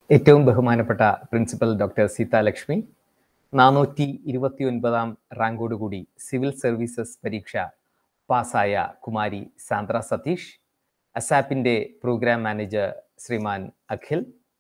ഏറ്റവും ബഹുമാനപ്പെട്ട principal doctor Seethalakshmi നാനൂറ്റി ഇരുപത്തി ഒൻപതാം റാങ്കോടുകൂടി സിവിൽ സർവീസസ് പരീക്ഷ പാസ്സായ കുമാരി സാന്ദ്ര സതീഷ് അസാപ്പിൻ്റെ programme manager Shriman Akhil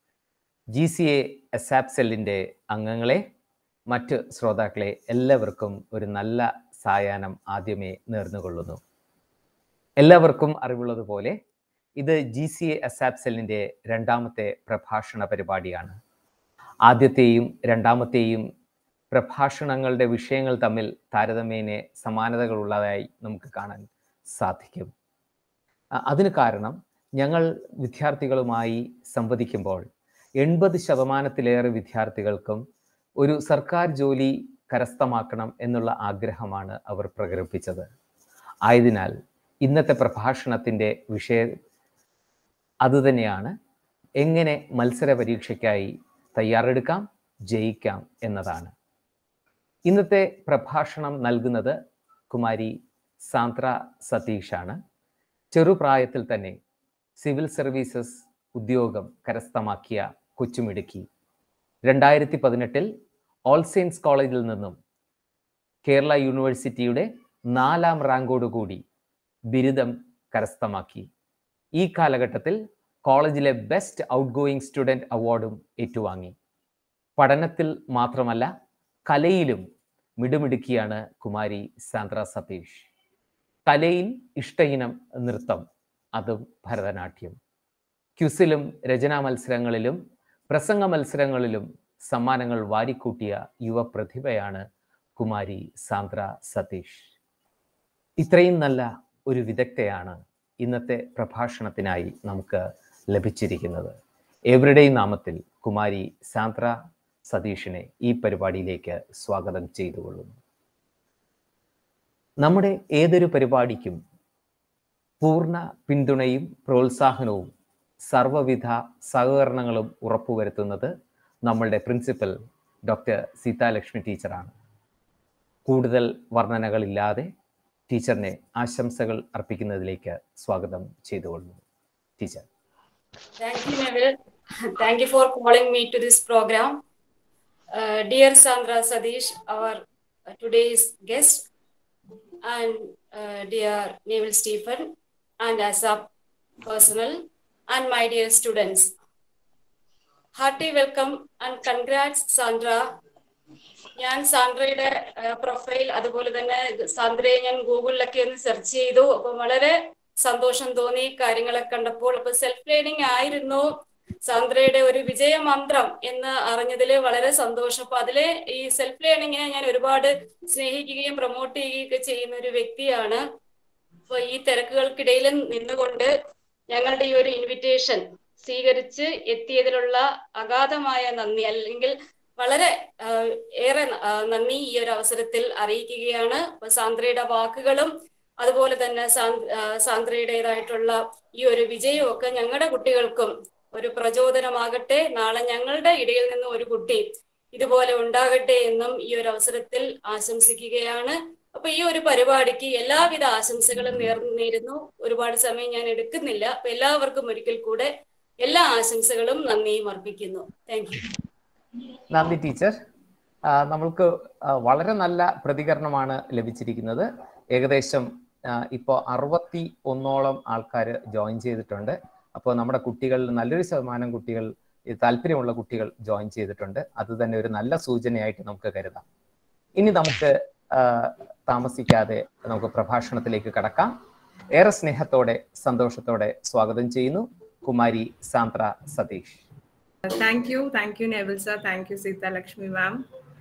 G C A ASAP സെല്ലിൻ്റെ അംഗങ്ങളെ മറ്റ് ശ്രോതാക്കളെ എല്ലാവർക്കും ഒരു നല്ല സായാഹ്നം ആദ്യമേ നേർന്നുകൊള്ളുന്നു എല്ലാവർക്കും അറിവുള്ളതുപോലെ ഇത് ജി സി എ അസാപ്പ് സെല്ലിൻ്റെ രണ്ടാമത്തെ പ്രഭാഷണ പരിപാടിയാണ് ആദ്യത്തെയും രണ്ടാമത്തെയും പ്രഭാഷണങ്ങളുടെ വിഷയങ്ങൾ തമ്മിൽ താരതമ്യേന സമാനതകളുള്ളതായി നമുക്ക് കാണാൻ സാധിക്കും അ- അതിന് കാരണം ഞങ്ങൾ വിദ്യാർത്ഥികളുമായി സംവദിക്കുമ്പോൾ എൺപത് ശതമാനത്തിലേറെ വിദ്യാർത്ഥികൾക്കും ഒരു സർക്കാർ ജോലി കരസ്ഥമാക്കണം എന്നുള്ള ആഗ്രഹമാണ് അവർ പ്രകടിപ്പിച്ചത് ആയതിനാൽ ഇന്നത്തെ പ്രഭാഷണത്തിൻ്റെ വിഷയം അതുതന്നെയാണ് എങ്ങനെ മത്സര പരീക്ഷയ്ക്കായി തയ്യാറെടുക്കാം ജയിക്കാം എന്നതാണ് ഇന്നത്തെ പ്രഭാഷണം നൽകുന്നത് കുമാരി സാന്ദ്ര സതീഷാണ് ചെറുപ്രായത്തിൽ തന്നെ സിവിൽ സർവീസസ് ഉദ്യോഗം കരസ്ഥമാക്കിയ കൊച്ചുമിടുക്കി രണ്ടായിരത്തി പതിനെട്ടിൽ ഓൾ സെയിൻസ് കോളേജിൽ നിന്നും കേരള യൂണിവേഴ്സിറ്റിയുടെ നാലാം റാങ്കോടുകൂടി ബിരുദം കരസ്ഥമാക്കി ഈ കാലഘട്ടത്തിൽ കോളേജിലെ ബെസ്റ്റ് ഔട്ട് ഗോയിങ് സ്റ്റുഡൻറ് അവാർഡും ഏറ്റുവാങ്ങി പഠനത്തിൽ മാത്രമല്ല കലയിലും മിടുമിടുക്കിയാണ് കുമാരി സാന്ദ്ര സതീഷ് കലയിൽ ഇഷ്ടയിനം നൃത്തം അതും ഭരതനാട്യം ക്യുസിലും രചനാ മത്സരങ്ങളിലും പ്രസംഗ മത്സരങ്ങളിലും സമ്മാനങ്ങൾ വാരിക്കൂട്ടിയ യുവപ്രതിഭയാണ് കുമാരി സാന്ദ്ര സതീഷ് ഇത്രയും നല്ല ഒരു വിദഗ്ധയാണ് ഇന്നത്തെ പ്രഭാഷണത്തിനായി നമുക്ക് ലഭിച്ചിരിക്കുന്നത് എവരുടെയും നാമത്തിൽ കുമാരി സാന്ദ്ര സതീഷിനെ ഈ പരിപാടിയിലേക്ക് സ്വാഗതം ചെയ്തുകൊള്ളുന്നു നമ്മുടെ ഏതൊരു പരിപാടിക്കും പൂർണ്ണ പിന്തുണയും പ്രോത്സാഹനവും സർവ്വവിധ സഹകരണങ്ങളും ഉറപ്പുവരുത്തുന്നത് നമ്മളുടെ പ്രിൻസിപ്പൽ ഡോക്ടർ സീതാലക്ഷ്മി ടീച്ചറാണ് കൂടുതൽ വർണ്ണനകളില്ലാതെ ടീച്ചറിനെ ആശംസകൾ അർപ്പിക്കുന്നതിലേക്ക് സ്വാഗതം ചെയ്തുകൊള്ളുന്നു teacher Thank you, Neville. Thank you for calling me to this program. Uh, dear Sandra Sadish, our uh, today's guest, and uh, dear Neville Stephen, and ASAP personnel, and my dear students. Hearty welcome and congrats, Sandra. ഞാൻ സാന്ദ്രയുടെ profile അതുപോലെ തന്നെ സാന്ദ്രയെ ഞാൻ ഗൂഗിളിലൊക്കെ ഒന്ന് search ചെയ്തു അപ്പൊ വളരെ സന്തോഷം തോന്നി കാര്യങ്ങളൊക്കെ കണ്ടപ്പോൾ അപ്പൊ സെൽഫ് ലേണിംഗ് ആയിരുന്നു സാന്ദ്രയുടെ ഒരു വിജയമന്ത്രം എന്ന് അറിഞ്ഞതിൽ വളരെ സന്തോഷം അപ്പൊ അതിലെ ഈ സെൽഫ് ലേണിങ്ങിനെ ഞാൻ ഒരുപാട് സ്നേഹിക്കുകയും പ്രൊമോട്ട് ചെയ്യുകയൊക്കെ ചെയ്യുന്ന ഒരു വ്യക്തിയാണ് അപ്പൊ ഈ തിരക്കുകൾക്കിടയിൽ നിന്നുകൊണ്ട് ഞങ്ങളുടെ ഈ ഒരു ഇൻവിറ്റേഷൻ സ്വീകരിച്ച് എത്തിയതിലുള്ള അഗാധമായ നന്ദി അല്ലെങ്കിൽ വളരെ ആഹ്, ഏറെ ആഹ്, നന്ദി ഈ ഒരു അവസരത്തിൽ അറിയിക്കുകയാണ് അപ്പൊ സാന്ദ്രയുടെ വാക്കുകളും അതുപോലെ തന്നെ സാന്ദ്- ആഹ്, സാന്ദ്രയുടേതായിട്ടുള്ള ഈ ഒരു വിജയവും ഒക്കെ ഞങ്ങളുടെ കുട്ടികൾക്കും ഒരു പ്രചോദനമാകട്ടെ നാളെ ഞങ്ങളുടെ ഇടയിൽ നിന്ന് ഒരു കുട്ടി ഇതുപോലെ ഉണ്ടാകട്ടെ എന്നും ഈ ഒരു അവസരത്തിൽ ആശംസിക്കുകയാണ് അപ്പൊ ഈ ഒരു പരിപാടിക്ക് എല്ലാവിധ ആശംസകളും നേർന്നു നേരുന്നു ഒരുപാട് സമയം ഞാൻ എടുക്കുന്നില്ല അപ്പൊ എല്ലാവർക്കും ഒരിക്കൽ കൂടെ എല്ലാ ആശംസകളും നന്ദിയും അർപ്പിക്കുന്നു താങ്ക് യു നന്ദി ടീച്ചർ ആ, നമ്മൾക്ക് ആ, വളരെ നല്ല പ്രതികരണമാണ് ലഭിച്ചിരിക്കുന്നത് ഏകദേശം ഇപ്പോൾ അറുപത്തി ഒന്നോളം ആൾക്കാർ ജോയിൻ ചെയ്തിട്ടുണ്ട് അപ്പോൾ നമ്മുടെ കുട്ടികളിൽ നല്ലൊരു ശതമാനം കുട്ടികൾ ഈ താല്പര്യമുള്ള കുട്ടികൾ ജോയിൻ ചെയ്തിട്ടുണ്ട് അത് തന്നെ ഒരു നല്ല സൂചനയായിട്ട് നമുക്ക് കരുതാം ഇനി നമുക്ക് ആ, താമസിക്കാതെ നമുക്ക് പ്രഭാഷണത്തിലേക്ക് കടക്കാം ഏറെ സ്നേഹത്തോടെ സന്തോഷത്തോടെ സ്വാഗതം ചെയ്യുന്നു കുമാരി Sandra Satheesh thank you thank you Neville sir thank you Seethalakshmi ma'am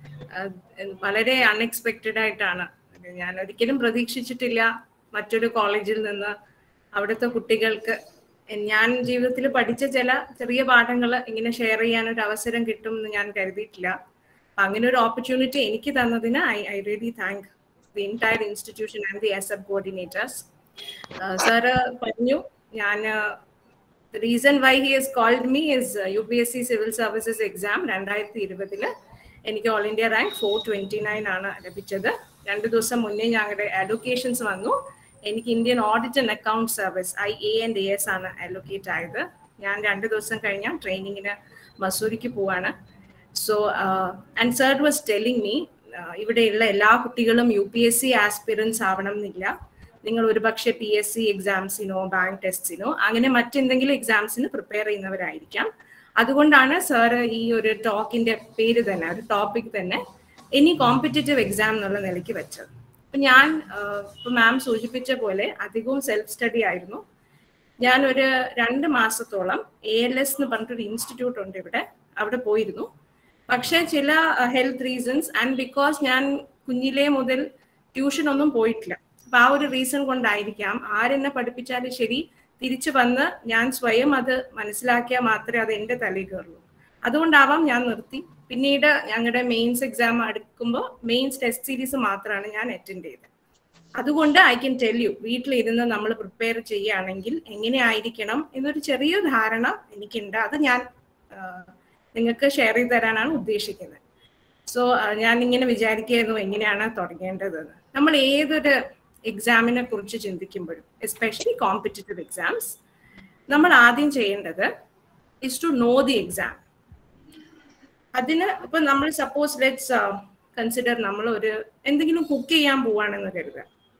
വളരെ അൺഎക്സ്പെക്റ്റഡ് ആയിട്ടാണ് ഞാൻ ഒരിക്കലും പ്രതീക്ഷിച്ചിട്ടില്ല മറ്റൊരു കോളേജിൽ നിന്ന് അവിടുത്തെ കുട്ടികൾക്ക് ഞാൻ ജീവിതത്തിൽ പഠിച്ച ചില ചെറിയ പാഠങ്ങൾ ഇങ്ങനെ ഷെയർ ചെയ്യാൻ ഒരു അവസരം കിട്ടും എന്ന് ഞാൻ കരുതിയിട്ടില്ല അപ്പൊ അങ്ങനെ ഒരു ഓപ്പർച്യൂണിറ്റി എനിക്ക് തന്നതിന് I I really thank the entire institution and the S F coordinators sir പറഞ്ഞു ഞാൻ The reason why he has called me is uh, UPSC Civil Services exam രണ്ടായിരത്തി ഇരുപതില് എനിക്ക് all India rank four twenty nine ആണ് ലഭിച്ചത് രണ്ട് ദിവസം മുന്നേ ഞങ്ങളുടെ അലോക്കേഷൻസ് വന്നു എനിക്ക് Indian audit and account service I A and A S ആണ് അലോക്കേറ്റ് ആയത് ഞാൻ രണ്ട് ദിവസം കഴിഞ്ഞ ട്രെയിനിങ്ങിന് മസൂരിക്ക് പോവാണ് so and sir was telling me ഇവിടെയുള്ള എല്ലാ കുട്ടികളും U P S C aspirants ആവണം എന്നില്ല നിങ്ങൾ ഒരുപക്ഷെ പി എസ് സി എക്സാംസിനോ ബാങ്ക് ടെസ്റ്റിനോ അങ്ങനെ മറ്റെന്തെങ്കിലും എക്സാംസിന് പ്രിപ്പയർ ചെയ്യുന്നവരായിരിക്കാം അതുകൊണ്ടാണ് സാർ ഈ ഒരു ടോക്കിന്റെ പേര് തന്നെ ഒരു ടോപ്പിക് തന്നെ എനി കോമ്പറ്റേറ്റീവ് എക്സാം എന്നുള്ള നിലയ്ക്ക് വെച്ചത് അപ്പൊ ഞാൻ ഇപ്പൊ മാം സൂചിപ്പിച്ച പോലെ അധികവും സെൽഫ് സ്റ്റഡി ആയിരുന്നു ഞാൻ ഒരു രണ്ട് മാസത്തോളം എ എൽ എസ് എന്ന് പറഞ്ഞിട്ടൊരു ഇൻസ്റ്റിറ്റ്യൂട്ട് ഉണ്ട് ഇവിടെ അവിടെ പോയിരുന്നു പക്ഷെ ചില ഹെൽത്ത് റീസൺസ് ആൻഡ് ബിക്കോസ് ഞാൻ കുഞ്ഞിലേ മുതൽ ട്യൂഷൻ ഒന്നും പോയിട്ടില്ല അപ്പൊ ആ ഒരു റീസൺ കൊണ്ടായിരിക്കാം ആരെന്നെ പഠിപ്പിച്ചാലും ശരി തിരിച്ചു വന്ന് ഞാൻ സ്വയം അത് മനസ്സിലാക്കിയാൽ മാത്രമേ അത് എൻ്റെ തലയിൽ കയറുള്ളൂ അതുകൊണ്ടാവാം ഞാൻ നിർത്തി പിന്നീട് ഞങ്ങളുടെ മെയിൻസ് എക്സാം അടുക്കുമ്പോൾ മെയിൻസ് ടെസ്റ്റ് സീരീസ് മാത്രമാണ് ഞാൻ അറ്റൻഡ് ചെയ്തത് അതുകൊണ്ട് ഐ ക്യാൻ ടെൽ യു വീട്ടിലിരുന്ന് നമ്മൾ പ്രിപ്പയർ ചെയ്യുകയാണെങ്കിൽ എങ്ങനെയായിരിക്കണം എന്നൊരു ചെറിയ ധാരണ എനിക്കുണ്ട് അത് ഞാൻ നിങ്ങൾക്ക് ഷെയർ ചെയ്ത് തരാനാണ് ഉദ്ദേശിക്കുന്നത് സോ ഞാൻ ഇങ്ങനെ വിചാരിക്കുകയായിരുന്നു എങ്ങനെയാണ് തുടങ്ങേണ്ടതെന്ന് നമ്മൾ ഏതൊരു എക്സാമിനെ കുറിച്ച് ചിന്തിക്കുമ്പോഴും എസ്പെഷ്യലി കോമ്പറ്റേറ്റീവ് എക്സാംസ് നമ്മൾ ആദ്യം ചെയ്യേണ്ടത് is to know the exam അതിന് ഇപ്പൊ നമ്മൾ സപ്പോസ് ലെറ്റ്സ് കൺസിഡർ നമ്മൾ ഒരു എന്തെങ്കിലും കുക്ക് ചെയ്യാൻ പോവാണെന്ന് കരുതുക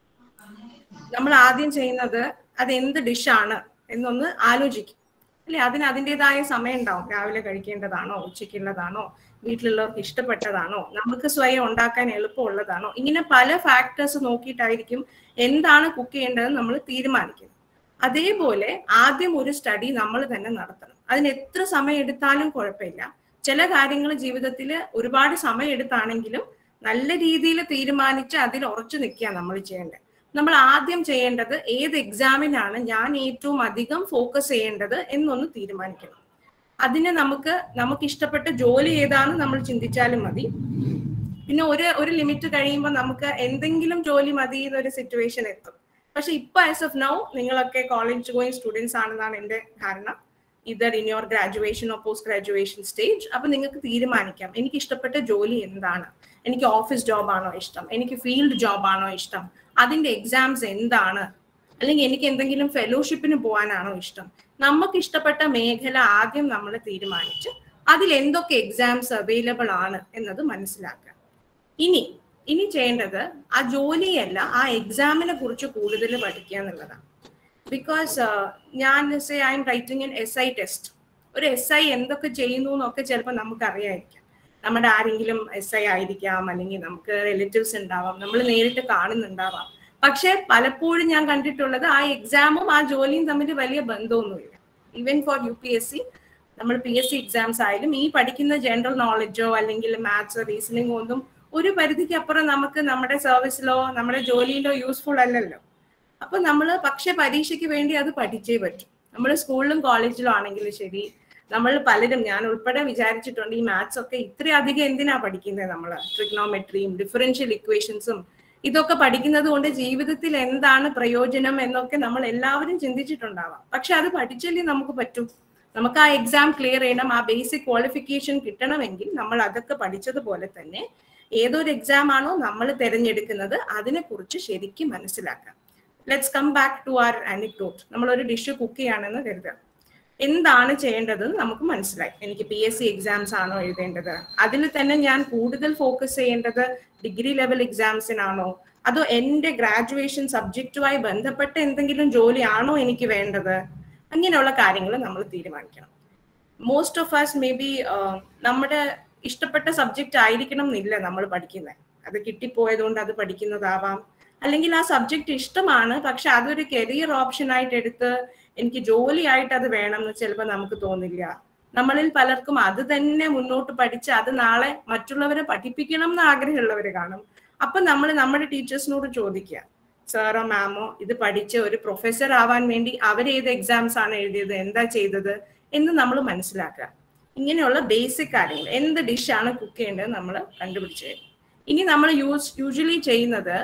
നമ്മൾ ആദ്യം ചെയ്യുന്നത് അത് എന്ത് ഡിഷാണ് എന്നൊന്ന് ആലോചിക്കും അല്ലെ അതിന് അതിൻ്റെതായ സമയം ഉണ്ടാവും രാവിലെ കഴിക്കേണ്ടതാണോ ഉച്ചയ്ക്കുള്ളതാണോ വീട്ടിലുള്ളവർക്ക് ഇഷ്ടപ്പെട്ടതാണോ നമുക്ക് സ്വയം ഉണ്ടാക്കാൻ എളുപ്പമുള്ളതാണോ ഇങ്ങനെ പല ഫാക്ടേഴ്സ് നോക്കിയിട്ടായിരിക്കും എന്താണ് കുക്ക് ചെയ്യേണ്ടതെന്ന് നമ്മൾ തീരുമാനിക്കുന്നത് അതേപോലെ ആദ്യം ഒരു സ്റ്റഡി നമ്മൾ തന്നെ നടത്തണം അതിന് എത്ര സമയം എടുത്താലും കുഴപ്പമില്ല ചില കാര്യങ്ങൾ ജീവിതത്തിൽ ഒരുപാട് സമയം എടുത്താണെങ്കിലും നല്ല രീതിയിൽ തീരുമാനിച്ച് അതിൽ ഉറച്ചു നിൽക്കുക നമ്മൾ ചെയ്യേണ്ടത് നമ്മൾ ആദ്യം ചെയ്യേണ്ടത് ഏത് എക്സാമിനാണ് ഞാൻ ഏറ്റവും അധികം ഫോക്കസ് ചെയ്യേണ്ടത് എന്നൊന്ന് തീരുമാനിക്കണം അതിന് നമുക്ക് നമുക്ക് ഇഷ്ടപ്പെട്ട ജോലി ഏതാന്ന് നമ്മൾ ചിന്തിച്ചാലും മതി പിന്നെ ഒരു ഒരു ലിമിറ്റ് കഴിയുമ്പോൾ നമുക്ക് എന്തെങ്കിലും ജോലി മതി എന്നൊരു സിറ്റുവേഷൻ എത്തും പക്ഷെ ഇപ്പൊ ആസ് ഓഫ് നൗ നിങ്ങളൊക്കെ കോളേജ് ഗോയിങ് സ്റ്റുഡൻസ് ആണെന്നാണ് എൻ്റെ ധാരണ either in your graduation or post graduation stage അപ്പൊ നിങ്ങൾക്ക് തീരുമാനിക്കാം എനിക്ക് ഇഷ്ടപ്പെട്ട ജോലി എന്താണ് എനിക്ക് ഓഫീസ് ജോബ് ആണോ ഇഷ്ടം എനിക്ക് ഫീൽഡ് ജോബ് ആണോ ഇഷ്ടം അതിന്റെ എക്സാംസ് എന്താണ് അല്ലെങ്കിൽ എനിക്ക് എന്തെങ്കിലും ഫെലോഷിപ്പിന് പോകാനാണോ ഇഷ്ടം നമുക്ക് ഇഷ്ടപ്പെട്ട മേഖല ആദ്യം നമ്മൾ തീരുമാനിച്ച് അതിൽ എന്തൊക്കെ എക്സാംസ് അവൈലബിൾ ആണ് എന്നത് മനസ്സിലാക്കുക ഇനി ഇനി ചെയ്യേണ്ടത് ആ ജോലിയല്ല ആ എക്സാമിനെ കുറിച്ച് കൂടുതൽ പഠിക്കുക എന്നുള്ളതാണ് ബിക്കോസ് ഞാൻ say I'm writing in S I test ഒരു എസ് ഐ എന്തൊക്കെ ചെയ്യുന്നു എന്നൊക്കെ ചിലപ്പോൾ നമുക്ക് അറിയായിരിക്കാം നമ്മുടെ ആരെങ്കിലും എസ് ഐ ആയിരിക്കാം അല്ലെങ്കിൽ നമുക്ക് റിലേറ്റീവ്സ് ഉണ്ടാവാം നമ്മൾ നേരിട്ട് കാണുന്നുണ്ടാവാം പക്ഷെ പലപ്പോഴും ഞാൻ കണ്ടിട്ടുള്ളത് ആ എക്സാമും ആ ജോലിയും തമ്മിൽ വലിയ ബന്ധമൊന്നുമില്ല even for U P S C നമ്മൾ പി എസ് സി എക്സാംസ് ആയാലും ഈ പഠിക്കുന്ന ജനറൽ നോളജോ അല്ലെങ്കിൽ മാത്സോ റീസണിങ്ങോ ഒന്നും ഒരു പരിധിക്ക് അപ്പുറം നമുക്ക് നമ്മുടെ സർവീസിലോ നമ്മുടെ ജോലിയിലോ യൂസ്ഫുൾ അല്ലല്ലോ അപ്പൊ നമ്മൾ പക്ഷെ പരീക്ഷയ്ക്ക് വേണ്ടി അത് പഠിച്ചേ പറ്റും നമ്മൾ സ്കൂളിലും കോളേജിലും ആണെങ്കിലും ശരി നമ്മൾ പലരും ഞാൻ ഉൾപ്പെടെ വിചാരിച്ചിട്ടുണ്ട് ഈ മാത്സ് ഒക്കെ ഇത്രയധികം എന്തിനാ പഠിക്കുന്നത് നമ്മൾ ട്രിഗ്നോമെട്രിയും ഡിഫറൻഷ്യൽ ഇക്വേഷൻസും ഇതൊക്കെ പഠിക്കുന്നത് കൊണ്ട് ജീവിതത്തിൽ എന്താണ് പ്രയോജനം എന്നൊക്കെ നമ്മൾ എല്ലാവരും ചിന്തിച്ചിട്ടുണ്ടാവാം പക്ഷെ അത് പഠിച്ചല്ലേ നമുക്ക് പറ്റും നമുക്ക് ആ എക്സാം ക്ലിയർ ചെയ്യണം ആ ബേസിക് ക്വാളിഫിക്കേഷൻ കിട്ടണമെങ്കിൽ നമ്മൾ അതൊക്കെ പഠിച്ചതുപോലെ തന്നെ ഏതൊരു എക്സാം ആണോ നമ്മൾ തിരഞ്ഞെടുക്കുന്നത് അതിനെക്കുറിച്ച് ശരിക്കും മനസ്സിലാക്കാം let's come back to our anecdote നമ്മൾ ഒരു ഡിഷ് കുക്ക് ചെയ്യാണെന്ന് കരുതുക എന്താണ് ചെയ്യേണ്ടതെന്ന് നമുക്ക് മനസ്സിലായി എനിക്ക് പി എസ് സി എക്സാംസ് ആണോ എഴുതേണ്ടത് അതിൽ തന്നെ ഞാൻ കൂടുതൽ ഫോക്കസ് ചെയ്യേണ്ടത് ഡിഗ്രി ലെവൽ എക്സാംസിനാണോ അതോ എൻ്റെ ഗ്രാജുവേഷൻ സബ്ജക്റ്റുമായി ബന്ധപ്പെട്ട എന്തെങ്കിലും ജോലിയാണോ എനിക്ക് വേണ്ടത് അങ്ങനെയുള്ള കാര്യങ്ങൾ നമ്മൾ തീരുമാനിക്കണം most of us maybe നമ്മുടെ ഇഷ്ടപ്പെട്ട സബ്ജക്റ്റ് ആയിരിക്കണം എന്നില്ല നമ്മൾ പഠിക്കുന്നത് അത് കിട്ടിപ്പോയതുകൊണ്ട് അത് പഠിക്കുന്നതാവാം അല്ലെങ്കിൽ ആ സബ്ജക്റ്റ് ഇഷ്ടമാണ് പക്ഷെ അതൊരു കരിയർ ഓപ്ഷൻ ആയിട്ട് എടുത്ത് എനിക്ക് ജോലിയായിട്ട് അത് വേണം എന്ന് ചിലപ്പോൾ നമുക്ക് തോന്നില്ല നമ്മളിൽ പലർക്കും അത് തന്നെ മുന്നോട്ട് പഠിച്ച് അത് നാളെ മറ്റുള്ളവരെ പഠിപ്പിക്കണം എന്ന് ആഗ്രഹമുള്ളവർ കാണും അപ്പൊ നമ്മൾ നമ്മുടെ ടീച്ചേഴ്സിനോട് ചോദിക്കുക സാറോ മാമോ ഇത് പഠിച്ച് ഒരു പ്രൊഫസർ ആവാൻ വേണ്ടി അവർ ഏത് എക്സാംസ് ആണ് എഴുതിയത് എന്താ ചെയ്തത് എന്ന് നമ്മൾ മനസ്സിലാക്കുക ഇങ്ങനെയുള്ള ബേസിക് കാര്യങ്ങൾ എന്ത് ഡിഷാണ് കുക്ക് ചെയ്യേണ്ടത് നമ്മൾ കണ്ടുപിടിച്ചു ഇനി നമ്മൾ യൂസ് യൂഷ്വലി ചെയ്യുന്നത്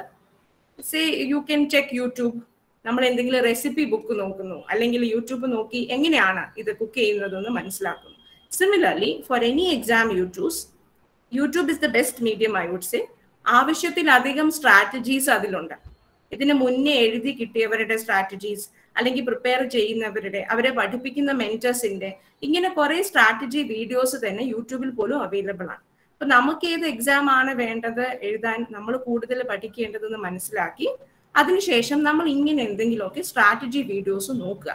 say you can check YouTube നമ്മൾ എന്തെങ്കിലും റെസിപ്പി ബുക്ക് നോക്കുന്നു അല്ലെങ്കിൽ യൂട്യൂബ് നോക്കി എങ്ങനെയാണ് ഇത് കുക്ക് ചെയ്യുന്നതെന്ന് മനസ്സിലാക്കുന്നു similarly for any exam you choose YouTube is the best medium I would say ആവശ്യത്തിലധികം സ്ട്രാറ്റജീസ് അതിലുണ്ട് ഇതിന് മുന്നേ എഴുതി കിട്ടിയവരുടെ സ്ട്രാറ്റജീസ് അല്ലെങ്കിൽ പ്രിപ്പയർ ചെയ്യുന്നവരുടെ അവരെ പഠിപ്പിക്കുന്ന മെന്റേഴ്സിന്റെ ഇങ്ങനെ കുറെ സ്ട്രാറ്റജി വീഡിയോസ് തന്നെ യൂട്യൂബിൽ പോലും അവൈലബിൾ ആണ് അപ്പൊ നമുക്ക് ഏത് എക്സാം ആണ് വേണ്ടത് എഴുതാൻ നമ്മൾ കൂടുതൽ പഠിക്കേണ്ടതെന്ന് മനസ്സിലാക്കി അതിനുശേഷം നമ്മൾ ഇങ്ങനെ എന്തെങ്കിലുമൊക്കെ സ്ട്രാറ്റജി വീഡിയോസ് നോക്കുക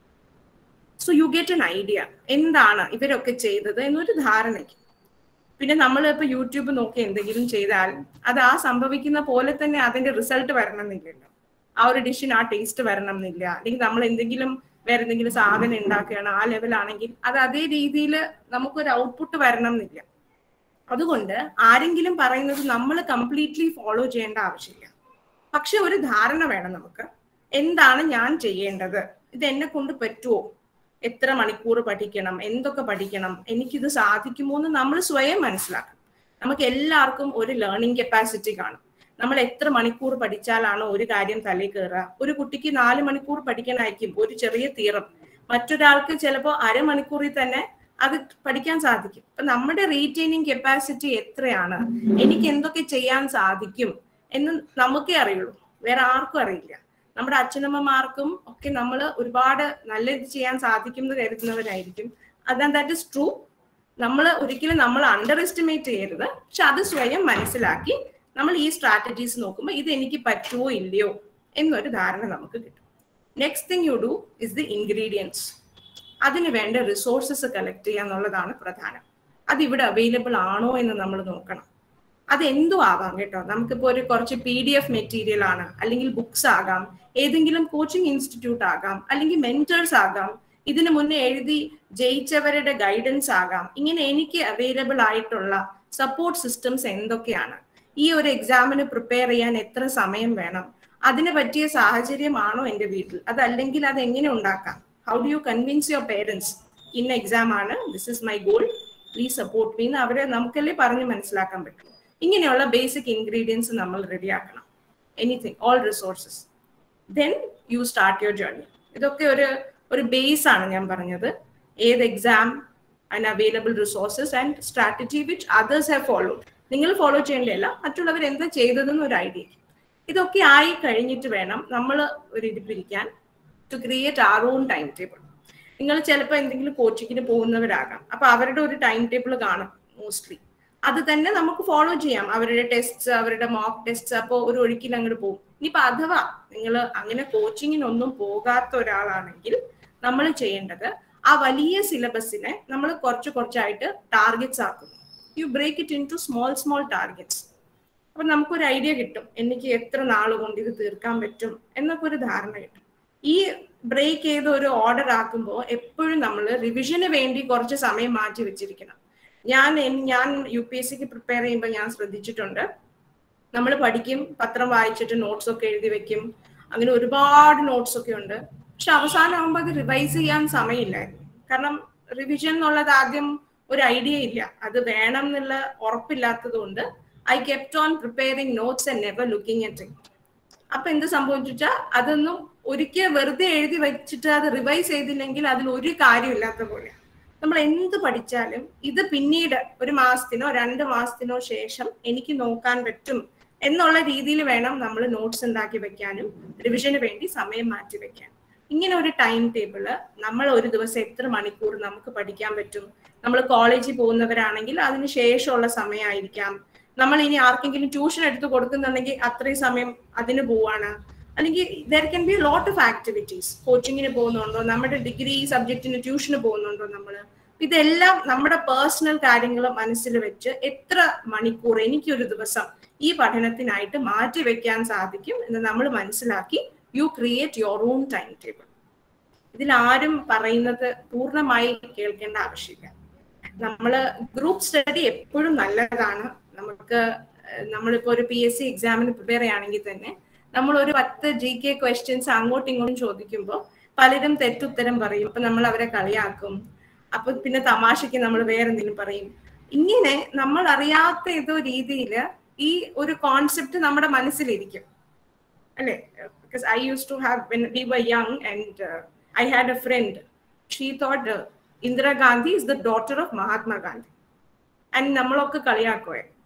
so you get an idea എന്താണ് ഇവരൊക്കെ ചെയ്തത് എന്നൊരു ധാരണയ്ക്ക് പിന്നെ നമ്മൾ ഇപ്പൊ യൂട്യൂബ് നോക്കി എന്തെങ്കിലും ചെയ്താൽ അത് ആ സംഭവിക്കുന്ന പോലെ തന്നെ അതിന്റെ റിസൾട്ട് വരണം എന്നില്ലല്ലോ ആ ഒരു ഡിഷിന് ആ ടേസ്റ്റ് വരണം എന്നില്ല അല്ലെങ്കിൽ നമ്മൾ എന്തെങ്കിലും വേറെ എന്തെങ്കിലും സാധനം ഉണ്ടാക്കുകയാണ് ആ ലെവലാണെങ്കിൽ അത് അതേ രീതിയിൽ നമുക്കൊരു ഔട്ട്പുട്ട് വരണം എന്നില്ല അതുകൊണ്ട് ആരെങ്കിലും പറയുന്നത് നമ്മൾ കംപ്ലീറ്റ്ലി ഫോളോ ചെയ്യേണ്ട ആവശ്യമില്ല പക്ഷെ ഒരു ധാരണ വേണം നമുക്ക് എന്താണ് ഞാൻ ചെയ്യേണ്ടത് ഇത് എന്നെ കൊണ്ട് പറ്റുമോ എത്ര മണിക്കൂർ പഠിക്കണം എന്തൊക്കെ പഠിക്കണം എനിക്കിത് സാധിക്കുമോ എന്ന് നമ്മൾ സ്വയം മനസ്സിലാക്കണം നമുക്ക് എല്ലാവർക്കും ഒരു ലേണിംഗ് കപ്പാസിറ്റി കാണും നമ്മൾ എത്ര മണിക്കൂർ പഠിച്ചാലാണോ ഒരു കാര്യം തലയിൽ കയറുക ഒരു കുട്ടിക്ക് നാല് മണിക്കൂർ പഠിക്കാനായിരിക്കും ഒരു ചെറിയ തീറം മറ്റൊരാൾക്ക് ചിലപ്പോൾ അരമണിക്കൂറിൽ തന്നെ അത് പഠിക്കാൻ സാധിക്കും അപ്പൊ നമ്മുടെ റീറ്റെയിനിങ് കപ്പാസിറ്റി എത്രയാണ് എനിക്ക് എന്തൊക്കെ ചെയ്യാൻ സാധിക്കും എന്ന് നമുക്കേ അറിയുള്ളൂ വേറെ ആർക്കും അറിയില്ല നമ്മുടെ അച്ഛനമ്മമാർക്കും ഒക്കെ നമ്മൾ ഒരുപാട് നല്ല ഇത് ചെയ്യാൻ സാധിക്കും എന്ന് കരുതുന്നവരായിരിക്കും അതാ ദാറ്റ് ഇസ് ട്രൂ നമ്മൾ ഒരിക്കലും നമ്മൾ അണ്ടർ എസ്റ്റിമേറ്റ് ചെയ്യരുത് പക്ഷെ അത് സ്വയം മനസ്സിലാക്കി നമ്മൾ ഈ സ്ട്രാറ്റജീസ് നോക്കുമ്പോൾ ഇത് എനിക്ക് പറ്റുമോ ഇല്ലയോ എന്നൊരു ധാരണ നമുക്ക് കിട്ടും next thing you do is the ingredients അതിന് വേണ്ട റിസോഴ്സസ് കളക്ട് ചെയ്യുക എന്നുള്ളതാണ് പ്രധാനം അത് ഇവിടെ അവൈലബിൾ ആണോ എന്ന് നമ്മൾ നോക്കണം അത് എന്തും ആവാം കേട്ടോ നമുക്കിപ്പോൾ ഒരു കുറച്ച് പി ഡി എഫ് മെറ്റീരിയൽ ആണ് അല്ലെങ്കിൽ ബുക്സ് ആകാം ഏതെങ്കിലും കോച്ചിങ് ഇൻസ്റ്റിറ്റ്യൂട്ട് ആകാം അല്ലെങ്കിൽ മെന്റേഴ്സ് ആകാം ഇതിനു മുന്നേ എഴുതി ജയിച്ചവരുടെ ഗൈഡൻസ് ആകാം ഇങ്ങനെ എനിക്ക് അവൈലബിൾ ആയിട്ടുള്ള സപ്പോർട്ട് സിസ്റ്റംസ് എന്തൊക്കെയാണ് ഈ ഒരു എക്സാമിന് പ്രിപ്പയർ ചെയ്യാൻ എത്ര സമയം വേണം അതിന് പറ്റിയ സാഹചര്യമാണോ എൻ്റെ വീട്ടിൽ അതല്ലെങ്കിൽ അത് എങ്ങനെ ഉണ്ടാക്കാം how do you convince your parents ഇന്ന എക്സാം ആണ് this is my goal please support me എന്ന് അവരെ നമുക്കല്ലേ പറഞ്ഞ് മനസ്സിലാക്കാൻ പറ്റും ഇങ്ങനെയുള്ള ബേസിക് ഇൻഗ്രീഡിയൻസ് നമ്മൾ റെഡിയാക്കണം anything all resources then you start your journey ഇതൊക്കെ ഒരു ഒരു ബേസ് ആണ് ഞാൻ പറഞ്ഞത് ഏത് exam and available resources and strategy which others have followed നിങ്ങൾ ഫോളോ ചെയ്യേണ്ടതല്ല മറ്റുള്ളവർ എന്താ ചെയ്തതെന്ന് ഒരു ഐഡിയ ഇതൊക്കെ ആയി കഴിഞ്ഞിട്ട് വേണം നമ്മൾ ഒരു ഇരിപ്പിരിക്കാൻ to create our own time table നിങ്ങൾ ചിലപ്പോൾ എന്തെങ്കിലും കോച്ചിങ്ങിന് പോകുന്നവരാകാം അപ്പൊ അവരുടെ ഒരു ടൈം ടേബിൾ കാണും മോസ്റ്റ്ലി അത് തന്നെ നമുക്ക് ഫോളോ ചെയ്യാം അവരുടെ ടെസ്റ്റ് അവരുടെ മോക്ക് ടെസ്റ്റ് അപ്പോൾ ഒരു ഒഴുക്കിൽ അങ്ങോട്ട് പോകും ഇനിയിപ്പോ അഥവാ നിങ്ങൾ അങ്ങനെ കോച്ചിങ്ങിനൊന്നും പോകാത്ത ഒരാളാണെങ്കിൽ നമ്മൾ ചെയ്യേണ്ടത് ആ വലിയ സിലബസിനെ നമ്മൾ കുറച്ച് കുറച്ചായിട്ട് ടാർഗറ്റ്സ് ആക്കുന്നു you break it into small small targets അപ്പൊ നമുക്കൊരു ഐഡിയ കിട്ടും എനിക്ക് എത്ര നാൾ കൊണ്ട് ഇത് തീർക്കാൻ പറ്റും എന്നൊക്കെ ഒരു ധാരണ കിട്ടും ഈ ബ്രേക്ക് ചെയ്ത് ഒരു ഓർഡർ ആക്കുമ്പോൾ എപ്പോഴും നമ്മൾ റിവിഷന് വേണ്ടി കുറച്ച് സമയം മാറ്റി വെച്ചിരിക്കണം ഞാൻ ഞാൻ യു പി എസ് സിക്ക് പ്രിപ്പയർ ചെയ്യുമ്പോൾ ഞാൻ ശ്രദ്ധിച്ചിട്ടുണ്ട് നമ്മൾ പഠിക്കും പത്രം വായിച്ചിട്ട് നോട്ട്സ് ഒക്കെ എഴുതി വെക്കും അങ്ങനെ ഒരുപാട് നോട്ട്സ് ഒക്കെ ഉണ്ട് പക്ഷെ അവസാനം ആകുമ്പോൾ അത് റിവൈസ് ചെയ്യാൻ സമയമില്ലായിരുന്നു കാരണം റിവിഷൻ എന്നുള്ളത് ആദ്യം ഒരു ഐഡിയ ഇല്ല അത് വേണം എന്നുള്ള ഉറപ്പില്ലാത്തത് കൊണ്ട് I kept on preparing notes and never looking at it അപ്പൊ എന്ത് സംഭവിച്ചാൽ അതൊന്നും ഒരിക്കൽ വെറുതെ എഴുതി വെച്ചിട്ട് അത് റിവൈസ് ചെയ്തില്ലെങ്കിൽ അതിൽ ഒരു കാര്യമില്ലാത്ത പോലെ നമ്മൾ എന്ത് പഠിച്ചാലും ഇത് പിന്നീട് ഒരു മാസത്തിനോ രണ്ട് മാസത്തിനോ ശേഷം എനിക്ക് നോക്കാൻ പറ്റും എന്നുള്ള രീതിയിൽ വേണം നമ്മൾ നോട്ട്സ് ഉണ്ടാക്കി വെക്കാനും റിവിഷന് വേണ്ടി സമയം മാറ്റി വെക്കാൻ ഇങ്ങനെ ഒരു ടൈം ടേബിള് നമ്മൾ ഒരു ദിവസം എത്ര മണിക്കൂർ നമുക്ക് പഠിക്കാൻ പറ്റും നമ്മൾ കോളേജിൽ പോകുന്നവരാണെങ്കിൽ അതിന് ശേഷമുള്ള സമയമായിരിക്കാം നമ്മൾ ഇനി ആർക്കെങ്കിലും ട്യൂഷൻ എടുത്ത് കൊടുക്കുന്നുണ്ടെങ്കിൽ അത്രയും സമയം അതിന് പോവാണ് അല്ലെങ്കിൽ there can be lot of activities കോച്ചിങ്ങിന് പോകുന്നുണ്ടോ നമ്മുടെ ഡിഗ്രി സബ്ജക്റ്റിന് ട്യൂഷന് പോകുന്നുണ്ടോ നമ്മൾ ഇതെല്ലാം നമ്മുടെ പേഴ്സണൽ കാര്യങ്ങൾ മനസ്സിൽ വെച്ച് എത്ര മണിക്കൂർ എനിക്കൊരു ദിവസം ഈ പഠനത്തിനായിട്ട് മാറ്റി വെക്കാൻ സാധിക്കും എന്ന് നമ്മൾ മനസ്സിലാക്കി you create your own time table ഇതിൽ ആരും പറയുന്നത് പൂർണ്ണമായി കേൾക്കേണ്ട ആവശ്യമില്ല നമ്മൾ ഗ്രൂപ്പ് സ്റ്റഡി എപ്പോഴും നല്ലതാണ് നമുക്ക് നമ്മളിപ്പോ ഒരു പി എസ് സി എക്സാമിന് പ്രിപ്പയർ ചെയ്യുകയാണെങ്കിൽ തന്നെ നമ്മൾ ഒരു പത്ത് ജി കെ ക്വസ്റ്റ്യൻസ് അങ്ങോട്ടും ഇങ്ങോട്ടും ചോദിക്കുമ്പോൾ പലരും തെറ്റുത്തരം പറയും അപ്പൊ നമ്മൾ അവരെ കളിയാക്കും അപ്പൊ പിന്നെ തമാശയ്ക്ക് നമ്മൾ വേറെ എന്തെങ്കിലും പറയും ഇങ്ങനെ നമ്മൾ അറിയാത്ത ഏതോ രീതിയിൽ ഈ ഒരു കോൺസെപ്റ്റ് നമ്മുടെ മനസ്സിലിരിക്കും അല്ലെ because I use to have when we were young and I had a friend she thought Indira Gandhi is the daughter of Mahatma Gandhi and നമ്മളൊക്കെ കളിയാക്കുവേ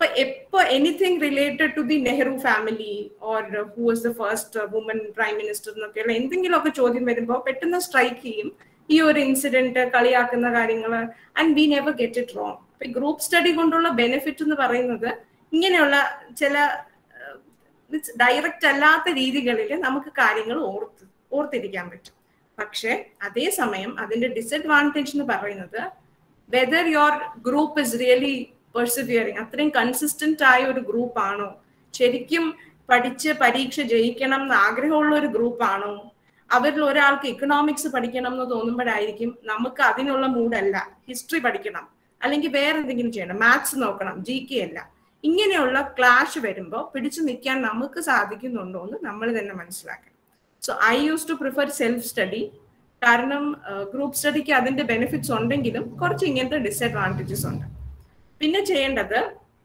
അപ്പൊ എപ്പോ anything related to the Nehru family or who was the first woman prime minister എന്നൊക്കെയുള്ള എന്തെങ്കിലുമൊക്കെ ചോദ്യം വരുമ്പോൾ പെട്ടെന്ന് strike ചെയ്യും ഈ ഒരു ഇൻസിഡന്റ് കളിയാക്കുന്ന കാര്യങ്ങൾ and we never get it wrong അപ്പൊ ഗ്രൂപ്പ് സ്റ്റഡി കൊണ്ടുള്ള ബെനിഫിറ്റ് എന്ന് പറയുന്നത് ഇങ്ങനെയുള്ള ചില ഡയറക്റ്റ് അല്ലാത്ത രീതികളിൽ നമുക്ക് കാര്യങ്ങൾ ഓർത്ത് ഓർത്തിരിക്കാൻ പറ്റും പക്ഷെ അതേസമയം അതിന്റെ ഡിസഡ്വാൻറ്റേജ് എന്ന് പറയുന്നത് whether your group is really persevering അത്രയും കൺസിസ്റ്റന്റ് ആയ ഒരു ഗ്രൂപ്പ് ആണോ ശരിക്കും പഠിച്ച് പരീക്ഷ ജയിക്കണം എന്ന് ആഗ്രഹമുള്ള ഒരു ഗ്രൂപ്പ് ആണോ അവരിൽ ഒരാൾക്ക് ഇക്കണോമിക്സ് പഠിക്കണം എന്ന് തോന്നുമ്പോഴായിരിക്കും നമുക്ക് അതിനുള്ള മൂഡല്ല ഹിസ്റ്ററി പഠിക്കണം അല്ലെങ്കിൽ വേറെ എന്തെങ്കിലും ചെയ്യണം മാത്സ് നോക്കണം ജി കെ അല്ല ഇങ്ങനെയുള്ള ക്ലാഷ് വരുമ്പോൾ പിടിച്ചു നിൽക്കാൻ നമുക്ക് സാധിക്കുന്നുണ്ടോ എന്ന് നമ്മൾ തന്നെ മനസ്സിലാക്കണം so I use to prefer self study കാരണം ഗ്രൂപ്പ് സ്റ്റഡിക്ക് അതിന്റെ ബെനിഫിറ്റ്സ് ഉണ്ടെങ്കിലും കുറച്ച് ഇങ്ങനത്തെ ഡിസഡ്വാൻറ്റേജസ് ഉണ്ട് പിന്നെ ചെയ്യേണ്ടത്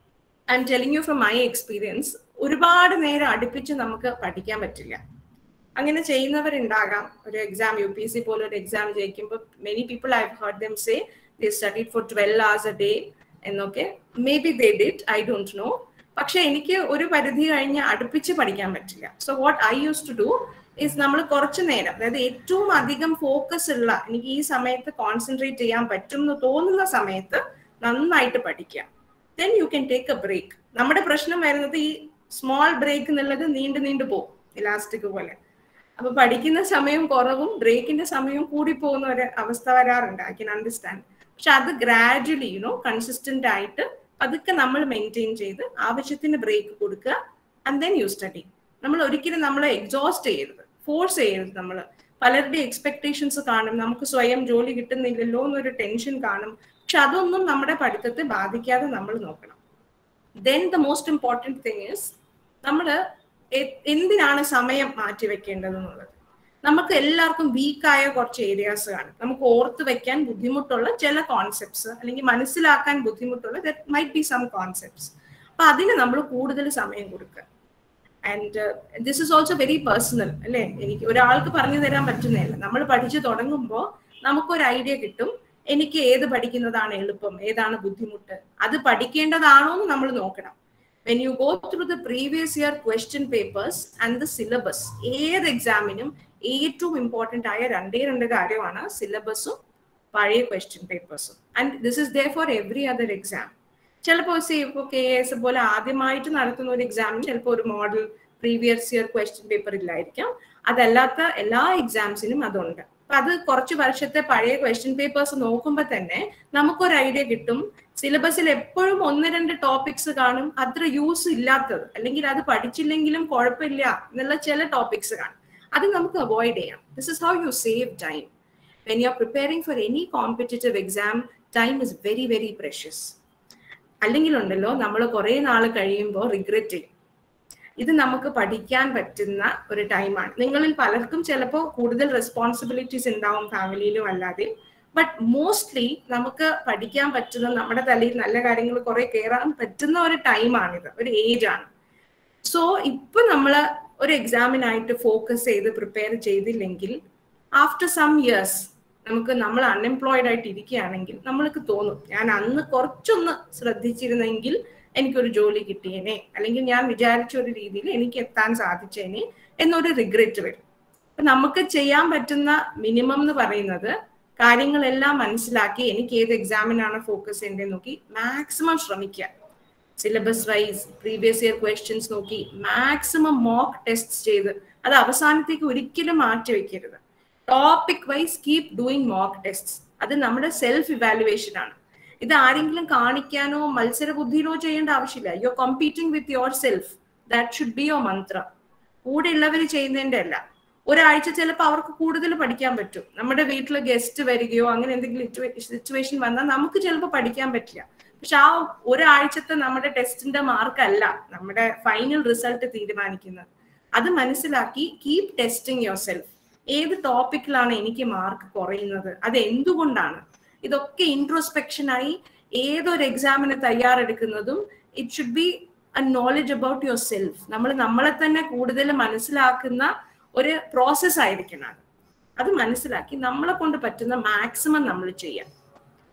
I'm telling you from my experience ഒരുപാട് നേരം അടുപ്പിച്ച് നമുക്ക് പഠിക്കാൻ പറ്റില്ല അങ്ങനെ ചെയ്യുന്നവരുണ്ടാകാം ഒരു exam U P S C പോലെ ഒരു എക്സാം ജയിക്കുമ്പോൾ many people I heard them say they studied for twelve hours a day എന്നൊക്കെ maybe they did I don't know പക്ഷെ എനിക്ക് ഒരു പരിധി കഴിഞ്ഞ് അടുപ്പിച്ച് പഠിക്കാൻ പറ്റില്ല so what I use to do is നമ്മൾ കുറച്ചു നേരം അതായത് ഏറ്റവും അധികം ഫോക്കസ് ഉള്ള എനിക്ക് ഈ സമയത്ത് കോൺസെൻട്രേറ്റ് ചെയ്യാൻ പറ്റും എന്ന് തോന്നുന്ന സമയത്ത് നന്നായിട്ട് പഠിക്കുക then you can take a break നമ്മുടെ പ്രശ്നം വരുന്നത് ഈ സ്മോൾ ബ്രേക്ക് എന്നുള്ളത് നീണ്ടു നീണ്ടു പോകും ഇലാസ്റ്റിക് പോലെ അപ്പൊ പഠിക്കുന്ന സമയം കുറവും ബ്രേക്കിന്റെ സമയവും കൂടി പോകുന്ന ഒരു അവസ്ഥ വരാറുണ്ട് ഐ കൻ അണ്ടർസ്റ്റാൻഡ് പക്ഷെ അത് ഗ്രാജുവലി യുനോ കൺസിസ്റ്റന്റ് ആയിട്ട് പതുക്കെ നമ്മൾ മെയിൻറ്റെയിൻ ചെയ്ത് ആവശ്യത്തിന് ബ്രേക്ക് കൊടുക്കുക ആൻഡ് ദെൻ യു സ്റ്റഡി നമ്മൾ ഒരിക്കലും നമ്മളെ എക്സോസ്റ്റ് ചെയ്യരുത് ഫോഴ്സ് ചെയ്യരുത് നമ്മൾ പലരുടെ എക്സ്പെക്ടേഷൻസ് കാണും നമുക്ക് സ്വയം ജോലി കിട്ടുന്നില്ലല്ലോ എന്നൊരു ടെൻഷൻ കാണും പക്ഷെ അതൊന്നും നമ്മുടെ പഠിത്തത്തെ ബാധിക്കാതെ നമ്മൾ നോക്കണം then the most important thing is നമ്മൾ എന്തിനാണ് സമയം മാറ്റിവെക്കേണ്ടത് എന്നുള്ളത് നമുക്ക് എല്ലാവർക്കും വീക്കായ കുറച്ച് ഏരിയാസ് കാണും നമുക്ക് ഓർത്ത് വെക്കാൻ ബുദ്ധിമുട്ടുള്ള ചില കോൺസെപ്റ്റ്സ് അല്ലെങ്കിൽ മനസ്സിലാക്കാൻ ബുദ്ധിമുട്ടുള്ള that might be some concepts അപ്പൊ അതിന് നമ്മൾ കൂടുതൽ സമയം കൊടുക്കുക and this is also very personal അല്ലേ എനിക്ക് ഒരാൾക്ക് പറഞ്ഞു തരാൻ പറ്റുന്നില്ല നമ്മൾ പഠിച്ചു തുടങ്ങുമ്പോൾ നമുക്കൊരു ഐഡിയ കിട്ടും എനിക്ക് ഏത് പഠിക്കുന്നതാണ് എളുപ്പം ഏതാണ് ബുദ്ധിമുട്ട് അത് പഠിക്കേണ്ടതാണോ എന്ന് നമ്മൾ നോക്കണം when you go through the previous year question papers and the syllabus ഏത് എക്സാമിനും ഏറ്റവും ഇമ്പോർട്ടൻ്റ് ആയ രണ്ടേ രണ്ട് കാര്യമാണ് സിലബസും പഴയ ക്വസ്റ്റ്യൻ പേപ്പേഴ്സും and this is the for every other exam ചിലപ്പോൾ സി ഇപ്പോൾ കെ എസ് പോലെ ആദ്യമായിട്ട് നടത്തുന്ന ഒരു എക്സാമിന് ചിലപ്പോൾ ഒരു model previous year question paper ഇല്ലായിരിക്കാം അതല്ലാത്ത എല്ലാ എക്സാംസിനും അതുണ്ട് അപ്പൊ അത് കുറച്ച് വർഷത്തെ പഴയ ക്വസ്റ്റ്യൻ പേപ്പേഴ്സ് നോക്കുമ്പോൾ തന്നെ നമുക്കൊരു ഐഡിയ കിട്ടും സിലബസിൽ എപ്പോഴും ഒന്ന് രണ്ട് ടോപ്പിക്സ് കാണും അത്ര യൂസ് ഇല്ലാത്തത് അല്ലെങ്കിൽ അത് പഠിച്ചില്ലെങ്കിലും കുഴപ്പമില്ല എന്നുള്ള ചില ടോപ്പിക്സ് കാണും അത് നമുക്ക് അവോയ്ഡ് ചെയ്യാം this is how you save time when you are preparing for any competitive exam time is very very precious അല്ലെങ്കിൽ ഉണ്ടല്ലോ നമ്മൾ കുറെ നാൾ കഴിയുമ്പോൾ റിഗ്രറ്റ് ചെയ്യും ഇത് നമുക്ക് പഠിക്കാൻ പറ്റുന്ന ഒരു ടൈമാണ് നിങ്ങളിൽ പലർക്കും ചിലപ്പോൾ കൂടുതൽ റെസ്പോൺസിബിലിറ്റീസ് ഉണ്ടാവും ഫാമിലിയിലും അല്ലാതെ ബട്ട് മോസ്റ്റ്ലി നമുക്ക് പഠിക്കാൻ പറ്റുന്ന നമ്മുടെ തലയിൽ നല്ല കാര്യങ്ങൾ കുറെ കയറാൻ പറ്റുന്ന ഒരു ടൈമാണിത് ഒരു ഏജ് ആണ് സോ ഇപ്പൊ നമ്മൾ ഒരു എക്സാമിനായിട്ട് ഫോക്കസ് ചെയ്ത് പ്രിപ്പയർ ചെയ്തില്ലെങ്കിൽ ആഫ്റ്റർ സം ഇയേഴ്സ് നമുക്ക് നമ്മൾ അൺഎംപ്ലോയിഡ് ആയിട്ട് ഇരിക്കുകയാണെങ്കിൽ നമ്മൾക്ക് തോന്നും ഞാൻ അന്ന് കുറച്ചൊന്ന് ശ്രദ്ധിച്ചിരുന്നെങ്കിൽ എനിക്കൊരു ജോലി കിട്ടിയേനെ അല്ലെങ്കിൽ ഞാൻ വിചാരിച്ച ഒരു രീതിയിൽ എനിക്ക് എത്താൻ സാധിച്ചേനെ എന്നൊരു റിഗ്രറ്റ് വരും അപ്പൊ നമുക്ക് ചെയ്യാൻ പറ്റുന്ന മിനിമം എന്ന് പറയുന്നത് കാര്യങ്ങളെല്ലാം മനസ്സിലാക്കി എനിക്ക് ഏത് എക്സാമിനാണ് ഫോക്കസ് ചെയ്യേണ്ടത് നോക്കി മാക്സിമം ശ്രമിക്കുക syllabus wise previous year questions നോക്കി മാക്സിമം മോക്ക് ടെസ്റ്റ് ചെയ്ത് അത് അവസാനത്തേക്ക് ഒരിക്കലും മാറ്റി വെക്കരുത് topic wise keep doing mock test അത് നമ്മുടെ സെൽഫ് ഇവാലുവേഷൻ ആണ് ഇത് ആരെങ്കിലും കാണിക്കാനോ മത്സര ബുദ്ധിയിലോ ചെയ്യേണ്ട ആവശ്യമില്ല you are competing with yourself that should be your mantra കൂടെ ഉള്ളവർ ചെയ്യുന്നതിന്റെ അല്ല ഒരാഴ്ച ചിലപ്പോൾ അവർക്ക് കൂടുതൽ പഠിക്കാൻ പറ്റും നമ്മുടെ വീട്ടിൽ ഗസ്റ്റ് വരികയോ അങ്ങനെ എന്തെങ്കിലും സിറ്റുവേഷൻ വന്നാൽ നമുക്ക് ചിലപ്പോൾ പഠിക്കാൻ പറ്റില്ല പക്ഷെ ആ ഒരാഴ്ചത്തെ നമ്മുടെ ടെസ്റ്റിന്റെ മാർക്ക് അല്ല നമ്മുടെ ഫൈനൽ റിസൾട്ട് തീരുമാനിക്കുന്നത് അത് മനസ്സിലാക്കി കീപ് ടെസ്റ്റിംഗ് യുവർ സെൽഫ് ഏത് ടോപ്പിക്കിലാണ് എനിക്ക് മാർക്ക് കുറയുന്നത് അത് എന്തുകൊണ്ടാണ് ഇതൊക്കെ ഇൻട്രോസ്പെക്ഷൻ ആയി ഏതൊരു എക്സാമിന് തയ്യാറെടുക്കുന്നതും it should be a knowledge about yourself നമ്മൾ നമ്മളെ തന്നെ കൂടുതൽ മനസ്സിലാക്കുന്ന ഒരു പ്രോസസ് ആയിരിക്കണം അത് മനസ്സിലാക്കി നമ്മളെ കൊണ്ട് പറ്റുന്ന മാക്സിമം നമ്മൾ ചെയ്യാം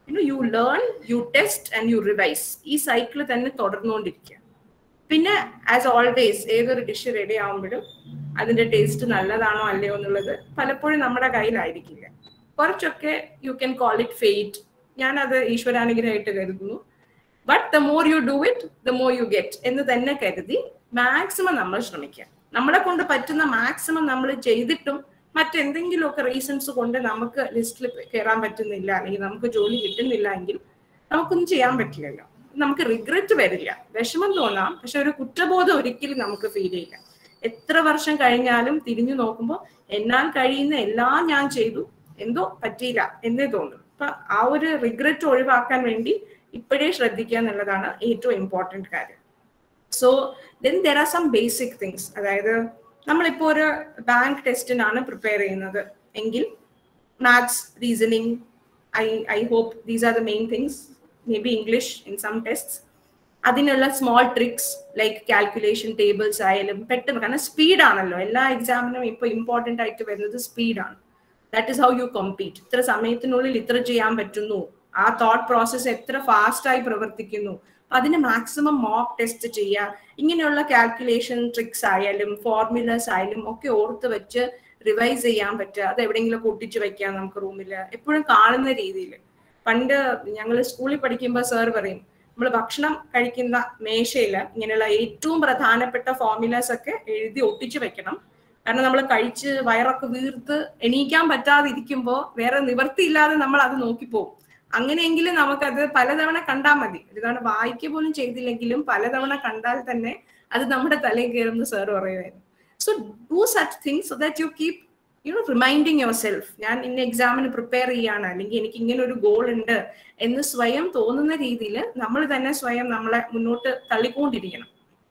you know you learn you test and you revise ഈ സൈക്കിൾ തന്നെ തുടർന്നുകൊണ്ടിരിക്കുക പിന്നെ ആസ് ഓൾവേസ് ഏതൊരു ഡിഷ് റെഡി ആകുമ്പോഴും അതിന്റെ ടേസ്റ്റ് നല്ലതാണോ അല്ലയോ എന്നുള്ളത് പലപ്പോഴും നമ്മുടെ കയ്യിലായിരിക്കില്ല കുറച്ചൊക്കെ you can call it fate ഞാനത് ഈശ്വരാനുഗ്രഹമായിട്ട് കരുതുന്നു but the more you do it the more you get എന്ന് തന്നെ കരുതി മാക്സിമം നമ്മൾ ശ്രമിക്കുക നമ്മളെ കൊണ്ട് പറ്റുന്ന മാക്സിമം നമ്മൾ ചെയ്തിട്ടും മറ്റെന്തെങ്കിലുമൊക്കെ റീസൺസ് കൊണ്ട് നമുക്ക് ലിസ്റ്റിൽ കയറാൻ പറ്റുന്നില്ല അല്ലെങ്കിൽ നമുക്ക് ജോലി കിട്ടുന്നില്ല എങ്കിൽ നമുക്കൊന്നും ചെയ്യാൻ പറ്റില്ലല്ലോ നമുക്ക് റിഗ്രറ്റ് വരില്ല വിഷമം തോന്നാം പക്ഷെ ഒരു കുറ്റബോധം ഒരിക്കലും നമുക്ക് ഫീൽ ചെയ്യില്ല എത്ര വർഷം കഴിഞ്ഞാലും തിരിഞ്ഞു നോക്കുമ്പോൾ എന്നാൽ കഴിയുന്ന എല്ലാം ഞാൻ ചെയ്തു എന്തോ പറ്റിയില്ല എന്നേ തോന്നും അപ്പൊ ആ ഒരു റിഗ്രറ്റ് ഒഴിവാക്കാൻ വേണ്ടി ഇപ്പോഴേ ശ്രദ്ധിക്കുക എന്നുള്ളതാണ് ഏറ്റവും ഇമ്പോർട്ടൻറ്റ് കാര്യം so then there are some basic things അതായത് നമ്മളിപ്പോൾ ഒരു ബാങ്ക് ടെസ്റ്റിനാണ് പ്രിപ്പയർ ചെയ്യുന്നത് എങ്കിൽ maths reasoning I I hope these are the main things may be English in some test അതിനുള്ള small tricks like calculation tables ആയാലും പെട്ടെന്ന് കാരണം സ്പീഡാണല്ലോ എല്ലാ എക്സാമിനും ഇപ്പോൾ ഇമ്പോർട്ടൻ്റ് ആയിട്ട് വരുന്നത് സ്പീഡാണ് that is how you compete ഇത്ര സമയത്തിനുള്ളിൽ ഇത്ര ചെയ്യാൻ പറ്റുന്നു ആ തോട്ട് പ്രോസസ്സ് എത്ര ഫാസ്റ്റ് ആയി പ്രവർത്തിക്കുന്നു അതിന് മാക്സിമം മോക്ക് ടെസ്റ്റ് ചെയ്യുക ഇങ്ങനെയുള്ള കാൽക്കുലേഷൻ ട്രിക്സ് ആയാലും ഫോർമുലസ് ആയാലും ഒക്കെ ഓർത്ത് വെച്ച് റിവൈസ് ചെയ്യാൻ പറ്റുക അത് എവിടെയെങ്കിലും ഒട്ടിച്ച് വെക്കാം നമുക്ക് റൂമിൽ എപ്പോഴും കാണുന്ന രീതിയിൽ പണ്ട് ഞങ്ങൾ സ്കൂളിൽ പഠിക്കുമ്പോൾ സാർ പറയും നമ്മൾ ഭക്ഷണം കഴിക്കുന്ന മേശയിൽ ഇങ്ങനെയുള്ള ഏറ്റവും പ്രധാനപ്പെട്ട ഫോർമുലാസ് ഒക്കെ എഴുതി ഒട്ടിച്ച് വെക്കണം കാരണം നമ്മൾ കഴിച്ച് വയറൊക്കെ വീർത്ത് എണീക്കാൻ പറ്റാതെ ഇരിക്കുമ്പോൾ വേറെ നിവർത്തിയില്ലാതെ നമ്മൾ അത് നോക്കിപ്പോവും അങ്ങനെയെങ്കിലും നമുക്കത് പലതവണ കണ്ടാൽ മതി ഒരു തവണ വായിക്കുക പോലും ചെയ്തില്ലെങ്കിലും പലതവണ കണ്ടാൽ തന്നെ അത് നമ്മുടെ തലയിൽ കയറുന്ന സാർ പറയുമായിരുന്നു so do such things so that you keep you know reminding yourself ഞാൻ ഇന്ന എക്സാമിന് പ്രിപ്പയർ ചെയ്യാണ് അല്ലെങ്കിൽ എനിക്ക് ഇങ്ങനെ ഒരു ഗോൾ ഉണ്ട് എന്ന് സ്വയം തോന്നുന്ന രീതിയിൽ നമ്മൾ തന്നെ സ്വയം നമ്മളെ മുന്നോട്ട് തള്ളിക്കൊണ്ടിരിക്കണം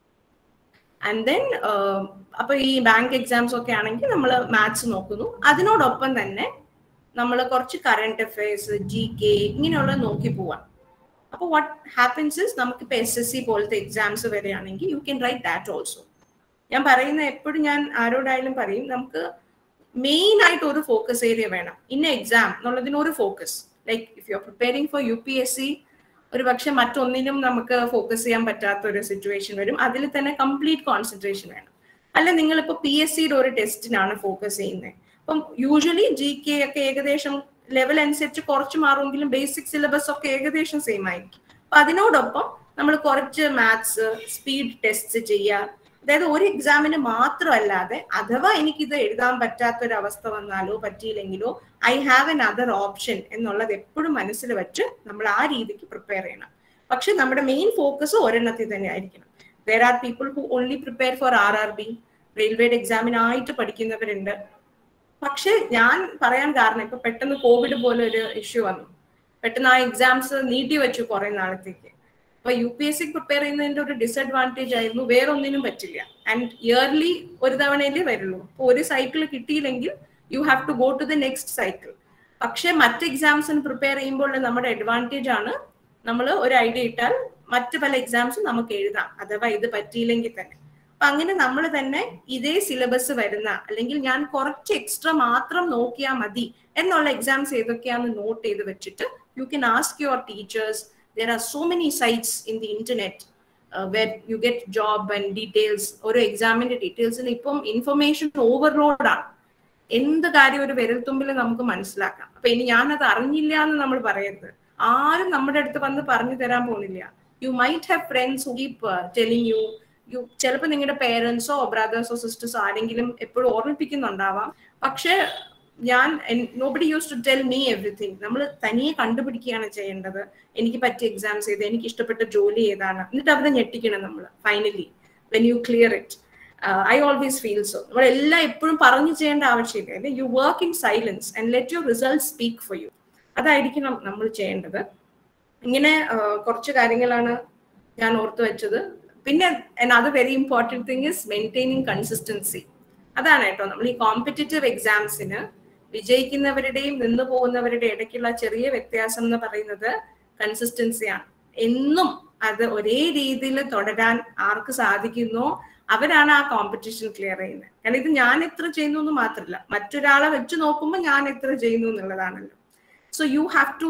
ആൻഡ് ദെൻ അപ്പൊ ഈ ബാങ്ക് എക്സാംസ് ഒക്കെ ആണെങ്കിൽ നമ്മൾ മാത്സ് നോക്കുന്നു അതിനോടൊപ്പം തന്നെ നമ്മൾ കുറച്ച് കറണ്ട് അഫയേഴ്സ് ജി കെ ഇങ്ങനെയുള്ള നോക്കി പോവാം അപ്പോൾ വാട്ട് ഹാപ്പൻസ് ഇസ് നമുക്കിപ്പോൾ എസ് എസ് സി പോലത്തെ എക്സാംസ് വരികയാണെങ്കിൽ you can write that also ഞാൻ പറയുന്ന എപ്പോഴും ഞാൻ ആരോടായാലും പറയും നമുക്ക് മെയിൻ ആയിട്ട് ഒരു ഫോക്കസ് ഏരിയ വേണം ഇന്ന എക്സാം എന്നുള്ളതിന് ഒരു focus like if you are preparing for U P S C ഒരു പക്ഷെ മറ്റൊന്നിനും നമുക്ക് ഫോക്കസ് ചെയ്യാൻ പറ്റാത്ത ഒരു സിറ്റുവേഷൻ വരും അതിൽ തന്നെ കംപ്ലീറ്റ് കോൺസെൻട്രേഷൻ വേണം അല്ല നിങ്ങളിപ്പോൾ പി എസ് സിയുടെ ഒരു ടെസ്റ്റിനാണ് ഫോക്കസ് ചെയ്യുന്നത് അപ്പം യൂഷ്വലി ജി കെ ഒക്കെ ഏകദേശം ലെവൽ അനുസരിച്ച് കുറച്ച് മാറുമെങ്കിലും ബേസിക് സിലബസ് ഒക്കെ ഏകദേശം സെയിം ആയിരിക്കും അപ്പൊ അതിനോടൊപ്പം നമ്മൾ കുറച്ച് മാത്സ് സ്പീഡ് ടെസ്റ്റ് ചെയ്യുക അതായത് ഒരു എക്സാമിന് മാത്രമല്ലാതെ അഥവാ എനിക്കിത് എഴുതാൻ പറ്റാത്ത ഒരു അവസ്ഥ വന്നാലോ പറ്റിയില്ലെങ്കിലോ I have another option എന്നുള്ളത് എപ്പോഴും മനസ്സിൽ വെച്ച് നമ്മൾ ആ രീതിക്ക് പ്രിപ്പയർ ചെയ്യണം പക്ഷെ നമ്മുടെ മെയിൻ ഫോക്കസ് ഒരെണ്ണത്തിൽ തന്നെ ആയിരിക്കണം there are people who only prepare for R R B റെയിൽവേയുടെ എക്സാമിനായിട്ട് പഠിക്കുന്നവരുണ്ട് പക്ഷെ ഞാൻ പറയാൻ കാരണം ഇപ്പൊ പെട്ടെന്ന് കോവിഡ് പോലെ ഒരു ഇഷ്യൂ വന്നു പെട്ടെന്ന് ആ എക്സാംസ് നീട്ടി വെച്ചു കുറെ നാളത്തേക്ക് അപ്പൊ U P S C prepare ചെയ്യുന്നതിന്റെ ഒരു ഡിസഡ്വാൻറ്റേജ് ആയിരുന്നു വേറെ ഒന്നിനും പറ്റില്ല ആൻഡ് ഇയർലി ഒരു തവണയിലേ വരുള്ളൂ അപ്പൊ ഒരു സൈക്കിൾ കിട്ടിയില്ലെങ്കിൽ you have to go to the next cycle പക്ഷെ മറ്റ് എക്സാംസിന് പ്രിപ്പയർ ചെയ്യുമ്പോൾ നമ്മുടെ അഡ്വാൻറ്റേജ് ആണ് നമ്മൾ ഒരു ഐഡിയ ഇട്ടാൽ മറ്റ് പല എക്സാംസും നമുക്ക് എഴുതാം അഥവാ ഇത് പറ്റിയില്ലെങ്കിൽ തന്നെ അപ്പൊ അങ്ങനെ നമ്മൾ തന്നെ ഇതേ സിലബസ് വരുന്ന അല്ലെങ്കിൽ ഞാൻ കുറച്ച് എക്സ്ട്രാ മാത്രം നോക്കിയാൽ മതി എന്നുള്ള എക്സാംസ് ഏതൊക്കെയാണെന്ന് നോട്ട് ചെയ്ത് വെച്ചിട്ട് you can ask your teachers there are so many sites in the internet where you get job and details ഓരോ എക്സാമിന്റെ ഡീറ്റെയിൽസിന് ഇപ്പം ഇൻഫർമേഷൻ ഓവർലോഡാണ് എന്ത് കാര്യം ഒരു വിരൽത്തുമ്പിൽ നമുക്ക് മനസ്സിലാക്കാം അപ്പൊ ഇനി ഞാനത് അറിഞ്ഞില്ല എന്ന് നമ്മൾ പറയരുത് ആരും നമ്മുടെ അടുത്ത് വന്ന് പറഞ്ഞു തരാൻ പോകുന്നില്ല you might have friends who keep telling you you ചിലപ്പോൾ നിങ്ങളുടെ പേരൻസോ ബ്രദേഴ്സോ സിസ്റ്റേഴ്സോ ആരെങ്കിലും എപ്പോഴും ഓർമ്മിപ്പിക്കുന്നുണ്ടാവാം പക്ഷെ ഞാൻ nobody use to tell me everything നമ്മൾ തനിയെ കണ്ടുപിടിക്കുകയാണ് ചെയ്യേണ്ടത് എനിക്ക് പറ്റിയ എക്സാംസ് ചെയ്ത് എനിക്ക് ഇഷ്ടപ്പെട്ട ജോലി ഏതാണ് എന്നിട്ട് അവരെ ഞെട്ടിക്കണം നമ്മൾ finally when you clear it I always feel so നമ്മളെല്ലാം എപ്പോഴും പറഞ്ഞു ചെയ്യേണ്ട ആവശ്യമില്ല you work in silence and let your result speak for you അതായിരിക്കണം നമ്മൾ ചെയ്യേണ്ടത് ഇങ്ങനെ കുറച്ച് കാര്യങ്ങളാണ് ഞാൻ ഓർത്തു വെച്ചത് പിന്നെ അത് very important thing is maintaining consistency അതാണ് കേട്ടോ നമ്മൾ ഈ കോമ്പറ്റേറ്റീവ് എക്സാംസിന് വിജയിക്കുന്നവരുടെയും നിന്നു പോകുന്നവരുടെ ഇടയ്ക്കുള്ള ചെറിയ വ്യത്യാസം എന്ന് പറയുന്നത് കൺസിസ്റ്റൻസിയാണ് എന്നും അത് ഒരേ രീതിയിൽ തുടരാൻ ആർക്ക് സാധിക്കുന്നോ അവരാണ് ആ കോമ്പറ്റീഷൻ ക്ലിയർ ചെയ്യുന്നത് കാരണം ഇത് ഞാൻ എത്ര ചെയ്യുന്നു എന്ന് മാത്രമല്ല മറ്റൊരാളെ വെച്ച് നോക്കുമ്പോൾ ഞാൻ എത്ര ചെയ്യുന്നു എന്നുള്ളതാണല്ലോ so you have to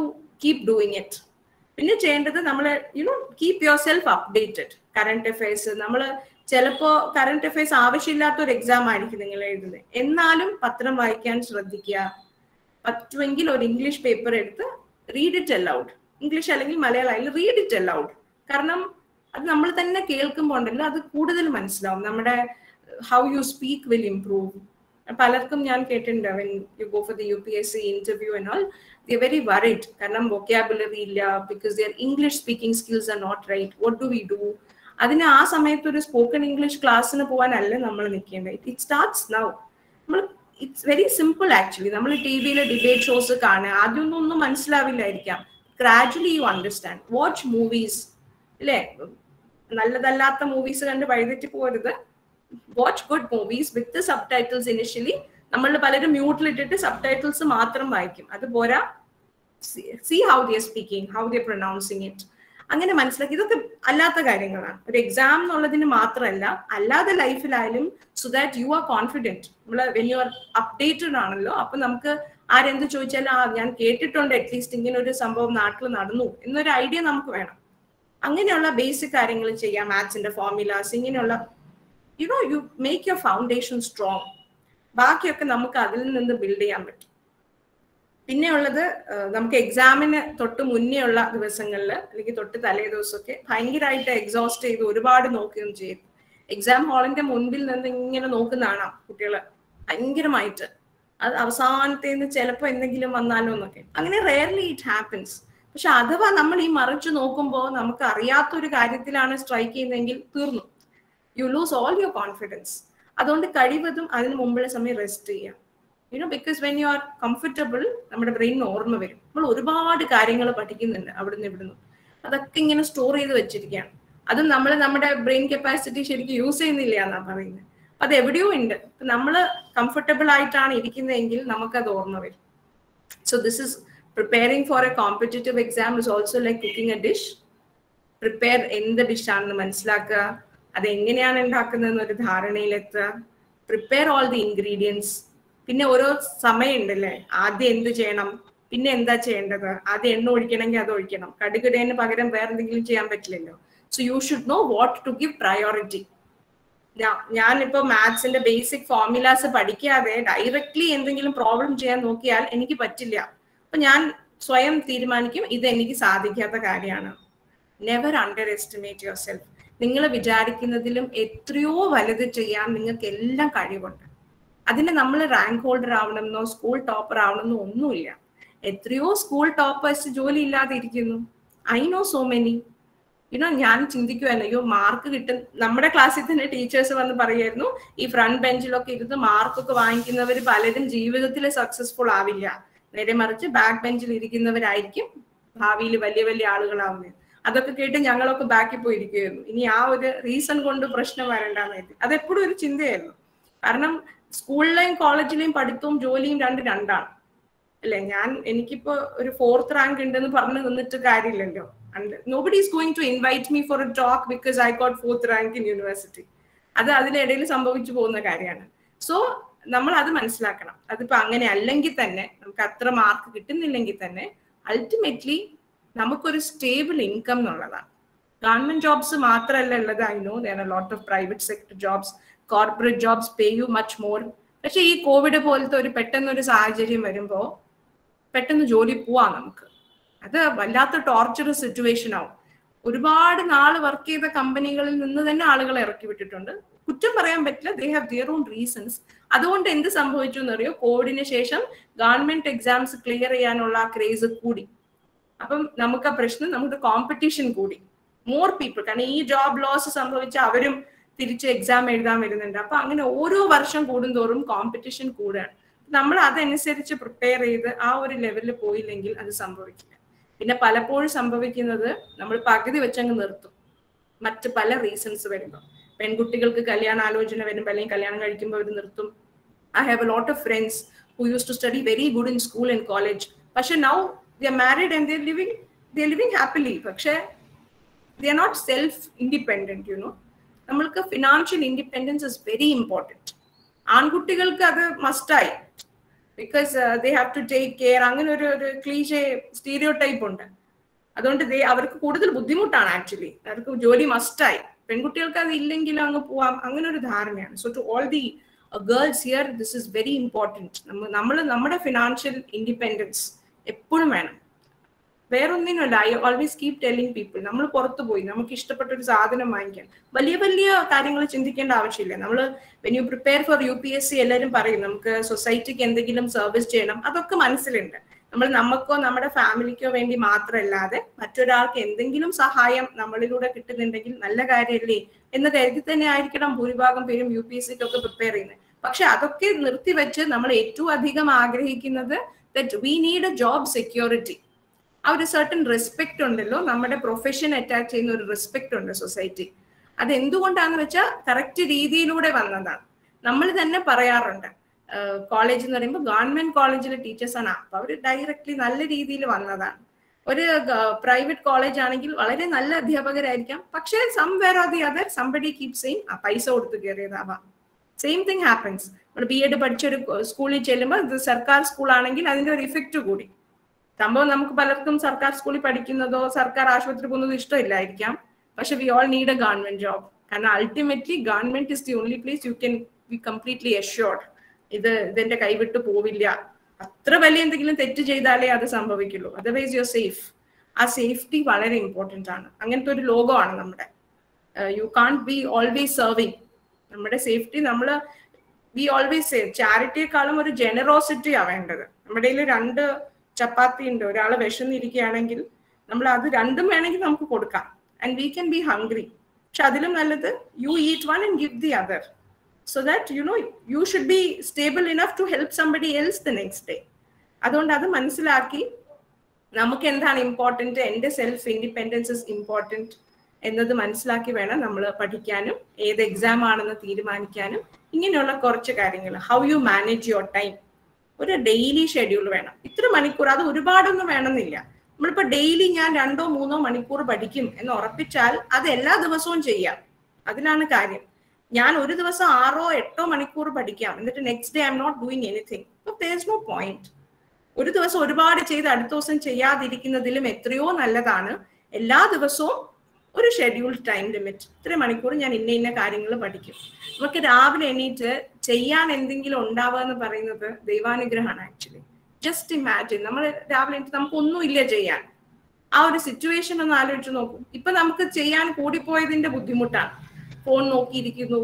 keep doing it പിന്നെ ചെയ്യേണ്ടത് നമ്മൾ you know keep yourself updated current affairs നമ്മൾ ചിലപ്പോ കറണ്ട് അഫയേഴ്സ് ആവശ്യമില്ലാത്ത ഒരു എക്സാം ആയിരിക്കും നിങ്ങൾ എഴുതുന്നത് എന്നാലും പത്രം വായിക്കാൻ ശ്രദ്ധിക്കുക പറ്റുമെങ്കിൽ ഒരു ഇംഗ്ലീഷ് പേപ്പർ എടുത്ത് റീഡ് ഇറ്റ് അലൗഡ് ഇംഗ്ലീഷ് അല്ലെങ്കിൽ മലയാളം അല്ലെങ്കിൽ റീഡ് ഇറ്റ് അലൗഡ് കാരണം അത് നമ്മൾ തന്നെ കേൾക്കുമ്പോൾ ഉണ്ടല്ലോ അത് കൂടുതൽ മനസ്സിലാവും നമ്മുടെ how you speak will improve പലർക്കും ഞാൻ കേട്ടിട്ടുണ്ട് when you go for the U P S C interview and all the very worried കാരണം വൊക്കാബുലറി ഇല്ല because their English speaking skills are not right what do we do അതിന് ആ സമയത്ത് ഒരു spoken English ക്ലാസ്സിന് പോകാനല്ല നമ്മൾ നിൽക്കേണ്ടത് ഇറ്റ് സ്റ്റാർട്ട്സ് നൗ നമ്മൾ ഇറ്റ്സ് വെരി സിമ്പിൾ ആക്ച്വലി നമ്മൾ ടി വിയിൽ ഡിബേറ്റ് ഷോസ് കാണുക ആദ്യമൊന്നും ഒന്നും മനസ്സിലാവില്ലായിരിക്കാം gradually you understand watch movies അല്ലേ നല്ലതല്ലാത്ത മൂവീസ് കണ്ട് വഴിതെറ്റി പോരുത് watch good movies with subtitles initially നമ്മൾ പലരും മ്യൂട്ടിലിട്ടിട്ട് സബ് ടൈറ്റിൽസ് മാത്രം വായിക്കും അത് പോരാ see how their speaking how their pronouncing it അങ്ങനെ മനസ്സിലാക്കി ഇതൊക്കെ അല്ലാത്ത കാര്യങ്ങളാണ് ഒരു എക്സാം എന്നുള്ളതിന് മാത്രമല്ല അല്ലാതെ ലൈഫിലായാലും so that you are confident നമ്മൾ വെൻ യു ആർ അപ്ഡേറ്റഡ് ആണല്ലോ അപ്പൊ നമുക്ക് ആരെന്ത് ചോദിച്ചാലും ആ ഞാൻ കേട്ടിട്ടുണ്ട് അറ്റ്ലീസ്റ്റ് ഇങ്ങനെ ഒരു സംഭവം നാട്ടിൽ നടന്നു എന്നൊരു ഐഡിയ നമുക്ക് വേണം അങ്ങനെയുള്ള ബേസിക് കാര്യങ്ങൾ ചെയ്യാം മാത്സിന്റെ ഫോർമുലാസ് ഇങ്ങനെയുള്ള you know you make your foundation strong ബാക്കിയൊക്കെ നമുക്ക് അതിൽ നിന്ന് ബിൽഡ് ചെയ്യാൻ പറ്റും പിന്നെ ഉള്ളത് നമുക്ക് എക്സാമിന് തൊട്ട് മുന്നേ ഉള്ള ദിവസങ്ങളിൽ അല്ലെങ്കിൽ തൊട്ട് തലേ ദിവസമൊക്കെ ഭയങ്കരമായിട്ട് എക്സോസ്റ്റ് ചെയ്ത് ഒരുപാട് നോക്കുകയും ചെയ്യും എക്സാം ഹാളിന്റെ മുൻപിൽ നിന്ന് ഇങ്ങനെ നോക്കുന്നതാണ് കുട്ടികൾ ഭയങ്കരമായിട്ട് അത് അവസാനത്തേന്ന് ചിലപ്പോൾ എന്തെങ്കിലും വന്നാലോ എന്നൊക്കെ അങ്ങനെ റെയർലി ഇറ്റ് ഹാപ്പൻസ് പക്ഷെ അഥവാ നമ്മൾ ഈ മറിച്ച് നോക്കുമ്പോൾ നമുക്ക് അറിയാത്തൊരു കാര്യത്തിലാണ് സ്ട്രൈക്ക് ചെയ്യുന്നതെങ്കിൽ തീർന്നു you lose all your confidence അതുകൊണ്ട് കഴിവതും അതിന് മുമ്പുള്ള സമയം റെസ്റ്റ് ചെയ്യാം you know because when you are comfortable നമ്മുടെ ബ്രെയിനിന് ഓർമ്മ വരും നമ്മൾ ഒരുപാട് കാര്യങ്ങൾ പഠിക്കുന്നുണ്ട് അവിടുന്ന് ഇവിടുന്ന് അതൊക്കെ ഇങ്ങനെ സ്റ്റോർ ചെയ്ത് വെച്ചിരിക്കുകയാണ് അതും നമ്മൾ നമ്മുടെ ബ്രെയിൻ കപ്പാസിറ്റി ശരിക്കും യൂസ് ചെയ്യുന്നില്ല എന്നാണ് പറയുന്നത് അത് എവിടെയോ ഉണ്ട് നമ്മൾ കംഫർട്ടബിൾ ആയിട്ടാണ് ഇരിക്കുന്നതെങ്കിൽ നമുക്കത് ഓർമ്മ വരും so this is preparing for a competitive exam is also like cooking a dish prepare എന്ത് ഡിഷാണെന്ന് മനസ്സിലാക്കുക അത് എങ്ങനെയാണ് ഉണ്ടാക്കുന്നതെന്ന് ഒരു ധാരണയിലെത്തുക പ്രിപ്പയർ ഓൾ ദി ഇൻഗ്രീഡിയൻസ് പിന്നെ ഓരോ സമയമുണ്ടല്ലേ ആദ്യം എന്ത് ചെയ്യണം പിന്നെ എന്താ ചെയ്യേണ്ടത് ആദ്യം എണ്ണ ഒഴിക്കണമെങ്കിൽ അത് ഒഴിക്കണം കടുകിടേന് പകരം വേറെ എന്തെങ്കിലും ചെയ്യാൻ പറ്റില്ലല്ലോ so you should know what to give priority ഞാനിപ്പോ മാത്സിന്റെ ബേസിക് ഫോർമുലാസ് പഠിക്കാതെ ഡയറക്ട്ലി എന്തെങ്കിലും പ്രോബ്ലം ചെയ്യാൻ നോക്കിയാൽ എനിക്ക് പറ്റില്ല അപ്പൊ ഞാൻ സ്വയം തീരുമാനിക്കും ഇത് എനിക്ക് സാധിക്കാത്ത കാര്യമാണ് നെവർ അണ്ടർ എസ്റ്റിമേറ്റ് യുവർ സെൽഫ് നിങ്ങൾ വിചാരിക്കുന്നതിലും എത്രയോ വലുത് ചെയ്യാൻ നിങ്ങൾക്ക് എല്ലാം കഴിവുണ്ട് അതിന് നമ്മൾ റാങ്ക് ഹോൾഡർ ആവണമെന്നോ സ്കൂൾ ടോപ്പർ ആവണമെന്നോ ഒന്നുമില്ല എത്രയോ സ്കൂൾ ടോപ്പേഴ്സ് ജോലി ഇല്ലാതെ ഇരിക്കുന്നു I know so many you know ഞാൻ ചിന്തിക്കുമല്ലോ അയ്യോ മാർക്ക് കിട്ടും നമ്മുടെ ക്ലാസ്സിൽ തന്നെ ടീച്ചേഴ്സ് വന്ന് പറയുമായിരുന്നു ഈ ഫ്രണ്ട് ബെഞ്ചിലൊക്കെ ഇരുന്ന് മാർക്കൊക്കെ വാങ്ങിക്കുന്നവർ പലരും ജീവിതത്തിൽ സക്സസ്ഫുൾ ആവില്ല നേരെ മറിച്ച് ബാക്ക് ബെഞ്ചിൽ ഇരിക്കുന്നവരായിരിക്കും ഭാവിയിൽ വലിയ വലിയ ആളുകളാവുന്നത് അതൊക്കെ കേട്ട് ഞങ്ങളൊക്കെ ബാക്കിൽ പോയിരിക്കുകയായിരുന്നു ഇനി ആ ഒരു റീസൺ കൊണ്ട് പ്രശ്നം വരണ്ടെന്ന് കരുതി അതെപ്പോഴും ഒരു ചിന്തയായിരുന്നു കാരണം സ്കൂളിലെയും കോളേജിലെയും പഠിത്തവും ജോലിയും രണ്ട് രണ്ടാണ് അല്ലെ ഞാൻ എനിക്കിപ്പോ ഒരു ഫോർത്ത് റാങ്ക് ഉണ്ടെന്ന് പറഞ്ഞു നിന്നിട്ട് കാര്യമില്ലല്ലോ nobody is going to invite me for a talk because I got fourth rank in university അത് അതിനിടയിൽ സംഭവിച്ചു പോകുന്ന കാര്യമാണ് സോ നമ്മൾ അത് മനസ്സിലാക്കണം അതിപ്പോ അങ്ങനെ അല്ലെങ്കിൽ തന്നെ നമുക്ക് അത്ര മാർക്ക് കിട്ടുന്നില്ലെങ്കിൽ തന്നെ അൾട്ടിമേറ്റ്ലി നമുക്കൊരു സ്റ്റേബിൾ ഇൻകം എന്നുള്ളതാണ് ഗവൺമെന്റ് ജോബ്സ് മാത്രമല്ല ഉള്ളത് I know there are lot of private sector jobs corporate jobs pay you much more പക്ഷെ ഈ കോവിഡ് പോലത്തെ ഒരു പെട്ടെന്നൊരു സാഹചര്യം വരുമ്പോൾ പെട്ടെന്ന് ജോലി പോവാം നമുക്ക് അത് വല്ലാത്ത ടോർച്ചർ സിറ്റുവേഷൻ ആവും ഒരുപാട് നാൾ വർക്ക് ചെയ്ത കമ്പനികളിൽ നിന്ന് തന്നെ ആളുകളെ ഇറക്കി വിട്ടിട്ടുണ്ട് കുറ്റം പറയാൻ പറ്റില്ല they have their own reasons അതുകൊണ്ട് എന്ത് സംഭവിച്ചു എന്നറിയോ കോവിഡിന് ശേഷം ഗവൺമെന്റ് എക്സാംസ് ക്ലിയർ ചെയ്യാനുള്ള ക്രേസ് കൂടി അപ്പം നമുക്ക് ആ പ്രശ്നം നമുക്ക് കോമ്പറ്റീഷൻ കൂടി മോർ പീപ്പിൾ കാരണം ഈ ജോബ് ലോസ് സംഭവിച്ച അവരും തിരിച്ച് എക്സാം എഴുതാൻ വരുന്നുണ്ട് അപ്പൊ അങ്ങനെ ഓരോ വർഷം കൂടുന്തോറും കോമ്പറ്റീഷൻ കൂടുകയാണ് നമ്മൾ അതനുസരിച്ച് പ്രിപ്പയർ ചെയ്ത് ആ ഒരു ലെവലിൽ പോയില്ലെങ്കിൽ അത് സംഭവിക്കില്ല പിന്നെ പലപ്പോഴും സംഭവിക്കുന്നത് നമ്മൾ പകുതി വെച്ചങ്ങ് നിർത്തും മറ്റ് പല റീസൺസ് വരുമ്പോൾ പെൺകുട്ടികൾക്ക് കല്യാണാലോചന വരുമ്പോൾ അല്ലെങ്കിൽ കല്യാണം കഴിക്കുമ്പോൾ അവർ നിർത്തും I have a lot of friends who use to study very good in school and college പക്ഷെ now they are married and there living there living happily പക്ഷേ they are not self independent you know നമ്മൾക്ക് financial independence is very important ആൺകുട്ടികൾക്ക് അത് മസ്റ്റായി because they have to take care അങ്ങനെ ഒരു ഒരു cliché stereo type ഉണ്ട് അതുകൊണ്ട് ദേ അവർക്ക് കൂടുതൽ ബുദ്ധിമുട്ടാണ് ആക്ച്വലി അവർക്ക് ജോലി മസ്റ്റായി പെൺകുട്ടികൾക്ക് അത് ഇല്ലെങ്കിലും അങ്ങ് പോവാം അങ്ങനെ ഒരു ധാരണയാണ് so to all the girls here this is very important നമ്മൾ നമ്മുടെ ഫിനാൻഷ്യൽ ഇൻഡിപെൻഡൻസ് എപ്പോഴും വേണം വേറൊന്നിനുമല്ല I always keep telling people നമ്മൾ പുറത്തു പോയി നമുക്ക് ഇഷ്ടപ്പെട്ട ഒരു സാധനം വാങ്ങിക്കാൻ വലിയ വലിയ കാര്യങ്ങൾ ചിന്തിക്കേണ്ട ആവശ്യമില്ല നമ്മൾ when you prepare for U P S C എല്ലാവരും പറയും നമുക്ക് സൊസൈറ്റിക്ക് എന്തെങ്കിലും സർവീസ് ചെയ്യണം അതൊക്കെ മനസ്സിലുണ്ട് നമ്മൾ നമുക്കോ നമ്മുടെ ഫാമിലിക്കോ വേണ്ടി മാത്രമല്ലാതെ മറ്റൊരാൾക്ക് എന്തെങ്കിലും സഹായം നമ്മളിലൂടെ കിട്ടുന്നുണ്ടെങ്കിൽ നല്ല കാര്യമല്ലേ എന്ന് കരുതി തന്നെ ആയിരിക്കണം ഭൂരിഭാഗം പേരും യു പി എസ് സിക്കൊക്കെ പ്രിപ്പയർ ചെയ്യുന്നത് പക്ഷെ അതൊക്കെ നിർത്തിവെച്ച് നമ്മൾ ഏറ്റവും അധികം ആഗ്രഹിക്കുന്നത് that we need a job security ആ ഒരു സർട്ടൺ റെസ്പെക്ട് ഉണ്ടല്ലോ നമ്മുടെ പ്രൊഫഷൻ അറ്റാച്ച് ചെയ്യുന്ന ഒരു റെസ്പെക്ട് ഉണ്ട് സൊസൈറ്റി അത് എന്തുകൊണ്ടാന്ന് വെച്ചാൽ കറക്റ്റ് രീതിയിലൂടെ വന്നതാണ് നമ്മൾ തന്നെ പറയാറുണ്ട് കോളേജ് എന്ന് പറയുമ്പോൾ ഗവൺമെന്റ് കോളേജിലെ ടീച്ചേഴ്സാണ് അപ്പൊ അവർ ഡയറക്ട്ലി നല്ല രീതിയിൽ വന്നതാണ് ഒരു പ്രൈവറ്റ് കോളേജ് ആണെങ്കിൽ വളരെ നല്ല അധ്യാപകരായിരിക്കാം പക്ഷേ somewhere or the other somebody keep same ആ പൈസ കൊടുത്ത് കയറിയതാവാം സെയിം തിങ് ഹാപ്പൻസ് നമ്മൾ ബി എഡ് പഠിച്ച ഒരു സ്കൂളിൽ ചെല്ലുമ്പോൾ ഇത് സർക്കാർ സ്കൂൾ ആണെങ്കിൽ അതിന്റെ ഒരു ഇഫക്റ്റ് കൂടി സംഭവം നമുക്ക് പലർക്കും സർക്കാർ സ്കൂളിൽ പഠിക്കുന്നതോ സർക്കാർ ആശുപത്രി പോകുന്നതോ ഇഷ്ടമില്ലായിരിക്കാം പക്ഷെ we all need a government job കാരണം ultimately government is the only place you can be completely assured ഇത് ഇതിന്റെ കൈവിട്ട് പോവില്ല അത്ര വലിയ എന്തെങ്കിലും തെറ്റ് ചെയ്താലേ അത് സംഭവിക്കുള്ളൂ അതർവൈസ് യു സേഫ് ആ സേഫ്റ്റി വളരെ ഇമ്പോർട്ടൻ്റ് ആണ് അങ്ങനത്തെ ഒരു ലോകമാണ് നമ്മുടെ you can be always serving നമ്മുടെ സേഫ്റ്റി നമ്മൾ വി ഓൾവേസ് സേവ് ചാരിറ്റിയെക്കാളും ഒരു ജനറോസിറ്റി ആ വേണ്ടത് നമ്മുടെ കയ്യിൽ രണ്ട് ചപ്പാത്തി ഉണ്ട് ഒരാൾ വിശന്നിരിക്കുകയാണെങ്കിൽ നമ്മൾ അത് രണ്ടും വേണമെങ്കിൽ നമുക്ക് കൊടുക്കാം and we can be hungry പക്ഷെ അതിലും നല്ലത് you eat one and give the other so that you know you should be stable enough to help somebody else the next day അതുകൊണ്ട് അത് മനസ്സിലാക്കി നമുക്ക് എന്താണ് ഇമ്പോർട്ടൻറ്റ് എൻ്റെ സെൽഫ് ഇൻഡിപെൻഡൻസ് ഇസ് ഇമ്പോർട്ടൻറ്റ് എന്നത് മനസ്സിലാക്കി വേണം നമ്മൾ പഠിക്കാനും ഏത് എക്സാം ആണെന്ന് തീരുമാനിക്കാനും ഇങ്ങനെയുള്ള കുറച്ച് കാര്യങ്ങൾ how you manage your time ഒരു ഡെയിലി ഷെഡ്യൂൾ വേണം ഇത്ര മണിക്കൂർ അത് ഒരുപാടൊന്നും വേണമെന്നില്ല നമ്മളിപ്പോ ഡെയിലി ഞാൻ രണ്ടോ മൂന്നോ മണിക്കൂർ പഠിക്കും എന്ന് ഉറപ്പിച്ചാൽ അത് എല്ലാ ദിവസവും ചെയ്യാം അതിലാണ് കാര്യം ഞാൻ ഒരു ദിവസം ആറോ എട്ടോ മണിക്കൂർ പഠിക്കാം എന്നിട്ട് next day I am not doing anything is no point ഒരു ദിവസം ഒരുപാട് ചെയ്ത് അടുത്ത ദിവസം ചെയ്യാതിരിക്കുന്നതിലും എത്രയോ നല്ലതാണ് എല്ലാ ദിവസവും ഒരു ഷെഡ്യൂൾ ടൈം ലിമിറ്റ് ഇത്ര മണിക്കൂർ ഞാൻ ഇന്ന ഇന്ന കാര്യങ്ങൾ പഠിക്കും നമുക്ക് രാവിലെ എണീറ്റ് ചെയ്യാൻ എന്തെങ്കിലും ഉണ്ടാവുക എന്ന് പറയുന്നത് ദൈവാനുഗ്രഹമാണ് ആക്ച്വലി ജസ്റ്റ് ഇമാജിൻ നമ്മൾ രാവിലെ എണീറ്റ് നമുക്ക് ഒന്നുമില്ല ചെയ്യാൻ ആ ഒരു സിറ്റുവേഷൻ ഒന്ന് ആലോചിച്ച് നോക്കൂ ഇപ്പൊ നമുക്ക് ചെയ്യാൻ കൂടിപ്പോയതിന്റെ ബുദ്ധിമുട്ടാണ് ഫോൺ നോക്കിയിരിക്കുന്നു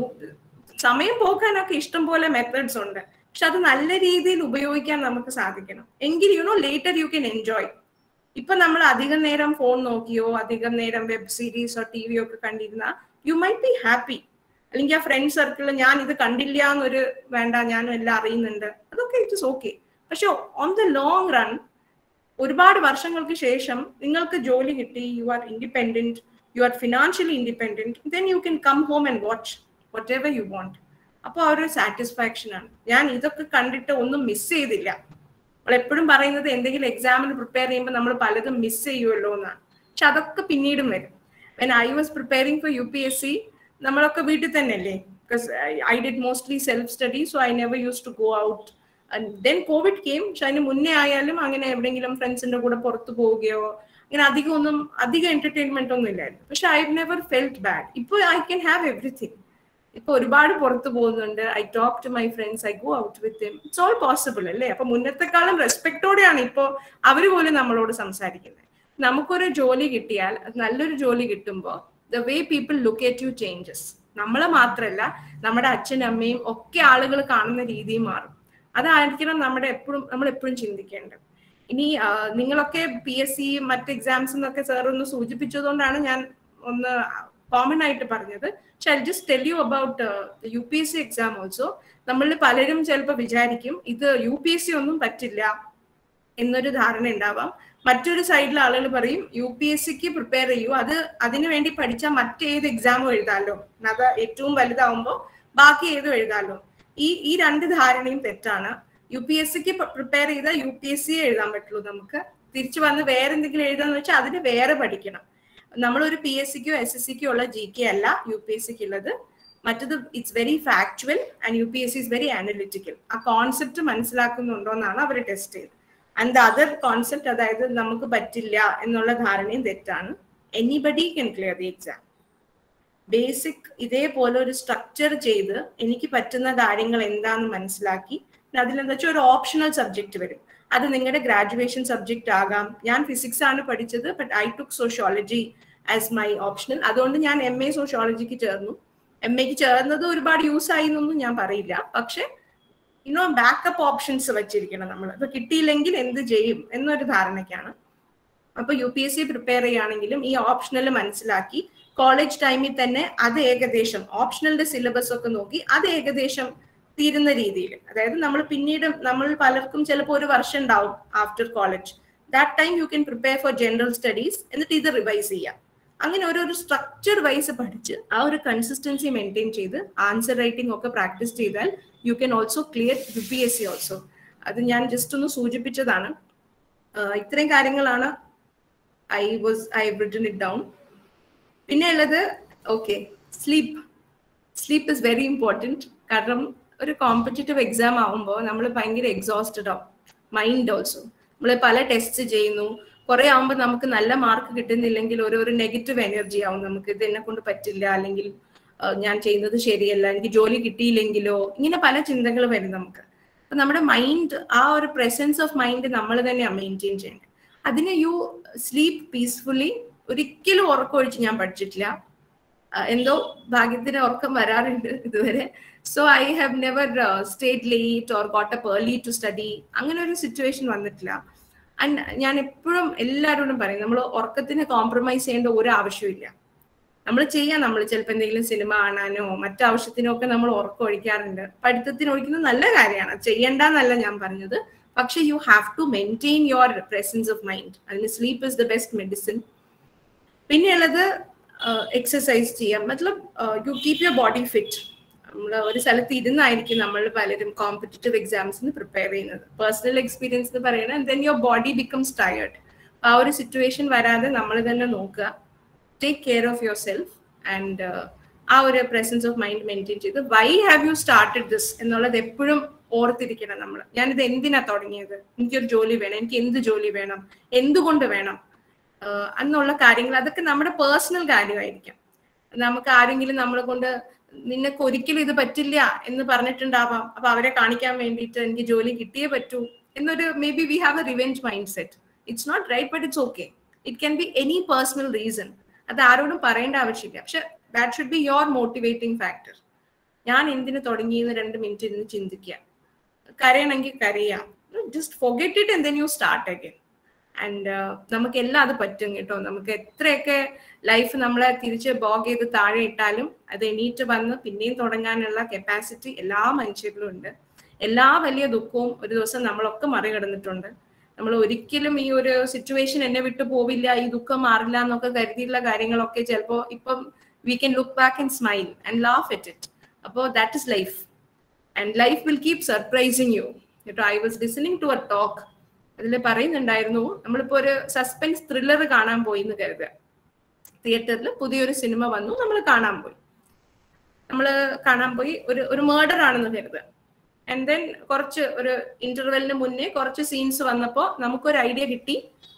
സമയം പോക്കാനൊക്കെ ഇഷ്ടം പോലെ മെത്തേഡ്സ് ഉണ്ട് പക്ഷെ അത് നല്ല രീതിയിൽ ഉപയോഗിക്കാൻ നമുക്ക് സാധിക്കണം എങ്കിൽ you know later you can enjoy ഇപ്പൊ നമ്മൾ അധികം നേരം ഫോൺ നോക്കിയോ അധികം നേരം വെബ് സീരീസോ ടി വിയോ ഒക്കെ കണ്ടിരുന്ന യു മൈറ്റ് ബി ഹാപ്പി അല്ലെങ്കിൽ ആ ഫ്രണ്ട് സർക്കിളിൽ ഞാൻ ഇത് കണ്ടില്ല എന്നൊരു വേണ്ട ഞാനും എല്ലാം അറിയുന്നുണ്ട് അതൊക്കെ ഇറ്റ് ഇസ് ഓക്കെ പക്ഷെ ഓൺ ദ ലോങ് റൺ ഒരുപാട് വർഷങ്ങൾക്ക് ശേഷം നിങ്ങൾക്ക് ജോലി കിട്ടി you are independent you are financially independent then you can come home and watch whatever you want അപ്പോൾ ആ ഒരു സാറ്റിസ്ഫാക്ഷൻ ആണ് ഞാൻ ഇതൊക്കെ കണ്ടിട്ട് ഒന്നും മിസ് ചെയ്തില്ല നമ്മൾ എപ്പോഴും പറയുന്നത് എന്തെങ്കിലും എക്സാമിന് പ്രിപ്പയർ ചെയ്യുമ്പോൾ നമ്മൾ പലതും മിസ് ചെയ്യുമല്ലോ എന്നാണ് പക്ഷെ അതൊക്കെ പിന്നീടും വരും when I was preparing for U P S C നമ്മളൊക്കെ വീട്ടിൽ തന്നെ അല്ലേ because I did mostly self study so I never use to go out then Covid came പക്ഷെ അതിന് മുന്നേ ആയാലും അങ്ങനെ എവിടെയെങ്കിലും ഫ്രണ്ട്സിന്റെ കൂടെ പുറത്തു പോവുകയോ അങ്ങനെ അധികം ഒന്നും അധികം എന്റർടൈൻമെന്റ് ഒന്നും ഇല്ലായിരുന്നു പക്ഷെ ഐ നെവർ ഫെൽറ്റ് ബാഡ് ഇപ്പോൾ ഐ ക്യാൻ ഹാവ് എവറിഥിങ് ഇപ്പൊ ഒരുപാട് പുറത്തു പോകുന്നുണ്ട് I talk to my friends I go out with him it's all possible അല്ലേ അപ്പൊ മുന്നത്തെക്കാളും റെസ്പെക്ടോടെയാണ് ഇപ്പോ അവര് പോലും നമ്മളോട് സംസാരിക്കുന്നത് നമുക്കൊരു ജോലി കിട്ടിയാൽ നല്ലൊരു ജോലി കിട്ടുമ്പോൾ the way people look at you changes നമ്മളെ മാത്രമല്ല നമ്മുടെ അച്ഛനും അമ്മയും ഒക്കെ ആളുകൾ കാണുന്ന രീതിയും മാറും അതായിരിക്കണം നമ്മുടെ എപ്പോഴും നമ്മൾ എപ്പോഴും ചിന്തിക്കേണ്ടത് ഇനി നിങ്ങളൊക്കെ പി എസ് സി മറ്റ് എക്സാംസ് എന്നൊക്കെ സാർ ഒന്ന് സൂചിപ്പിച്ചതുകൊണ്ടാണ് ഞാൻ ഒന്ന് കോമൺ ആയിട്ട് പറഞ്ഞത് പക്ഷെ I just tell you about U P S C exam also നമ്മളിൽ പലരും ചിലപ്പോൾ വിചാരിക്കും ഇത് യു പി എസ് സി ഒന്നും പറ്റില്ല എന്നൊരു ധാരണ ഉണ്ടാവാം മറ്റൊരു സൈഡിൽ ആളുകൾ പറയും യു പി എസ് സിക്ക് പ്രിപ്പയർ ചെയ്യൂ അത് അതിനു വേണ്ടി പഠിച്ചാൽ മറ്റേത് എക്സാമും എഴുതാമല്ലോ അത് ഏറ്റവും വലുതാവുമ്പോൾ ബാക്കി ഏതും എഴുതാമല്ലോ ഈ ഈ രണ്ട് ധാരണയും തെറ്റാണ് യു പി എസ് സിക്ക് പ്രിപ്പയർ ചെയ്താൽ യു പി എസ് സി എഴുതാൻ പറ്റുള്ളൂ നമുക്ക് തിരിച്ചു വന്ന് വേറെ എന്തെങ്കിലും എഴുതാന്ന് വെച്ചാൽ അതിന് വേറെ പഠിക്കണം നമ്മളൊരു പി എസ് സിക്കോ എസ് എസ് സിക്കോ ഉള്ള ജി കെ അല്ല യു പി എസ് സിക്ക് ഉള്ളത് മറ്റത് it's very factual and U P S C is very analytical ആ കോൺസെപ്റ്റ് മനസ്സിലാക്കുന്നുണ്ടോ എന്നാണ് അവർ ടെസ്റ്റ് ചെയ്തത് ആൻഡ് ദ അതർ കോൺസെപ്റ്റ് അതായത് നമുക്ക് പറ്റില്ല എന്നുള്ള ധാരണയും തെറ്റാണ് anybody can clear the exam basic ഇതേപോലെ ഒരു സ്ട്രക്ചർ ചെയ്ത് എനിക്ക് പറ്റുന്ന കാര്യങ്ങൾ എന്താണെന്ന് മനസ്സിലാക്കി അതിലെന്താ വെച്ചാൽ ഒരു ഓപ്ഷണൽ സബ്ജക്ട് വരും അത് നിങ്ങളുടെ ഗ്രാജുവേഷൻ സബ്ജക്റ്റ് ആകാം ഞാൻ ഫിസിക്സ് ആണ് പഠിച്ചത് but I took sociology as my optional അതുകൊണ്ട് ഞാൻ എം എ സോഷ്യോളജിക്ക് ചേർന്നു എം എക്ക് ചേർന്നത് ഒരുപാട് യൂസ് ആയി എന്നൊന്നും ഞാൻ പറയില്ല പക്ഷെ ഇന്നോ ബാക്കപ്പ് ഓപ്ഷൻസ് വെച്ചിരിക്കണം നമ്മൾ ഇപ്പൊ കിട്ടിയില്ലെങ്കിൽ എന്ത് ചെയ്യും എന്നൊരു ധാരണയ്ക്കാണ് അപ്പൊ U P S C prepare ചെയ്യുകയാണെങ്കിലും ഈ ഓപ്ഷണൽ മനസ്സിലാക്കി കോളേജ് ടൈമിൽ തന്നെ അത് ഏകദേശം ഓപ്ഷണലിന്റെ സിലബസ് ഒക്കെ നോക്കി അത് ഏകദേശം തീരുന്ന രീതിയിൽ അതായത് നമ്മൾ പിന്നീട് നമ്മൾ പലർക്കും ചിലപ്പോൾ ഒരു വർഷം ഉണ്ടാവും after college that time you can prepare for general studies എന്നിട്ട് ഇത് റിവൈസ് ചെയ്യാം അങ്ങനെ ഓരോരു സ്ട്രക്ചർ വൈസ് പഠിച്ച് ആ ഒരു കൺസിസ്റ്റൻസി മെയിൻറ്റെയിൻ ചെയ്ത് ആൻസർ റൈറ്റിംഗ് ഒക്കെ പ്രാക്ടീസ് ചെയ്താൽ you can also clear U P S C also അത് ഞാൻ ജസ്റ്റ് ഒന്ന് സൂചിപ്പിച്ചതാണ് ഇത്രയും കാര്യങ്ങളാണ് I was I written it down പിന്നെ ഉള്ളത് okay sleep sleep is very important കാരണം ഒരു കോമ്പറ്റേറ്റീവ് എക്സാം ആവുമ്പോൾ നമ്മൾ ഭയങ്കര എക്സോസ്റ്റഡ് ആവും മൈൻഡ് ഓൾസോ നമ്മൾ പല ടെസ്റ്റ് ചെയ്യുന്നു കുറെ ആവുമ്പോൾ നമുക്ക് നല്ല മാർക്ക് കിട്ടുന്നില്ലെങ്കിൽ ഒരു ഒരു നെഗറ്റീവ് എനർജി ആവും നമുക്ക് ഇത് എന്നെ കൊണ്ട് പറ്റില്ല അല്ലെങ്കിൽ ഞാൻ ചെയ്യുന്നത് ശരിയല്ല എനിക്ക് ജോലി കിട്ടിയില്ലെങ്കിലോ ഇങ്ങനെ പല ചിന്തകൾ വരും നമുക്ക് അപ്പൊ നമ്മുടെ മൈൻഡ് ആ ഒരു പ്രസൻസ് ഓഫ് മൈൻഡ് നമ്മൾ തന്നെയാണ് മെയിൻറ്റെയിൻ ചെയ്യേണ്ടത് അതിന് യു സ്ലീപ്പ് പീസ്ഫുള്ളി ഒരിക്കലും ഉറക്കമൊഴിച്ച് ഞാൻ പഠിച്ചിട്ടില്ല എന്തോ ഭാഗ്യത്തിന് ഉറക്കം വരാറുണ്ട് ഇതുവരെ so I have never stayed late or got up early to study അങ്ങനെ ഒരു സിറ്റുവേഷൻ വന്നിട്ടില്ല ആൻഡ് ഞാൻ എപ്പോഴും എല്ലാവരോടും പറയും നമ്മൾ ഉറക്കത്തിന് കോംപ്രമൈസ് ചെയ്യേണ്ട ഒരു ആവശ്യമില്ല നമ്മൾ ചെയ്യാം നമ്മൾ ചിലപ്പോൾ എന്തെങ്കിലും സിനിമ കാണാനോ മറ്റാവശ്യത്തിനോ ഒക്കെ നമ്മൾ ഉറക്കം ഒഴിക്കാറുണ്ട് പഠിത്തത്തിന് ഒഴിക്കുന്നത് നല്ല കാര്യമാണ് ചെയ്യണ്ടെന്നല്ല ഞാൻ പറഞ്ഞത് പക്ഷെ you have to maintain your presence of mind അതിന് sleep is the best medicine പിന്നെയുള്ളത് എക്സസൈസ് ചെയ്യാം മത്ലബ് you keep your body fit നമ്മൾ ഒരു സ്ഥലത്ത് ഇരുന്നായിരിക്കും നമ്മൾ പലരും കോമ്പറ്റേറ്റീവ് എക്സാംസിന് പ്രിപ്പയർ ചെയ്യുന്നത് പേഴ്സണൽ എക്സ്പീരിയൻസ് എന്ന് പറയുന്നത് then your body becomes tired ആ ഒരു സിറ്റുവേഷൻ വരാതെ നമ്മൾ തന്നെ നോക്കുക take care of your self and ആ ഒരു പ്രസൻസ് ഓഫ് മൈൻഡ് മെയിൻറ്റെയിൻ ചെയ്ത് why have you started this എന്നുള്ളത് എപ്പോഴും ഓർത്തിരിക്കണം നമ്മൾ ഞാനിത് എന്തിനാ തുടങ്ങിയത് എനിക്കൊരു ജോലി വേണം എനിക്ക് എന്ത് ജോലി വേണം എന്തുകൊണ്ട് വേണം എന്നുള്ള കാര്യങ്ങൾ അതൊക്കെ നമ്മുടെ പേഴ്സണൽ കാര്യമായിരിക്കാം നമുക്ക് ആരെങ്കിലും നമ്മളെ കൊണ്ട് നിനക്ക് ഒരിക്കലും ഇത് പറ്റില്ല എന്ന് പറഞ്ഞിട്ടുണ്ടാവാം അപ്പൊ അവരെ കാണിക്കാൻ വേണ്ടിയിട്ട് എനിക്ക് ജോലി കിട്ടിയേ പറ്റൂ എന്നൊരു may be we have a revenge mind set it's not right but it's okay it can be any personal reason അത് ആരോടും പറയേണ്ട ആവശ്യമില്ല പക്ഷെ that should be your motivating factor ഞാൻ എന്തിനു തുടങ്ങിയെന്ന് രണ്ട് മിനിറ്റ് ഇരുന്ന് ചിന്തിക്കുക കരയണമെങ്കിൽ കരയാം just forget it and then you start again and നമുക്ക് എല്ലാം അത് പറ്റും കേട്ടോ നമുക്ക് എത്രയൊക്കെ ലൈഫ് നമ്മളെ തിരിച്ച് ബോഗ് ചെയ്ത് താഴെ ഇട്ടാലും അത് എണീറ്റ് വന്ന് പിന്നെയും തുടങ്ങാനുള്ള കപ്പാസിറ്റി എല്ലാ മനുഷ്യരിലും ഉണ്ട് എല്ലാ വലിയ ദുഃഖവും ഒരു ദിവസം നമ്മളൊക്കെ മറികടന്നിട്ടുണ്ട് നമ്മൾ ഒരിക്കലും ഈ ഒരു സിറ്റുവേഷൻ എന്നെ വിട്ടു പോവില്ല ഈ ദുഃഖം മാറില്ല എന്നൊക്കെ കരുതിയുള്ള കാര്യങ്ങളൊക്കെ ചിലപ്പോൾ ഇപ്പം we can look back and smile and laugh at it അപ്പോൾ that is life and life will keep surprising you കേട്ടോ I was listening to a talk അതിൽ പറയുന്നുണ്ടായിരുന്നു നമ്മളിപ്പോ ഒരു സസ്പെൻസ് ത്രില്ലർ കാണാൻ പോയി എന്ന് കരുതുക തിയേറ്ററിൽ പുതിയൊരു സിനിമ വന്നു നമ്മൾ കാണാൻ പോയി നമ്മൾ കാണാൻ പോയി ഒരു ഒരു മേർഡർ ആണെന്ന് കരുതുക ആൻഡ് ദെൻ കുറച്ച് ഒരു ഇന്റർവെലിന് മുന്നേ കുറച്ച് സീൻസ് വന്നപ്പോൾ നമുക്കൊരു ഐഡിയ കിട്ടി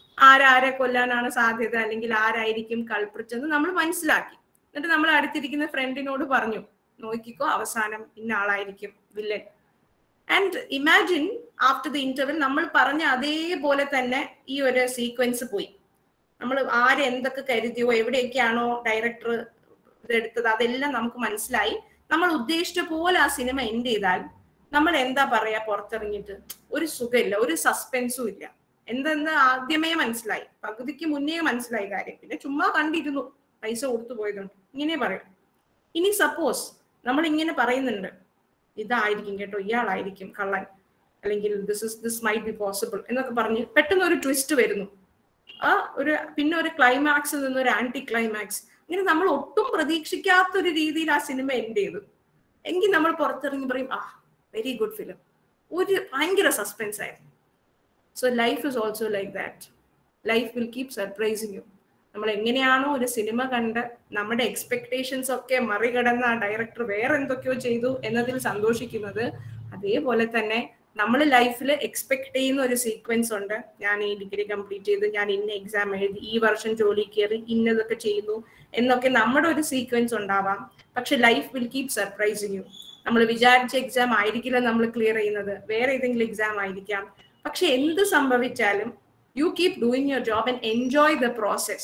ആരാരെ കൊല്ലാനാണ് സാധ്യത അല്ലെങ്കിൽ ആരായിരിക്കും കൾപ്രിച്ചെന്ന് നമ്മൾ മനസ്സിലാക്കി എന്നിട്ട് നമ്മൾ അടുത്തിരിക്കുന്ന ഫ്രണ്ടിനോട് പറഞ്ഞു നോക്കിക്കോ അവസാനം ഇന്ന ആളായിരിക്കും villain and imagine after the interval നമ്മൾ പറഞ്ഞ അതേപോലെ തന്നെ ഈ ഒരു സീക്വൻസ് പോയി നമ്മൾ ആര് എന്തൊക്കെ കരുതിയോ എവിടെയൊക്കെയാണോ ഡയറക്ടർ ഇതെടുത്തത് അതെല്ലാം നമുക്ക് മനസ്സിലായി നമ്മൾ ഉദ്ദേശിച്ച പോലെ ആ സിനിമ എൻഡ് ചെയ്താൽ നമ്മൾ എന്താ പറയാ പുറത്തിറങ്ങിയിട്ട് ഒരു സുഖമില്ല ഒരു സസ്പെൻസും ഇല്ല എന്തെന്ന് ആദ്യമേ മനസ്സിലായി പകുതിക്ക് മുന്നേ മനസ്സിലായി കാര്യം പിന്നെ ചുമ്മാ കണ്ടിരുന്നു പൈസ കൊടുത്തു പോയതുകൊണ്ട് ഇങ്ങനെ പറയാം ഇനി സപ്പോസ് നമ്മൾ ഇങ്ങനെ പറയുന്നുണ്ട് ഇതായിരിക്കും കേട്ടോ ഇയാളായിരിക്കും കള്ളൻ അല്ലെങ്കിൽ this is this might be possible എന്നൊക്കെ പറഞ്ഞ് പെട്ടെന്ന് ഒരു ട്വിസ്റ്റ് വരുന്നു ആ ഒരു പിന്നെ ഒരു ക്ലൈമാക്സിൽ നിന്ന് ഒരു ആന്റി ക്ലൈമാക്സ് ഇങ്ങനെ നമ്മൾ ഒട്ടും പ്രതീക്ഷിക്കാത്ത ഒരു രീതിയിൽ ആ സിനിമ എൻഡ് ചെയ്തു എങ്കിൽ നമ്മൾ പുറത്തിറങ്ങി പറയും ആ വെരി ഗുഡ് ഫിലിം ഒരു ഭയങ്കര സസ്പെൻസ് ആയിരുന്നു so life is also like that life will keep surprising you നമ്മൾ എങ്ങനെയാണോ ഒരു സിനിമ കണ്ട് നമ്മുടെ എക്സ്പെക്ടേഷൻസ് ഒക്കെ മറികടന്ന ആ ഡയറക്ടർ വേറെ എന്തൊക്കെയോ ചെയ്തു എന്നതിൽ സന്തോഷിക്കുന്നത് അതേപോലെ തന്നെ നമ്മൾ ലൈഫിൽ എക്സ്പെക്ട് ചെയ്യുന്ന ഒരു സീക്വൻസ് ഉണ്ട് ഞാൻ ഈ ഡിഗ്രി കംപ്ലീറ്റ് ചെയ്ത് ഞാൻ ഇന്ന എക്സാം എഴുതി ഈ വർഷം ജോലി കയറി ഇന്നതൊക്കെ ചെയ്യുന്നു എന്നൊക്കെ നമ്മുടെ ഒരു സീക്വൻസ് ഉണ്ടാവാം പക്ഷെ life will keep surprising you നമ്മൾ വിചാരിച്ച എക്സാം ആയിരിക്കില്ല നമ്മൾ ക്ലിയർ ചെയ്യുന്നത് വേറെ ഏതെങ്കിലും എക്സാം ആയിരിക്കാം പക്ഷെ എന്ത് സംഭവിച്ചാലും you keep doing your job and enjoy the process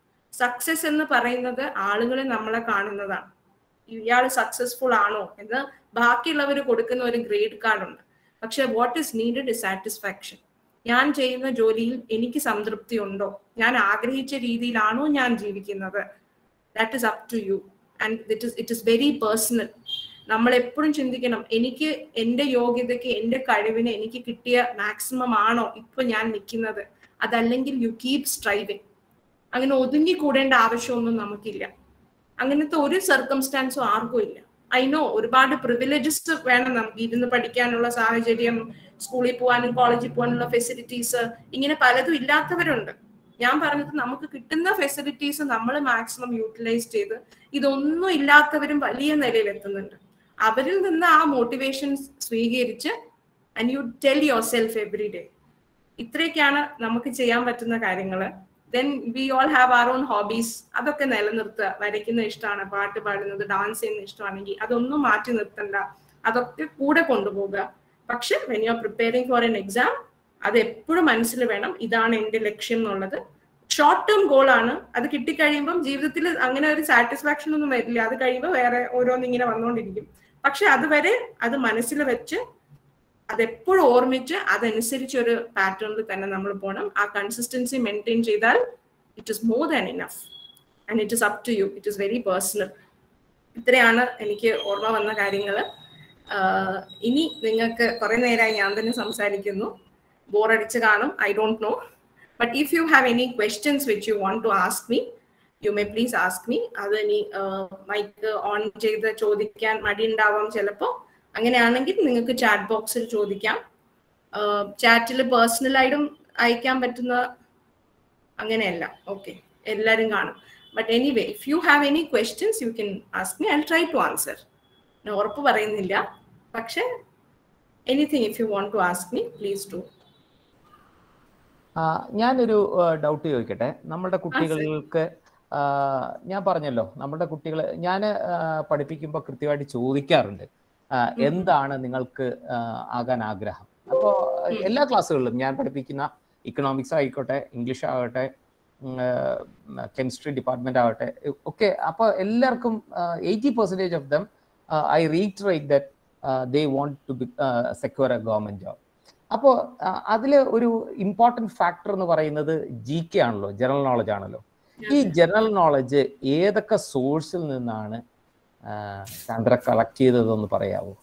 success എന്ന് പറയുന്നത് ആളുകൾ നമ്മളെ കാണുന്നതാണ് ഇയാൾ സക്സസ്ഫുൾ ആണോ എന്ന് ബാക്കിയുള്ളവർ കൊടുക്കുന്ന ഒരു ഗ്രേഡ് കാർഡ് ഉണ്ട് പക്ഷെ what is needed is satisfaction ഞാൻ ചെയ്യുന്ന ജോലിയിൽ എനിക്ക് സംതൃപ്തി ഉണ്ടോ ഞാൻ ആഗ്രഹിച്ച രീതിയിലാണോ ഞാൻ ജീവിക്കുന്നത് that is up to you and it is it is very personal നമ്മൾ എപ്പോഴും ചിന്തിക്കണം എനിക്ക് എൻ്റെ യോഗ്യതയ്ക്ക് എൻ്റെ കഴിവിന് എനിക്ക് കിട്ടിയ മാക്സിമം ആണോ ഇപ്പൊ ഞാൻ നിൽക്കുന്നത് അതല്ലെങ്കിൽ യു കീപ് സ്ട്രൈവിങ് അങ്ങനെ ഒതുങ്ങി കൂടേണ്ട ആവശ്യമൊന്നും നമുക്കില്ല അങ്ങനത്തെ ഒരു സർക്കംസ്റ്റാൻസും ആർക്കും ഇല്ല ഐ നോ ഒരുപാട് പ്രിവിലേജസ് വേണം നമുക്ക് ഇരുന്ന് പഠിക്കാനുള്ള സാഹചര്യം സ്കൂളിൽ പോകാനും കോളേജിൽ പോകാനുള്ള ഫെസിലിറ്റീസ് ഇങ്ങനെ പലതും ഇല്ലാത്തവരുണ്ട് ഞാൻ പറഞ്ഞത് നമുക്ക് കിട്ടുന്ന ഫെസിലിറ്റീസ് നമ്മൾ മാക്സിമം യൂട്ടിലൈസ് ചെയ്ത് ഇതൊന്നും ഇല്ലാത്തവരും വലിയ നിലയിൽ എത്തുന്നുണ്ട് അവരിൽ നിന്ന് ആ മോട്ടിവേഷൻ സ്വീകരിച്ച് and you tell your self every day ഇത്രയൊക്കെയാണ് നമുക്ക് ചെയ്യാൻ പറ്റുന്ന കാര്യങ്ങൾ then we all have our own hobbies അതൊക്കെ നിലനിർത്തുക വരയ്ക്കുന്ന ഇഷ്ടമാണ് പാട്ട് പാടുന്നത് ഡാൻസ് ചെയ്യുന്ന ഇഷ്ടമാണെങ്കിൽ അതൊന്നും മാറ്റി നിർത്തണ്ട അതൊക്കെ കൂടെ കൊണ്ടുപോകുക പക്ഷെ when you are preparing for an exam അത് എപ്പോഴും മനസ്സിൽ വേണം ഇതാണ് എൻ്റെ ലക്ഷ്യം എന്നുള്ളത് ഷോർട്ട് ടേം ഗോൾ ആണ് അത് കിട്ടിക്കഴിയുമ്പം ജീവിതത്തിൽ അങ്ങനെ ഒരു സാറ്റിസ്ഫാക്ഷൻ ഒന്നും വരില്ല അത് കഴിയുമ്പോൾ വേറെ ഓരോന്നിങ്ങനെ വന്നുകൊണ്ടിരിക്കും പക്ഷെ അതുവരെ അത് മനസ്സിൽ വെച്ച് അതെപ്പോഴും ഓർമ്മിച്ച് അതനുസരിച്ച് ഒരു പാറ്റേണിൽ തന്നെ നമ്മൾ പോകണം ആ കൺസിസ്റ്റൻസി മെയിൻറ്റെയിൻ ചെയ്താൽ it is more than enough and it is up to you it is very personal ഇത്രയാണ് എനിക്ക് ഓർമ്മ വന്ന കാര്യങ്ങൾ ഇനി നിങ്ങൾക്ക് കുറെ നേരമായി ഞാൻ തന്നെ സംസാരിക്കുന്നു ബോറടിച്ച് കാണും I don't know but if you have any questions which you want to ask me you may please ask me അത് ഇനി മൈക്ക് ഓൺ ചെയ്ത് ചോദിക്കാൻ മടി ഉണ്ടാവാം ചിലപ്പോൾ അങ്ങനെയാണെങ്കിൽ നിങ്ങൾക്ക് ചാറ്റ് ബോക്സിൽ ചോദിക്കാം ചാറ്റിൽ പേഴ്സണലായിട്ടും അയക്കാൻ പറ്റുന്ന അങ്ങനെയല്ല ഓക്കെ എല്ലാവരും കാണും but anyway if you have any questions you can ask me I try to answer ഞാൻ ഉറപ്പ് പറയുന്നില്ല പക്ഷെ anything if you want to ask me please do ഞാനൊരു ഡൗട്ട് ചോദിക്കട്ടെ നമ്മളുടെ കുട്ടികൾക്ക് ഞാൻ പറഞ്ഞല്ലോ നമ്മുടെ കുട്ടികൾ ഞാൻ പഠിപ്പിക്കുമ്പോൾ കൃത്യമായിട്ട് ചോദിക്കാറുണ്ട് എന്താണ് നിങ്ങൾക്ക് ആകാൻ ആഗ്രഹം അപ്പോൾ എല്ലാ ക്ലാസ്സുകളിലും ഞാൻ പഠിപ്പിക്കുന്ന ഇക്കണോമിക്സ് ആയിക്കോട്ടെ ഇംഗ്ലീഷ് ആകട്ടെ കെമിസ്ട്രി ഡിപ്പാർട്ട്മെന്റ് ആവട്ടെ ഒക്കെ അപ്പോൾ എല്ലാവർക്കും eighty percentage of them I reiterate that they want to be secure a government job അപ്പോൾ അതിൽ ഒരു ഇമ്പോർട്ടൻറ്റ് ഫാക്ടർ എന്ന് പറയുന്നത് ജി കെ ആണല്ലോ ജനറൽ നോളജ് ആണല്ലോ ഈ ജനറൽ നോളജ് ഏതൊക്കെ സോഴ്സിൽ നിന്നാണ് ചന്ദ്ര കളക്ട് ചെയ്തതെന്ന് പറയാവോ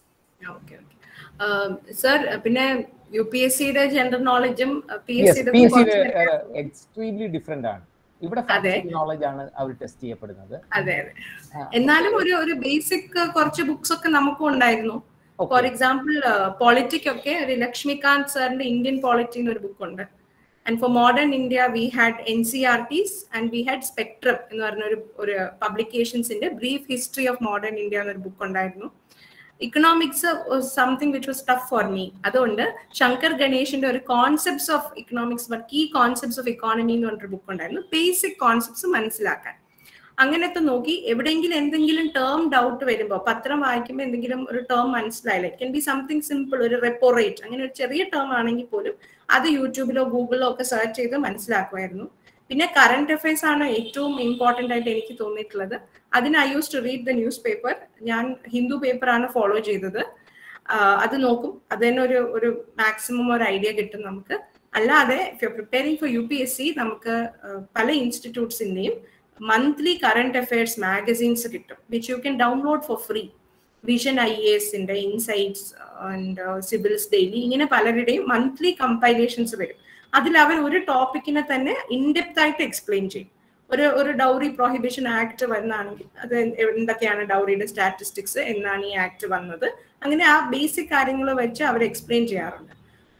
സർ പിന്നെ യു പി എസ് സിയുടെ ജനറൽ നോളജും പി എസ് എക്സ്ട്രീംലി ഡിഫറെന്റ് ആണ് ഇവിടെ നോളജ് ആണ് അവർ ടെസ്റ്റ് ചെയ്യപ്പെടുന്നത് അതെ അതെ എന്നാലും ഒരു ഒരു ബേസിക് കുറച്ച് ബുക്സ് ഒക്കെ നമുക്കും ഉണ്ടായിരുന്നു ഫോർ എക്സാമ്പിൾ പോളിറ്റിക് ഒക്കെ ഒരു ലക്ഷ്മികാന്ത് സാറിന്റെ ഇന്ത്യൻ പോളിറ്റി എന്നൊരു ബുക്ക് ഉണ്ട് and for modern India we had N C R Ts and we had Spectrum എന്ന് പറഞ്ഞ ഒരു ഒരു പബ്ലിക്കേഷൻസിന്റെ brief history of modern India എന്നൊരു ബുക്ക് ഉണ്ടായിരുന്നു economics something which was tough for me അതുകൊണ്ട് ശങ്കർ ഗണേഷിന്റെ ഒരു concepts of economics but key concepts of economy എന്ന് പറഞ്ഞൊരു ബുക്ക് ഉണ്ടായിരുന്നു ബേസിക് കോൺസെപ്റ്റ്സ് മനസ്സിലാക്കാൻ അങ്ങനത്തെ നോക്കി എവിടെയെങ്കിലും എന്തെങ്കിലും ടേം ഡൗട്ട് വരുമ്പോൾ പത്രം വായിക്കുമ്പോൾ എന്തെങ്കിലും ഒരു ടേം മനസ്സിലായില്ല it can be something simple ഒരു റെപ്പോ റേറ്റ് അങ്ങനെ ഒരു ചെറിയ ടേം ആണെങ്കിൽ പോലും അത് യൂട്യൂബിലോ ഗൂഗിളിലോ ഒക്കെ സെർച്ച് ചെയ്ത് മനസ്സിലാക്കുമായിരുന്നു പിന്നെ കറണ്ട് അഫയേഴ്സ് ആണ് ഏറ്റവും ഇമ്പോർട്ടൻ്റ് ആയിട്ട് എനിക്ക് തോന്നിയിട്ടുള്ളത് അതിന് I use to read the news paper ഞാൻ ഹിന്ദു പേപ്പറാണ് ഫോളോ ചെയ്തത് അത് നോക്കും അത് തന്നെ ഒരു ഒരു മാക്സിമം ഒരു ഐഡിയ കിട്ടും നമുക്ക് അല്ലാതെ preparing for U P S C നമുക്ക് പല ഇൻസ്റ്റിറ്റ്യൂട്ട്സിൻ്റെയും മന്ത്ലി കറണ്ട് അഫയേഴ്സ് മാഗസീൻസ് കിട്ടും which you can download for free vision I എസിന്റെ ഇൻസൈറ്റ്സ് ആൻഡ് സിബിൽസ് ഡെയിലി ഇങ്ങനെ പലരുടെയും മന്ത്ലി കമ്പൈലേഷൻസ് വരും അതിൽ അവർ ഒരു ടോപ്പിക്കിനെ തന്നെ ഇൻഡെപ്ത് ആയിട്ട് എക്സ്പ്ലെയിൻ ചെയ്യും ഒരു ഒരു ഡൗറി പ്രോഹിബിഷൻ ആക്ട് വന്നാണെങ്കിൽ അത് എന്തൊക്കെയാണ് ഡൗറിയുടെ സ്റ്റാറ്റിസ്റ്റിക്സ് എന്നാണ് ഈ ആക്ട് വന്നത് അങ്ങനെ ആ ബേസിക് കാര്യങ്ങൾ വെച്ച് അവർ എക്സ്പ്ലെയിൻ ചെയ്യാറുണ്ട്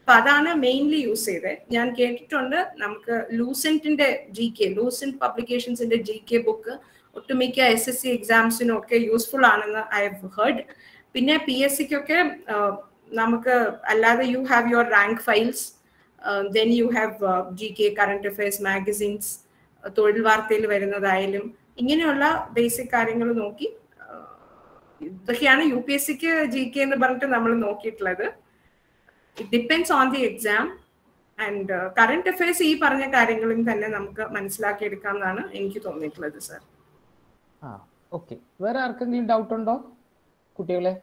അപ്പൊ അതാണ് മെയിൻലി യൂസ് ചെയ്തത് ഞാൻ കേട്ടിട്ടുണ്ട് നമുക്ക് ലൂസെന്റിന്റെ ജി കെ ലൂസെന്റ് പബ്ലിക്കേഷൻസിന്റെ ജി കെ ബുക്ക് ഒട്ടുമിക്ക എസ് എസ് സി എക്സാംസിനും ഒക്കെ യൂസ്ഫുൾ ആണെന്ന് ഐ ഹവ് ഹേർഡ് പിന്നെ പി എസ് സിക്കൊക്കെ നമുക്ക് അല്ലാതെ you have your rank files then you have G K current affairs magazines തൊഴിൽ വാർത്തയിൽ വരുന്നതായാലും ഇങ്ങനെയുള്ള ബേസിക് കാര്യങ്ങൾ നോക്കി ഇതൊക്കെയാണ് യു പി എസ് സിക്ക് ജി കെ എന്ന് പറഞ്ഞിട്ട് നമ്മൾ നോക്കിയിട്ടുള്ളത് it depends on the exam and current affairs ഈ പറഞ്ഞ കാര്യങ്ങളും തന്നെ നമുക്ക് മനസ്സിലാക്കിയെടുക്കാം എന്നാണ് എനിക്ക് തോന്നിയിട്ടുള്ളത് സർ ആ ഓക്കെ വേറെ ആർക്കെങ്കിലും ഡൗട്ട് ഉണ്ടോ കുട്ടികളെ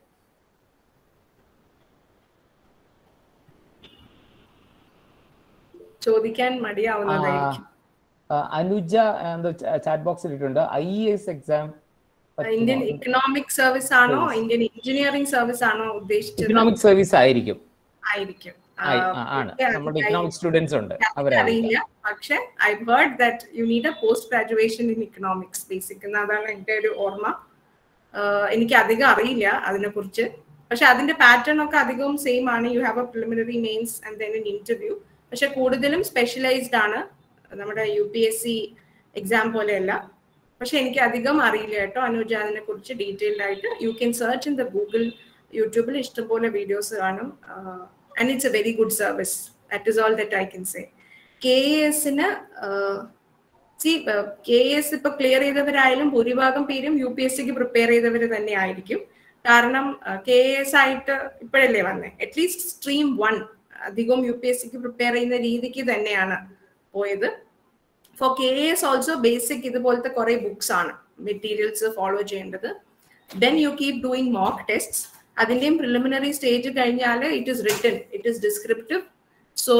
ചോദിക്കാൻ മടിയാവുന്നതായിരിക്കും അനുജ എന്തോ ചാറ്റ് ബോക്സിൽ ഇട്ടുണ്ട് I S exam Indian economic service ആണോ ഇന്ത്യൻ എഞ്ചിനീയറിംഗ് സർവീസ് ആണോ ഉദ്ദേശിച്ചത് ഇക്കണോമിക് സർവീസ് ആയിരിക്കും ആയിരിക്കും ആണ് നമ്മുടെ ഇക്കണോമിക് സ്റ്റുഡൻസ് ഉണ്ട് അറിയില്ല പക്ഷെ I heard that you need a post graduation in economics basic അതാണ് എന്റെ ഒരു ഓർമ്മ എനിക്ക് അധികം അറിയില്ല അതിനെ കുറിച്ച് പക്ഷെ അതിന്റെ പാറ്റേൺ ഒക്കെ അധികവും സെയിം ആണ് you have a preliminary mains and then an interview പക്ഷെ കൂടുതലും സ്പെഷ്യലൈസ്ഡ് ആണ് നമ്മുടെ U P S C exam പോലെയല്ല പക്ഷെ എനിക്ക് അധികം അറിയില്ല കേട്ടോ അനുജ അതിനെ കുറിച്ച് ഡീറ്റെയിൽഡ് ആയിട്ട് you can search in the Google യൂട്യൂബിൽ ഇഷ്ടംപോലെ വീഡിയോസ് കാണും and it's a very good service that is all that I can say K എസിന് സി കെ എസ് ഇപ്പൊ ക്ലിയർ ചെയ്തവരായാലും ഭൂരിഭാഗം പേരും യു പി എസ് സിക്ക് പ്രിപ്പയർ ചെയ്തവർ തന്നെ ആയിരിക്കും കാരണം കെ എസ് ആയിട്ട് ഇപ്പോഴല്ലേ വന്നേ അറ്റ്ലീസ്റ്റ് സ്ട്രീം വൺ അധികവും യു പി എസ് സിക്ക് പ്രിപ്പയർ ചെയ്യുന്ന രീതിക്ക് തന്നെയാണ് പോയത് for K S also basic ഇതുപോലത്തെ കുറെ ബുക്സ് ആണ് മെറ്റീരിയൽസ് ഫോളോ ചെയ്യേണ്ടത് then you keep doing mock test അതിന്റെയും പ്രിലിമിനറി സ്റ്റേജ് കഴിഞ്ഞാൽ it is written it is descriptive so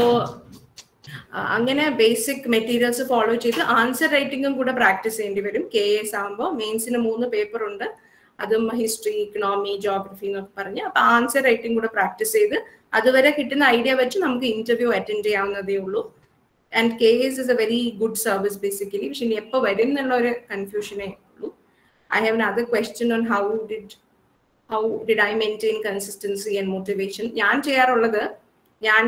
അങ്ങനെ ബേസിക് മെറ്റീരിയൽസ് ഫോളോ ചെയ്ത് ആൻസർ റൈറ്റിംഗും കൂടെ പ്രാക്ടീസ് ചെയ്യേണ്ടി വരും കെ എസ് ആകുമ്പോൾ മെയിൻസിന് മൂന്ന് പേപ്പർ ഉണ്ട് അതും ഹിസ്റ്ററി ഇക്കണോമി ജോഗ്രഫി എന്നൊക്കെ പറഞ്ഞ് അപ്പൊ ആൻസർ റൈറ്റിംഗ് കൂടെ പ്രാക്ടീസ് ചെയ്ത് അതുവരെ കിട്ടുന്ന ഐഡിയ വെച്ച് നമുക്ക് ഇന്റർവ്യൂ അറ്റൻഡ് ചെയ്യാവുന്നതേ ഉള്ളൂ and K S is a very good service basically പക്ഷെ ഇനി എപ്പോൾ വരും എന്നുള്ള ഒരു കൺഫ്യൂഷനേ ഉള്ളൂ I have other question on how did how did I maintain consistency and motivation ഞാൻ ചെയ്യാറുള്ളത് ഞാൻ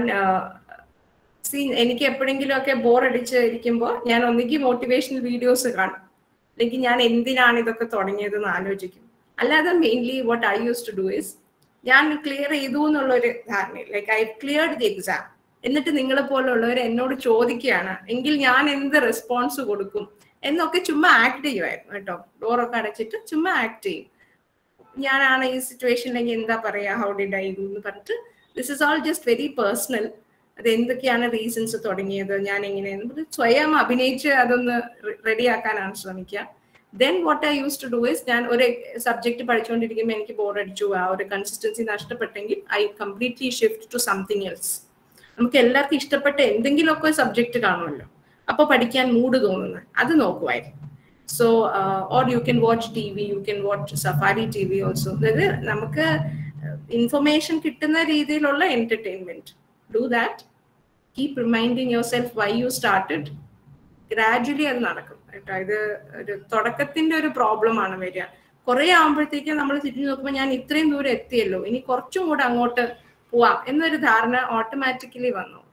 സി എനിക്ക് എപ്പോഴെങ്കിലും ഒക്കെ ബോർ അടിച്ച് ഇരിക്കുമ്പോൾ ഞാൻ ഒന്നുകിൽ മോട്ടിവേഷണൽ വീഡിയോസ് കാണും അല്ലെങ്കിൽ ഞാൻ എന്തിനാണ് ഇതൊക്കെ തുടങ്ങിയതെന്ന് ആലോചിക്കും അല്ലാതെ mainly what I use to do is ഞാൻ ക്ലിയർ ചെയ്തു എന്നുള്ള ഒരു ധാരണ like I cleared the exam എന്നിട്ട് നിങ്ങളെ പോലുള്ളവർ എന്നോട് ചോദിക്കുകയാണ് എങ്കിൽ ഞാൻ എന്ത് റെസ്പോൺസ് കൊടുക്കും എന്നൊക്കെ ചുമ്മാ ആക്ട് ചെയ്യുമായിരുന്നു കേട്ടോ ഡോറൊക്കെ അടച്ചിട്ട് ചുമ്മാ ആക്ട് ചെയ്യും ഞാനാണ് ഈ സിറ്റുവേഷനിലെങ്കിൽ എന്താ പറയാ ഹൗ ഡിഡ് ഐ ഡു എന്ന് പറഞ്ഞിട്ട് this is all just very personal അത് എന്തൊക്കെയാണ് റീസൺസ് തുടങ്ങിയത് ഞാൻ എങ്ങനെയെന്ന് സ്വയം അഭിനയിച്ച് അതൊന്ന് റെഡിയാക്കാനാണ് ശ്രമിക്കുക then what I use to do is ഞാൻ ഒരു സബ്ജക്ട് പഠിച്ചുകൊണ്ടിരിക്കുമ്പോൾ എനിക്ക് ബോർ അടിച്ചു ആ ഒരു കൺസിസ്റ്റൻസി നഷ്ടപ്പെട്ടെങ്കിൽ I completely shift to something else നമുക്ക് എല്ലാവർക്കും ഇഷ്ടപ്പെട്ട എന്തെങ്കിലുമൊക്കെ സബ്ജക്ട് കാണുമല്ലോ അപ്പൊ പഠിക്കാൻ മൂഡ് തോന്നുന്നത് അത് നോക്കുമായിരുന്നു so or you can watch T V you can watch safari T V also അതായത് നമുക്ക് ഇൻഫർമേഷൻ കിട്ടുന്ന രീതിയിലുള്ള entertainment do that keep reminding yourself why you started gradually അത് നടക്കും കേട്ടോ ഇത് ഒരു തുടക്കത്തിന്റെ ഒരു പ്രോബ്ലം ആണ് വരിക കുറെ ആകുമ്പോഴത്തേക്കും നമ്മൾ തിരിഞ്ഞു നോക്കുമ്പോൾ ഞാൻ ഇത്രയും ദൂരം എത്തിയല്ലോ ഇനി കുറച്ചും കൂടെ അങ്ങോട്ട് പോവാം എന്നൊരു ധാരണ ഓട്ടോമാറ്റിക്കലി വന്നു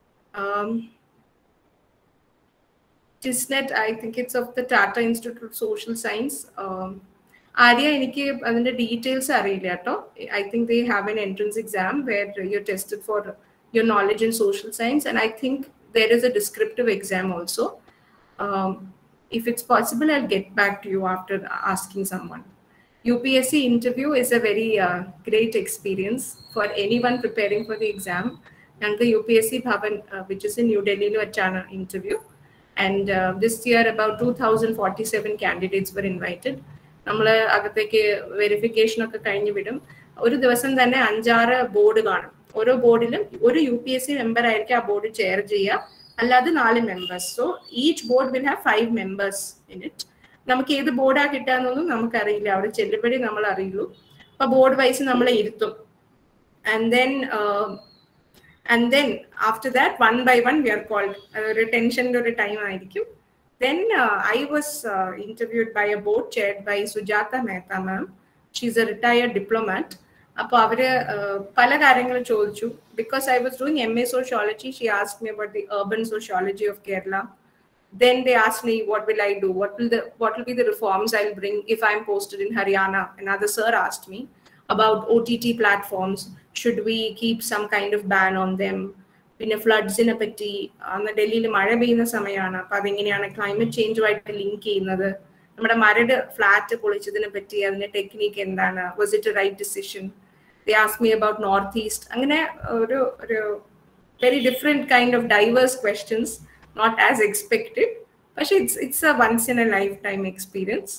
ടിസ്നെറ്റ് I think it's of the Tata Institute of Social Science Arya എനിക്ക് അതിന്റെ ഡീറ്റെയിൽസ് അറിയില്ല കേട്ടോ I think they have an entrance exam where you tested for your knowledge in social science and I think there is a descriptive exam also if it's possible, I'll get back to you after asking someone. UPSC interview is a very uh, great experience for anyone preparing for the exam. And the UPSC Bhavan, uh, which is in New Delhi, Chana interview. And uh, this year, about 2,047 candidates were invited. നമ്മൾ അകത്തേക്ക് verification ഒക്കെ കഴിഞ്ഞ് വിടും ഒരു ദിവസം തന്നെ അഞ്ചാറ് board കാണും ഓരോ ബോർഡിലും ഒരു U P S C member ആയിരിക്കും ആ ബോർഡ് ചെയർ ചെയ്യുക അല്ലാതെ നാല് members so each board will have five members in it നമുക്ക് ഏത് ബോർഡാ കിട്ടാന്നൊന്നും നമുക്കറിയില്ല അവിടെ ചെല്ലുമ്പോഴേ നമ്മൾ അറിയുള്ളൂ അപ്പൊ ബോർഡ് വൈസ് നമ്മളെ ഇരുത്തും and then and then after that one by one we are called അതൊരു ടെൻഷൻ്റെ ഒരു ടൈം ആയിരിക്കും then I was interviewed by a board chaired by Sujata Mehta ma'am she's a retired diplomat അപ്പൊ അവര് പല കാര്യങ്ങളും ചോദിച്ചു because I was doing M A sociology she ask me about the urban sociology of Kerala. Then they asked me, what will I do? What will the what will be the reforms I'll bring if I'm posted in Haryana? Another sir asked me about OTT platforms. Should we keep some kind of ban on them? പിന്നെ ഫ്ലഡ്സിനെ പറ്റി അന്ന് ഡൽഹിയിൽ മഴ പെയ്യുന്ന സമയമാണ് അപ്പൊ അതെങ്ങനെയാണ് climate ചേഞ്ചുമായിട്ട് link ചെയ്യുന്നത് നമ്മുടെ മരട് ഫ്ലാറ്റ് പൊളിച്ചതിനെ പറ്റി അതിന്റെ ടെക്നിക്ക് എന്താണ് was it right decision they ask me about north east അങ്ങനെ ഒരു ഒരു very different kind of diverse questions not as expected പക്ഷെ it's it's a once in a lifetime experience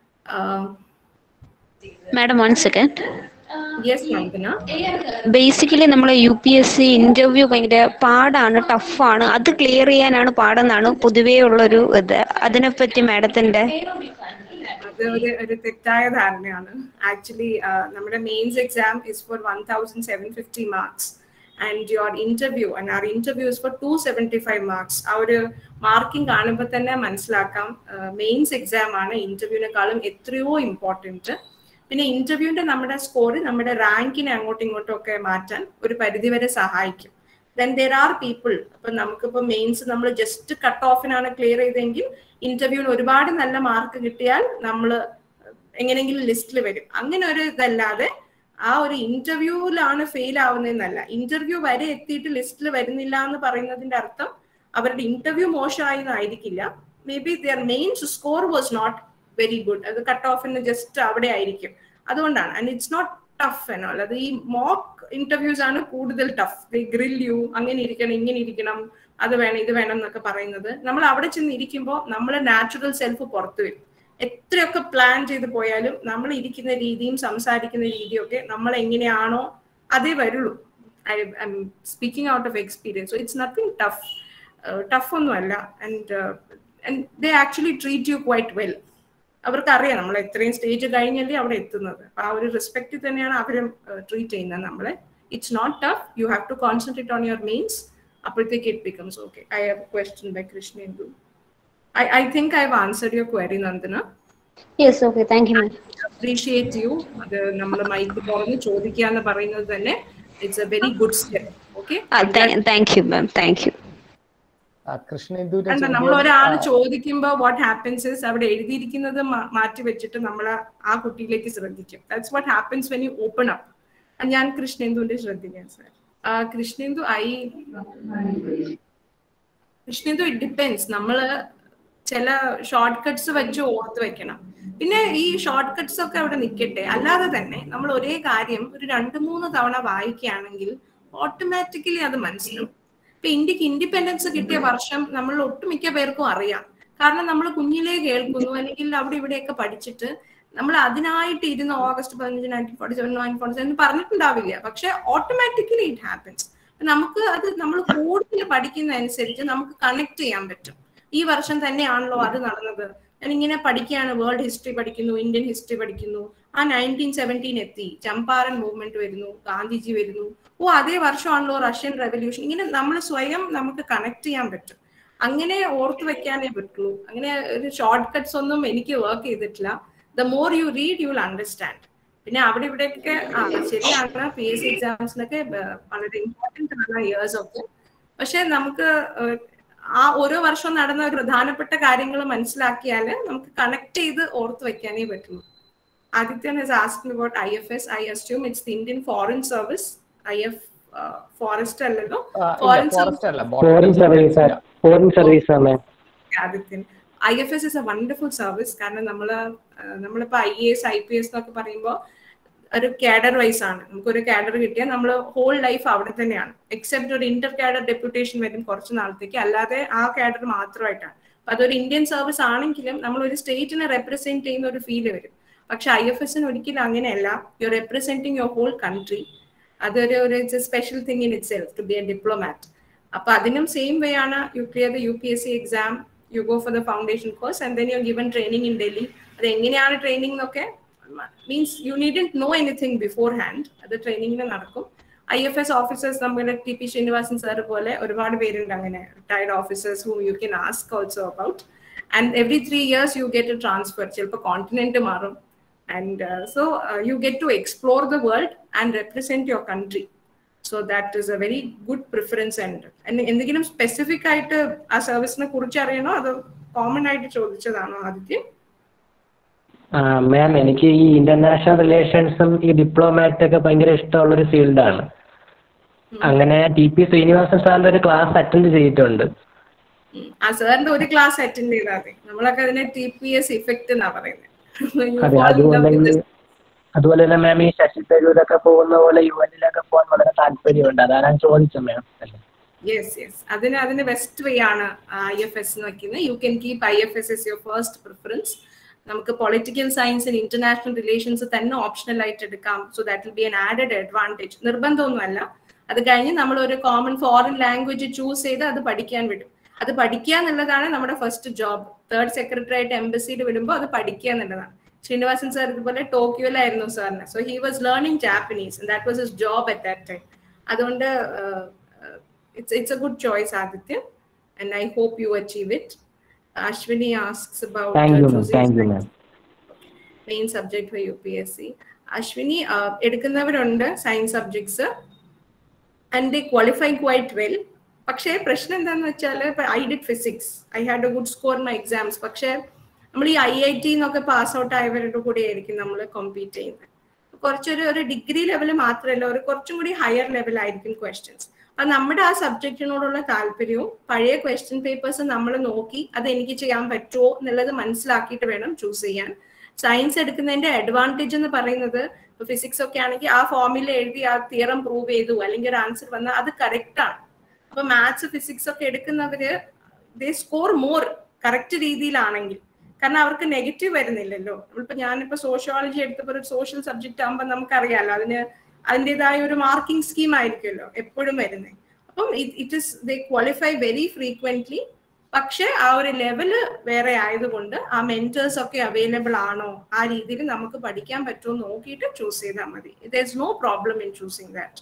madam one second yes Nandana basically നമ്മൾ U P S C interview ഭയങ്കര പാടാണ് ടഫാണ് അത് clear ചെയ്യാനാണ് പാടെന്നാണ് പൊതുവേ ഉള്ളൊരു ഇത് അതിനെപ്പറ്റി മാഡത്തിന്റെ അത് ഒരു ഒരു തെറ്റായ ധാരണയാണ് ആക്ച്വലി നമ്മുടെ mains exam is for one thousand seven fifty marks and your interview and our interview is for two seventy five marks ആ ഒരു മാർക്കിംഗ് കാണുമ്പോൾ തന്നെ മനസ്സിലാക്കാം മെയിൻസ് എക്സാം ആണ് ഇന്റർവ്യൂവിനെക്കാളും എത്രയോ ഇമ്പോർട്ടൻറ്റ് പിന്നെ ഇന്റർവ്യൂവിന്റെ നമ്മുടെ സ്കോർ നമ്മുടെ റാങ്കിനെ അങ്ങോട്ടും ഇങ്ങോട്ടും ഒക്കെ മാറ്റാൻ ഒരു പരിധിവരെ സഹായിക്കും ദെൻ ദർ ആർ പീപ്പിൾ അപ്പൊ നമുക്കിപ്പോ മെയിൻസ് നമ്മൾ ജസ്റ്റ് കട്ട് ഓഫിനാണ് ക്ലിയർ ചെയ്തെങ്കിൽ ഇന്റർവ്യൂവിന് ഒരുപാട് നല്ല മാർക്ക് കിട്ടിയാൽ നമ്മൾ എങ്ങനെയെങ്കിലും ലിസ്റ്റിൽ വരും അങ്ങനെ ഒരു ഇതല്ലാതെ ആ ഒരു ഇന്റർവ്യൂവിലാണ് ഫെയിൽ ആവുന്നതെന്നല്ല ഇന്റർവ്യൂ വരെ എത്തിയിട്ട് ലിസ്റ്റിൽ വരുന്നില്ല എന്ന് പറയുന്നതിന്റെ അർത്ഥം അവരുടെ ഇന്റർവ്യൂ മോശമായി എന്നായിരിക്കില്ല maybe their mains score was not very good അത് കട്ട് ഓഫിന് ജസ്റ്റ് അവിടെ ആയിരിക്കും അതുകൊണ്ടാണ് ആൻഡ് ഇറ്റ്സ് നോട്ട് ടഫ് എന്നാൽ അത് ഈ മോക്ക് ഇന്റർവ്യൂസ് ആണ് കൂടുതൽ ടഫ് ദേ ഗ്രിൽ യു അങ്ങനെ ഇരിക്കണം ഇങ്ങനെ ഇരിക്കണം അത് വേണം ഇത് വേണം എന്നൊക്കെ പറയുന്നത് നമ്മൾ അവിടെ ചെന്ന് ഇരിക്കുമ്പോൾ നമ്മളെ നാച്ചുറൽ സെൽഫ് പുറത്തു വരും എത്രയൊക്കെ പ്ലാൻ ചെയ്ത് പോയാലും നമ്മൾ ഇരിക്കുന്ന രീതിയും സംസാരിക്കുന്ന രീതിയും ഒക്കെ നമ്മൾ എങ്ങനെയാണോ അതേ വരുള്ളൂ I'm speaking out of experience so it's nothing tough tough ഒന്നും അല്ല and and they actually treat you quite well അവർക്ക് അറിയാം നമ്മൾ എത്രയും സ്റ്റേജ് കഴിഞ്ഞല്ലേ അവിടെ എത്തുന്നത് അപ്പൊ ആ ഒരു റെസ്പെക്ട് തന്നെയാണ് അവരും ട്രീറ്റ് ചെയ്യുന്നത് നമ്മളെ it's not tough you have to concentrate on your means അപ്പോഴത്തേക്ക് it becomes okay I have question by Krishnendu I I think I have answered your query Nandana yes okay thank you ma'am appreciate you അത് നമ്മൾ mic തുറന്ന് ചോദിക്കുക എന്ന് പറയുന്നത് തന്നെ it's a very good step okay thank you ma'am thank you കൃഷ്ണേന്ദുവിന്റെ നമ്മൾ ഒരാൾ ചോദിക്കുമ്പോ വാട്ട് ഹാപ്പൻസ് ഇസ് അവിടെ എഴുതിയിരിക്കുന്നത് മാറ്റി വെച്ചിട്ട് നമ്മൾ ആ കുട്ടിയിലേക്ക് ശ്രദ്ധിക്കും that's what happens when you open up ഞാൻ കൃഷ്ണേന്ദുവിന്റെ ശ്രദ്ധിക്കാം sir Krishnendu I Krishnendu it depends നമ്മള് ചില ഷോർട്ട് കട്ട്സ് വെച്ച് ഓർത്ത് വെക്കണം പിന്നെ ഈ ഷോർട്ട് കട്ട്സ് ഒക്കെ അവിടെ നിൽക്കട്ടെ അല്ലാതെ തന്നെ നമ്മൾ ഒരേ കാര്യം ഒരു രണ്ട് മൂന്ന് തവണ വായിക്കുകയാണെങ്കിൽ ഓട്ടോമാറ്റിക്കലി അത് മനസ്സിലാവും ഇപ്പൊ ഇന്ത്യക്ക് ഇൻഡിപെൻഡൻസ് കിട്ടിയ വർഷം നമ്മൾ ഒട്ടുമിക്ക പേർക്കും അറിയാം കാരണം നമ്മൾ കുഞ്ഞിലേ കേൾക്കുന്നു അല്ലെങ്കിൽ അവിടെ ഇവിടെയൊക്കെ പഠിച്ചിട്ട് നമ്മൾ അതിനായിട്ട് ഇരുന്ന് ഓഗസ്റ്റ് പതിനഞ്ച് nineteen forty seven nine forty seven പറഞ്ഞിട്ടുണ്ടാവില്ല പക്ഷെ ഓട്ടോമാറ്റിക്കലി ഇറ്റ് ഹാപ്പൻസ് നമുക്ക് അത് നമ്മൾ കൂടുതൽ പഠിക്കുന്ന അനുസരിച്ച് നമുക്ക് കണക്ട് ചെയ്യാൻ പറ്റും ഈ വർഷം തന്നെയാണല്ലോ അത് നടന്നത് ഞാൻ ഇങ്ങനെ പഠിക്കുകയാണ് വേൾഡ് ഹിസ്റ്ററി പഠിക്കുന്നു ഇന്ത്യൻ ഹിസ്റ്ററി പഠിക്കുന്നു ആ നയൻറ്റീൻ സെവൻറ്റീൻ എത്തി ചമ്പാരൻ മൂവ്മെന്റ് വരുന്നു ഗാന്ധിജി വരുന്നു ഓ അതേ വർഷമാണല്ലോ റഷ്യൻ റെവല്യൂഷൻ ഇങ്ങനെ നമ്മൾ സ്വയം നമുക്ക് കണക്ട് ചെയ്യാൻ പറ്റും അങ്ങനെ ഓർത്തു വെക്കാനേ പറ്റുള്ളൂ അങ്ങനെ ഒരു ഷോർട്ട് കട്ട്സ് ഒന്നും എനിക്ക് വർക്ക് ചെയ്തിട്ടില്ല the more you read you will understand പിന്നെ അവിടെ ഇവിടെയൊക്കെ ആ ശരിയാണ് പി എസ് സി എക്സാംസിനൊക്കെ വളരെ ഇമ്പോർട്ടൻ്റ് ആണ് ഇയേഴ്സ് ഒക്കെ പക്ഷെ നമുക്ക് ആ ഓരോ വർഷവും നടന്ന പ്രധാനപ്പെട്ട കാര്യങ്ങൾ മനസ്സിലാക്കിയാൽ നമുക്ക് കണക്ട് ചെയ്ത് ഓർത്ത് വെക്കാനേ പറ്റുള്ളൂ Adithyan has asked about I F S I assume it's the Indian Foreign Service I F forest അല്ലല്ലോ foreign foreign service foreign service ആണ് Adithyan I F S is a wonderful service കാരണം നമ്മള് നമ്മളിപ്പോ I A S I P S എന്നൊക്കെ പറയുമ്പോൾ ഒരു cadre vice ആണ് നമുക്കൊരു കാഡർ കിട്ടിയാൽ നമ്മൾ ഹോൾ ലൈഫ് അവിടെ തന്നെയാണ് എക്സെപ്റ്റ് ഒരു ഇന്റർ കാഡർ ഡെപ്യൂട്ടേഷൻ വരും കുറച്ച് നാളത്തേക്ക് അല്ലാതെ ആ കാഡർ മാത്രമായിട്ടാണ് അപ്പൊ അതൊരു ഇന്ത്യൻ സർവീസ് ആണെങ്കിലും നമ്മൾ ഒരു സ്റ്റേറ്റിനെ റെപ്രസെന്റ് ചെയ്യുന്ന ഒരു ഫീല് വരും പക്ഷെ ഐ എഫ് എസിന് ഒരിക്കലും അങ്ങനെയല്ല you representing your whole country അതൊരു ഒരു special thing in itself to be a diplomat അപ്പൊ അതിനും സെയിം വേ ആണ് you clear the U P S C exam you go for the foundation course and then you given training in Delhi അത് എങ്ങനെയാണ് training എന്നൊക്കെ means you need know anything beforehand അത് ട്രെയിനിങ്ങിന് നടക്കും I F S officers നമ്മുടെ T P Srinivasan sir പോലെ ഒരുപാട് പേരുണ്ട് അങ്ങനെ retired officers who you can ask also about and every three years you get a transfer ചിലപ്പോൾ കോണ്ടിനെന്റ് മാറും and uh, so uh, you get to explore the world and represent your country so that is a very good preference and and എന്തെങ്കിലും specific ആയിട്ട് ആ സർവീസിനെ കുറിച്ച് അറിയണോ അതോ common ആയിട്ട് ചോദിച്ചതാണോ ആദിത്യം മാം എനിക്ക് ഈ ഇന്റർനാഷണൽ റിലേഷൻസും ഈ ഡിപ്ലോമാറ്റ് ഒക്കെ ഭയങ്കര ഇഷ്ടമുള്ള ഒരു ഫീൽഡാണ് അങ്ങനെ ടി പി ശ്രീനിവാസൻ സാറിന്റെ ഒരു ക്ലാസ് അറ്റൻഡ് ചെയ്തിട്ടുണ്ട് ഉം. ആ സാറിന്റെ ഒരു ക്ലാസ് അറ്റൻഡ് ചെയ്താൽ മതി നമ്മളൊക്കെ അതിനെ ടി പി എസ് ഇഫക്റ്റ് എന്നാ പറയുന്നത് അതെ അതുപോലെ ഈ അതുപോലെ തന്നെ മാം ഈ ശശി തരൂരൊക്കെ പോകുന്ന പോലെ യു എനിലൊക്കെ പോകാൻ വളരെ താല്പര്യമുണ്ട് അതാണ് ഞാൻ ചോദിച്ചത് മാം യെസ് യെസ് അതിന് അതിന് ബെസ്റ്റ് വേ ആണ് ഐ എഫ് എസ് എന്ന് വെക്കുന്നത് you can keep I F S S your first preference നമുക്ക് political science and international relations തന്നെ ഓപ്ഷണൽ ആയിട്ട് എടുക്കാം so that will be an added advantage നിർബന്ധമൊന്നുമല്ല അത് കഴിഞ്ഞ് നമ്മൾ ഒരു കോമൺ ഫോറിൻ ലാംഗ്വേജ് ചൂസ് ചെയ്ത് അത് പഠിക്കാൻ വിടും അത് പഠിക്കുക എന്നുള്ളതാണ് നമ്മുടെ ഫസ്റ്റ് ജോബ് തേർഡ് സെക്രട്ടറി ആയിട്ട് എംബസിയിൽ വിടുമ്പോൾ അത് പഠിക്കുക എന്നുള്ളതാണ് ശ്രീനിവാസൻ സാർ ഇതുപോലെ ടോക്കിയോയിലായിരുന്നു സാറിന് so he was learning Japanese that was his job at that time അതുകൊണ്ട് it's it's a good choice Aditya and I hope you achieve it Ashwini asks about thank you ma'am thank you ma'am main subject for U P S C Ashwini uh, എടുക്കുന്നവരുണ്ട് science subjects and they qualify quite well പക്ഷേ പ്രശ്നം എന്താണെന്ന് വെച്ചാൽ ഇപ്പൊ I did physics I had a good score my exams പക്ഷേ നമ്മൾ ഈ I I T എന്നൊക്കെ പാസ് ഔട്ട് ആയവരുടെ കൂടെ ആയിരിക്കും നമ്മൾ കോമ്പീറ്റ് ചെയ്യുന്നത് കുറച്ചൊരു ഒരു ഡിഗ്രി ലെവൽ മാത്രമല്ല ഒരു കുറച്ചും കൂടി ഹയർ ലെവൽ ആയിരിക്കും ക്വസ്റ്റ്യൻസ് അപ്പൊ നമ്മുടെ ആ സബ്ജക്റ്റിനോടുള്ള താല്പര്യവും പഴയ ക്വസ്റ്റ്യൻ പേപ്പേഴ്സ് നമ്മൾ നോക്കി അത് എനിക്ക് ചെയ്യാൻ പറ്റുമോ എന്നുള്ളത് മനസ്സിലാക്കിയിട്ട് വേണം ചൂസ് ചെയ്യാൻ സയൻസ് എടുക്കുന്നതിന്റെ അഡ്വാൻറ്റേജ് എന്ന് പറയുന്നത് ഇപ്പൊ ഫിസിക്സ് ഒക്കെ ആണെങ്കിൽ ആ ഫോമിൽ എഴുതി ആ തിയറം പ്രൂവ് ചെയ്തു അല്ലെങ്കിൽ ഒരു ആൻസർ വന്നാൽ അത് കറക്റ്റ് ആണ് അപ്പൊ മാത്സ് ഫിസിക്സ് ഒക്കെ എടുക്കുന്നവര് ദേ സ്കോർ മോർ കറക്റ്റ് രീതിയിലാണെങ്കിൽ കാരണം അവർക്ക് നെഗറ്റീവ് വരുന്നില്ലല്ലോ നമ്മളിപ്പോ ഞാനിപ്പോ സോഷ്യോളജി എടുത്തപ്പോൾ ഒരു സോഷ്യൽ സബ്ജക്റ്റ് ആകുമ്പോൾ നമുക്കറിയാലോ അതിന് അതിൻ്റെതായ ഒരു മാർക്കിംഗ് സ്കീം ആയിരിക്കുമല്ലോ എപ്പോഴും വരുന്നത് അപ്പം it is they qualify very frequently പക്ഷെ ആ ഒരു ലെവല് വേറെ ആയതുകൊണ്ട് ആ മെന്റേഴ്സ് ഒക്കെ അവൈലബിൾ ആണോ ആ രീതിയിൽ നമുക്ക് പഠിക്കാൻ പറ്റുമോ നോക്കിയിട്ട് ചൂസ് ചെയ്താൽ മതി there is no problem in choosing that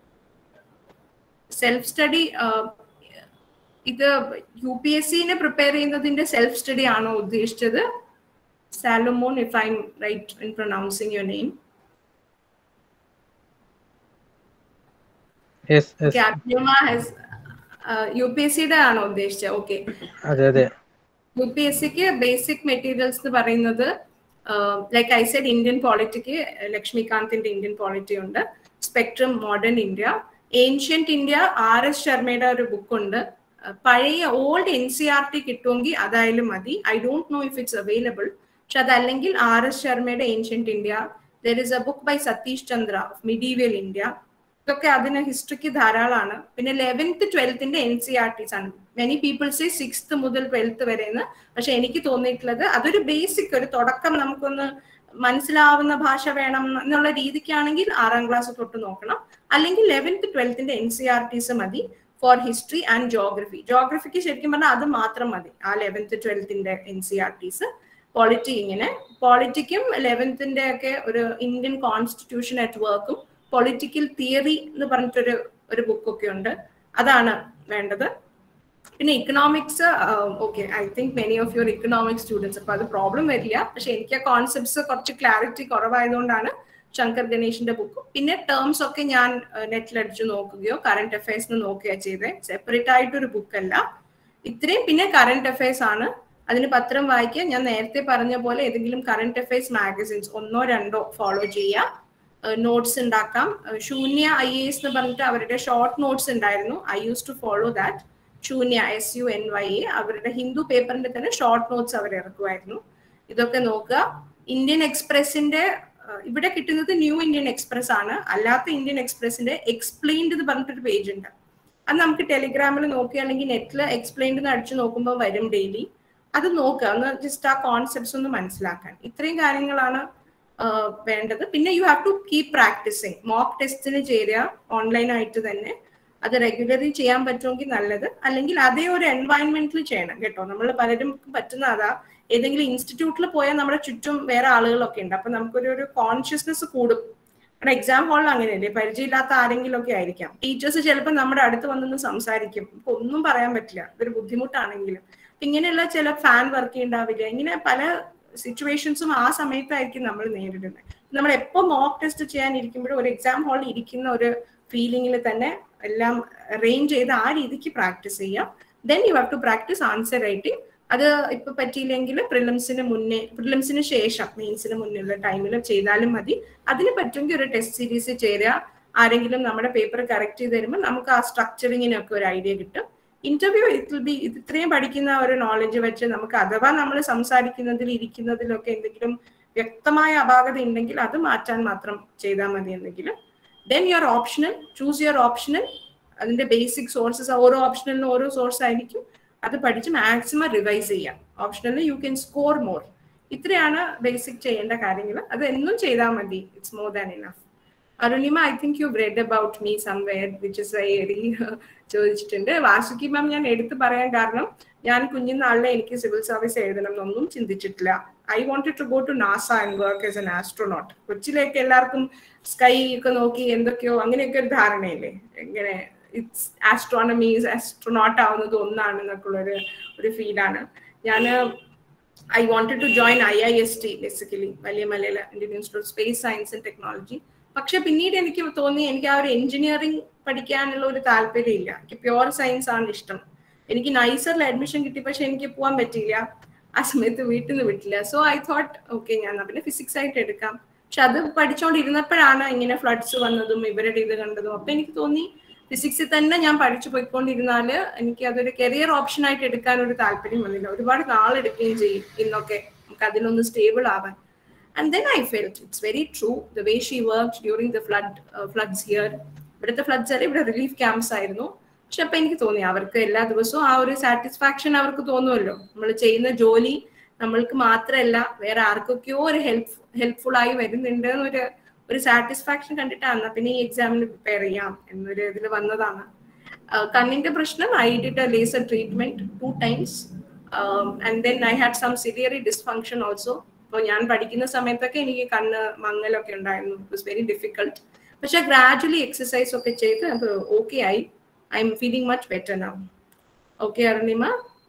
self study ഇത് യു പി എസ് സിനെ പ്രിപ്പയർ ചെയ്യുന്നതിന്റെ സെൽഫ് സ്റ്റഡി ആണോ ഉദ്ദേശിച്ചത് Solomon if I right in pronouncing your name yes yes U P S സിയുടെ ആണോ ഉദ്ദേശിച്ചത് ഓക്കെ അതെ അതെ യു പി എസ് സിക്ക് ബേസിക് മെറ്റീരിയൽസ് എന്ന് പറയുന്നത് like I said Indian politic ലക്ഷ്മികാന്തിന്റെ ഇന്ത്യൻ പോളിറ്റി ഉണ്ട് spectrum modern India ancient India R S ശർമ്മയുടെ ഒരു ബുക്ക് ഉണ്ട് പഴയ old N C R T കിട്ടുമെങ്കിൽ അതായാലും മതി I don't know if it's available പക്ഷെ അതല്ലെങ്കിൽ ആർ എസ് ശർമ്മയുടെ ancient India there is a book by Satish Chandra medieval India ഇതൊക്കെ അതിന് ഹിസ്റ്ററിക്ക് ധാരാളമാണ് പിന്നെ ലെവൻത്ത് ട്വൽത്തിന്റെ എൻ സി ആർ ടീസ് ആണ് മെനി പീപ്പിൾസ് സിക്സ്ത് മുതൽ ട്വൽത്ത് വരെയെന്ന് പക്ഷെ എനിക്ക് തോന്നിയിട്ടുള്ളത് അതൊരു ബേസിക് ഒരു തുടക്കം നമുക്കൊന്ന് മനസ്സിലാവുന്ന ഭാഷ വേണം എന്നുള്ള രീതിക്കാണെങ്കിൽ ആറാം ക്ലാസ് തൊട്ട് നോക്കണം അല്ലെങ്കിൽ ലെവൻത്ത് ട്വൽത്തിന്റെ എൻ സി ആർ ടീസ് മതി ഫോർ ഹിസ്റ്ററി ആൻഡ് ജോഗ്രഫി ജോഗ്രഫിക്ക് ശരിക്കും പറഞ്ഞാൽ അത് മാത്രം മതി ആ ലെവൻത്ത് ട്വൽത്തിന്റെ N C R Ts polity ഇങ്ങനെ പോളിറ്റിക്കും ലെവൻത്തിന്റെ ഒക്കെ ഒരു ഇന്ത്യൻ കോൺസ്റ്റിറ്റ്യൂഷൻ അറ്റ് വർക്കും പൊളിറ്റിക്കൽ തിയറി എന്ന് പറഞ്ഞിട്ടൊരു ഒരു ബുക്കൊക്കെ ഉണ്ട് അതാണ് വേണ്ടത് പിന്നെ economics okay I think many of your economics students അപ്പൊ അത് പ്രോബ്ലം വരില്ല പക്ഷെ എനിക്ക് ആ കോൺസെപ്റ്റ്സ് കുറച്ച് ക്ലാരിറ്റി കുറവായതുകൊണ്ടാണ് ശങ്കർ ഗണേഷിന്റെ ബുക്കും പിന്നെ ടേംസ് ഒക്കെ ഞാൻ നെറ്റിൽ അടിച്ചു നോക്കുകയോ കറണ്ട് അഫയേഴ്സ് നോക്കുകയോ ചെയ്തത് സെപ്പറേറ്റ് ആയിട്ടൊരു ബുക്കല്ല ഇത്രയും പിന്നെ കറണ്ട് അഫയേഴ്സ് ആണ് അതിന് പത്രം വായിക്കുക ഞാൻ നേരത്തെ പറഞ്ഞ പോലെ ഏതെങ്കിലും കറണ്ട് അഫയേഴ്സ് മാഗസിൻസ് ഒന്നോ രണ്ടോ ഫോളോ ചെയ്യുക നോട്ട്സ് ഉണ്ടാക്കാം ശൂന്യ ഐ എസ് എന്ന് പറഞ്ഞിട്ട് അവരുടെ ഷോർട്ട് നോട്ട്സ് ഉണ്ടായിരുന്നു I use to follow that Shunya S U N Y A അവരുടെ ഹിന്ദു പേപ്പറിന്റെ തന്നെ ഷോർട്ട് നോട്ട്സ് അവർ ഇറക്കുമായിരുന്നു ഇതൊക്കെ നോക്കുക ഇന്ത്യൻ എക്സ്പ്രസിന്റെ ഇവിടെ കിട്ടുന്നത് ന്യൂ ഇന്ത്യൻ എക്സ്പ്രസ് ആണ് അല്ലാത്ത ഇന്ത്യൻ എക്സ്പ്രസിന്റെ എക്സ്പ്ലെയിൻഡ് എന്ന് പറഞ്ഞിട്ടൊരു പേജ് ഉണ്ട് അത് നമുക്ക് ടെലിഗ്രാമിൽ നോക്കുക അല്ലെങ്കിൽ നെറ്റിൽ എക്സ്പ്ലെയിൻഡ് അടിച്ചു നോക്കുമ്പോൾ വരും ഡെയിലി അത് നോക്കുക ഒന്ന് ജസ്റ്റ് ആ കോൺസെപ്റ്റ്സ് ഒന്ന് മനസ്സിലാക്കാൻ ഇത്രയും കാര്യങ്ങളാണ് വേണ്ടത് പിന്നെ you have to keep practicing mock ടെസ്റ്റിന് ചേരുക ഓൺലൈനായിട്ട് തന്നെ അത് റെഗുലർലി ചെയ്യാൻ പറ്റുമെങ്കിൽ നല്ലത് അല്ലെങ്കിൽ അതേ ഒരു എൻവയൺമെന്റിൽ ചെയ്യണം കേട്ടോ നമ്മൾ പലരും പറ്റുന്ന അതാ ഏതെങ്കിലും ഇൻസ്റ്റിറ്റ്യൂട്ടിൽ പോയാൽ നമ്മുടെ ചുറ്റും വേറെ ആളുകളൊക്കെ ഉണ്ട് അപ്പൊ നമുക്കൊരു ഒരു കോൺഷ്യസ്നെസ് കൂടും കാരണം എക്സാം ഹാളിൽ അങ്ങനെയല്ലേ പരിചയമില്ലാത്ത ആരെങ്കിലും ഒക്കെ ആയിരിക്കാം ടീച്ചേഴ്സ് ചിലപ്പോൾ നമ്മുടെ അടുത്ത് വന്നൊന്ന് സംസാരിക്കും ഇപ്പൊ ഒന്നും പറയാൻ പറ്റില്ല ഇതൊരു ബുദ്ധിമുട്ടാണെങ്കിലും ഇങ്ങനെയുള്ള ചില ഫാൻ വർക്ക് ഉണ്ടാവില്ല ഇങ്ങനെ പല സിറ്റുവേഷൻസും ആ സമയത്തായിരിക്കും നമ്മൾ നേരിടുന്നത് നമ്മൾ എപ്പോൾ മോക്ക് ടെസ്റ്റ് ചെയ്യാനിരിക്കുമ്പോഴും ഒരു എക്സാം ഹാളിൽ ഇരിക്കുന്ന ഒരു ഫീലിംഗിൽ തന്നെ എല്ലാം അറേഞ്ച് ചെയ്ത് ആ രീതിക്ക് പ്രാക്ടീസ് ചെയ്യാം then you have to practice answer writing അത് ഇപ്പൊ പറ്റിയില്ലെങ്കിൽ പ്രിലിംസിന് മുന്നേ പ്രിലിംസിന് ശേഷം മെയിൻസിന് മുന്നിലുള്ള ടൈമിൽ ചെയ്താലും മതി അതിന് പറ്റുമെങ്കിൽ ഒരു ടെസ്റ്റ് സീരീസ് ചേരുക ആരെങ്കിലും നമ്മുടെ പേപ്പർ കറക്റ്റ് ചെയ്ത് തരുമ്പോൾ നമുക്ക് ആ സ്ട്രക്ചറിങ്ങിനൊക്കെ ഒരു ഐഡിയ കിട്ടും ഇന്റർവ്യൂ ഇറ്റ് വിൽ ബി ഇത്രയും പഠിക്കുന്ന ഒരു നോളജ് വെച്ച് നമുക്ക് അഥവാ നമ്മൾ സംസാരിക്കുന്നതിൽ ഇരിക്കുന്നതിലൊക്കെ എന്തെങ്കിലും വ്യക്തമായ അപാകത ഉണ്ടെങ്കിൽ അത് മാറ്റാൻ മാത്രം ചെയ്താൽ മതി എന്തെങ്കിലും then your optional choose your optional അതിന്റെ ബേസിക് സോഴ്സസ് ഓരോ ഓപ്ഷണലിനും ഓരോ സോഴ്സ് ആയിരിക്കും അത് പഠിച്ച് മാക്സിമം റിവൈസ് ചെയ്യാം ഓപ്ഷണലിൽ യു ക്യാൻ സ്കോർ മോർ ഇത്രയാണ് ബേസിക് ചെയ്യേണ്ട കാര്യങ്ങൾ അത് എന്നും ചെയ്താൽ മതി it's more than enough Arunima I think you read about me somewhere which is I very ചോദിച്ചിട്ടുണ്ട് വാസുകി മാം ഞാൻ എടുത്തു പറയാൻ കാരണം ഞാൻ കുഞ്ഞുനാളിലെ എനിക്ക് സിവിൽ സർവീസ് എഴുതണം എന്നൊന്നും ചിന്തിച്ചിട്ടില്ല I wanted to go to NASA and work as an astronaut കൊച്ചിലേക്ക് എല്ലാവർക്കും സ്കൈ ഒക്കെ നോക്കി എന്തൊക്കെയോ അങ്ങനെയൊക്കെ ഒരു ധാരണയില്ലേ എങ്ങനെ ഇറ്റ്സ് ആസ്ട്രോണമി ആസ്ട്രോനോട്ട് ആവുന്നത് ഒന്നാണെന്നൊക്കെ ഉള്ളൊരു ഒരു ഫീലാണ് ഞാൻ I wanted to join I I S T basically വലിയ മലയാള Indian Institute Space Science and Technology പക്ഷെ പിന്നീട് എനിക്ക് തോന്നി എനിക്ക് ആ ഒരു എഞ്ചിനീയറിംഗ് പഠിക്കാനുള്ള ഒരു താല്പര്യം ഇല്ല എനിക്ക് പ്യുവർ സയൻസ് ആണ് ഇഷ്ടം എനിക്ക് നൈസറിൽ അഡ്മിഷൻ കിട്ടി പക്ഷെ എനിക്ക് പോകാൻ പറ്റിയില്ല ആ സമയത്ത് വീട്ടിൽ നിന്ന് വിട്ടില്ല സോ ഐ തോട്ട് ഓക്കെ ഞാൻ പിന്നെ ഫിസിക്സ് ആയിട്ട് എടുക്കാം പക്ഷെ അത് പഠിച്ചുകൊണ്ടിരുന്നപ്പോഴാണ് ഇങ്ങനെ ഫ്ലഡ്സ് വന്നതും ഇവരുടെ ഇത് കണ്ടതും അപ്പൊ എനിക്ക് തോന്നി ഫിസിക്സിൽ തന്നെ ഞാൻ പഠിച്ചു പോയിക്കൊണ്ടിരുന്നാല് എനിക്ക് അതൊരു കരിയർ ഓപ്ഷൻ ആയിട്ട് എടുക്കാൻ ഒരു താല്പര്യം വന്നില്ല ഒരുപാട് നാളെടുക്കുകയും ചെയ്യും ഇന്നൊക്കെ നമുക്ക് അതിനൊന്ന് സ്റ്റേബിൾ ആവാൻ and then I felt it's very true the way she work during the flood floods here ഇവിടുത്തെ ഫ്ലഡ്സ് അല്ല ഇവിടെ റിലീഫ് ക്യാമ്പ്സ് ആയിരുന്നു പക്ഷെ അപ്പൊ എനിക്ക് തോന്നി അവർക്ക് എല്ലാ ദിവസവും ആ ഒരു സാറ്റിസ്ഫാക്ഷൻ അവർക്ക് തോന്നുമല്ലോ നമ്മൾ ചെയ്യുന്ന ജോലി നമ്മൾക്ക് മാത്രമല്ല വേറെ ആർക്കൊക്കെയോ ഒരു ഹെൽപ്പ് ഹെൽപ്ഫുൾ ആയി വരുന്നുണ്ട് എന്നൊരു ഒരു സാറ്റിസ്ഫാക്ഷൻ കണ്ടിട്ടാണ് പിന്നെ ഈ എക്സാമിന് പ്രിപ്പയർ ചെയ്യാം എന്നൊരു ഇതിൽ വന്നതാണ് കണ്ണിന്റെ പ്രശ്നം I did a laser treatment two times and then I had some severe dysfunction also അപ്പോൾ ഞാൻ പഠിക്കുന്ന സമയത്തൊക്കെ എനിക്ക് കണ്ണ് മങ്ങലൊക്കെ ഉണ്ടായിരുന്നു ഇറ്റ് വാസ് വെരി ഡിഫിക്കൾട്ട് പക്ഷെ ഗ്രാജുവലി എക്സസൈസ് ഒക്കെ ചെയ്ത് അത് ഓക്കെ ആയി I'm feeling much better now okay Arunima